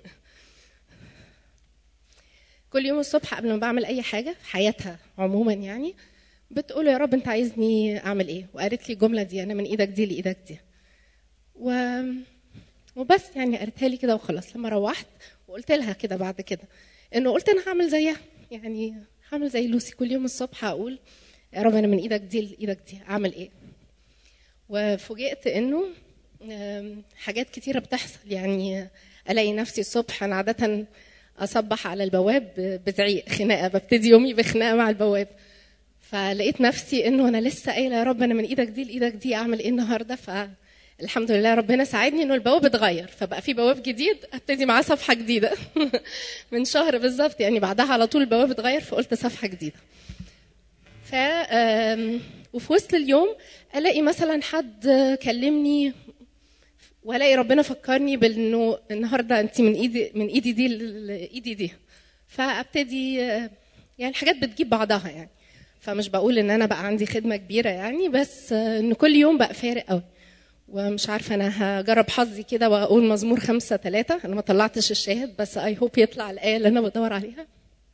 كل يوم الصبح قبل ما بعمل اي حاجه في حياتها عموما يعني بتقول يا رب انت عايزني اعمل ايه وقالت لي الجمله دي انا من ايدك دي لايدك دي و... وبس يعني قالتها لي كده وخلاص لما روحت وقلت لها كده بعد كده انه قلت انا هعمل زيها يعني هعمل زي لوسي كل يوم الصبح هقول يا رب انا من ايدك دي لايدك دي اعمل ايه وفوجئت انه آم، حاجات كتيره بتحصل يعني الاقي نفسي الصبح انا عاده اصبح على البواب بزعيق خناقه ببتدي يومي بخناقه مع البواب فلقيت نفسي انه انا لسه قايله يا رب انا من ايدك دي لايدك دي اعمل ايه النهارده فالحمد لله ربنا ساعدني انه البواب اتغير فبقى في بواب جديد ابتدي معاه صفحه جديده من شهر بالظبط يعني بعدها على طول البواب اتغير فقلت صفحه جديده ف آم، وفي وسط اليوم الاقي مثلا حد كلمني والاقي ربنا فكرني بانه النهارده انت من ايدي من ايدي دي لايدي دي فابتدي آه، يعني الحاجات بتجيب بعضها يعني فمش بقول ان انا بقى عندي خدمه كبيره يعني بس آه، ان كل يوم بقى فارق قوي ومش عارفه انا هجرب حظي كده واقول مزمور خمسة ثلاثة انا ما طلعتش الشاهد بس اي هوب يطلع الايه اللي انا بدور عليها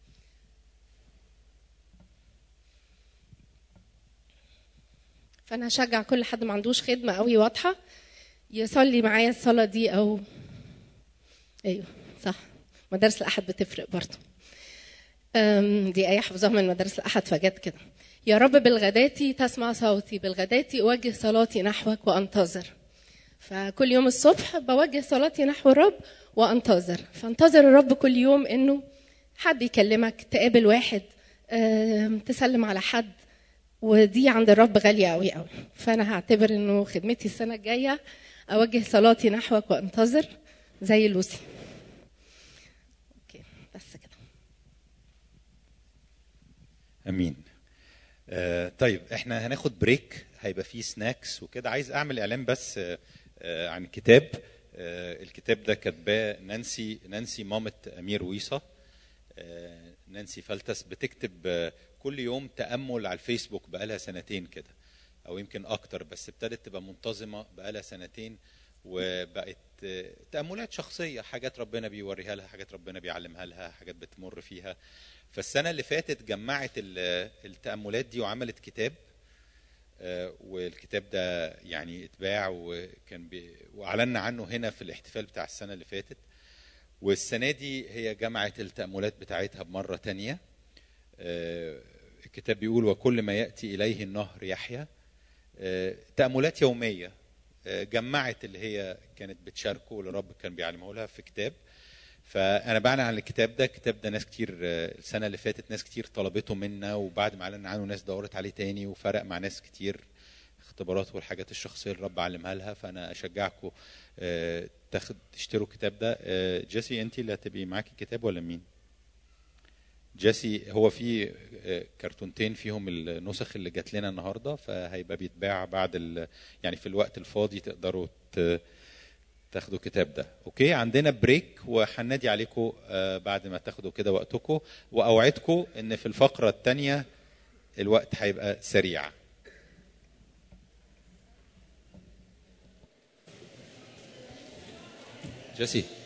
فانا هشجع كل حد ما عندوش خدمه قوي واضحه يصلي معايا الصلاه دي او ايوه صح مدارس الاحد بتفرق برضه أم، دي آية حافظاها من مدارس الأحد فجت كده يا رب بالغداة تسمع صوتي بالغداة أوجه صلاتي نحوك وأنتظر فكل يوم الصبح بوجه صلاتي نحو الرب وأنتظر فانتظر الرب كل يوم إنه حد يكلمك تقابل واحد أم، تسلم على حد ودي عند الرب غالية قوي قوي فأنا هعتبر إنه خدمتي السنة الجاية أوجه صلاتي نحوك وأنتظر زي لوسي أوكي بس كده امين آه طيب احنا هناخد بريك هيبقى فيه سناكس وكده عايز اعمل اعلان بس آه آه عن كتاب آه الكتاب ده كاتباه نانسي نانسي مامة امير ويصه آه نانسي فلتس بتكتب آه كل يوم تامل على الفيسبوك بقالها سنتين كده او يمكن اكتر بس ابتدت تبقى منتظمه بقالها سنتين وبقت آه، تاملات شخصيه حاجات ربنا بيوريها لها حاجات ربنا بيعلمها لها حاجات بتمر فيها فالسنه اللي فاتت جمعت ال- التاملات دي وعملت كتاب آه، والكتاب ده يعني اتباع وكان بي واعلنا عنه هنا في الاحتفال بتاع السنه اللي فاتت والسنه دي هي جمعت التاملات بتاعتها بمره تانية آه، الكتاب بيقول وكل ما ياتي اليه النهر يحيا آه، تاملات يوميه آه، جمعت اللي هي كانت بتشاركه واللي الرب كان بيعلمه لها في كتاب فانا بعلن عن الكتاب ده الكتاب ده ناس كتير آه، السنه اللي فاتت ناس كتير طلبته منا وبعد ما اعلنا عنه ناس دورت عليه تاني وفرق مع ناس كتير اختبارات والحاجات الشخصيه اللي الرب علمها لها فانا اشجعكم آه، تاخد تشتروا الكتاب ده آه، جيسي انت اللي هتبقي معاكي الكتاب ولا مين؟ جيسي هو في آه، كرتونتين فيهم النسخ اللي جات لنا النهارده فهيبقى بيتباع بعد ال... يعني في الوقت الفاضي تقدروا ت... تاخدوا الكتاب ده اوكي عندنا بريك وهنادي عليكم آه، بعد ما تاخدوا كده وقتكم واوعدكم ان في الفقره الثانيه الوقت هيبقى سريع جيسي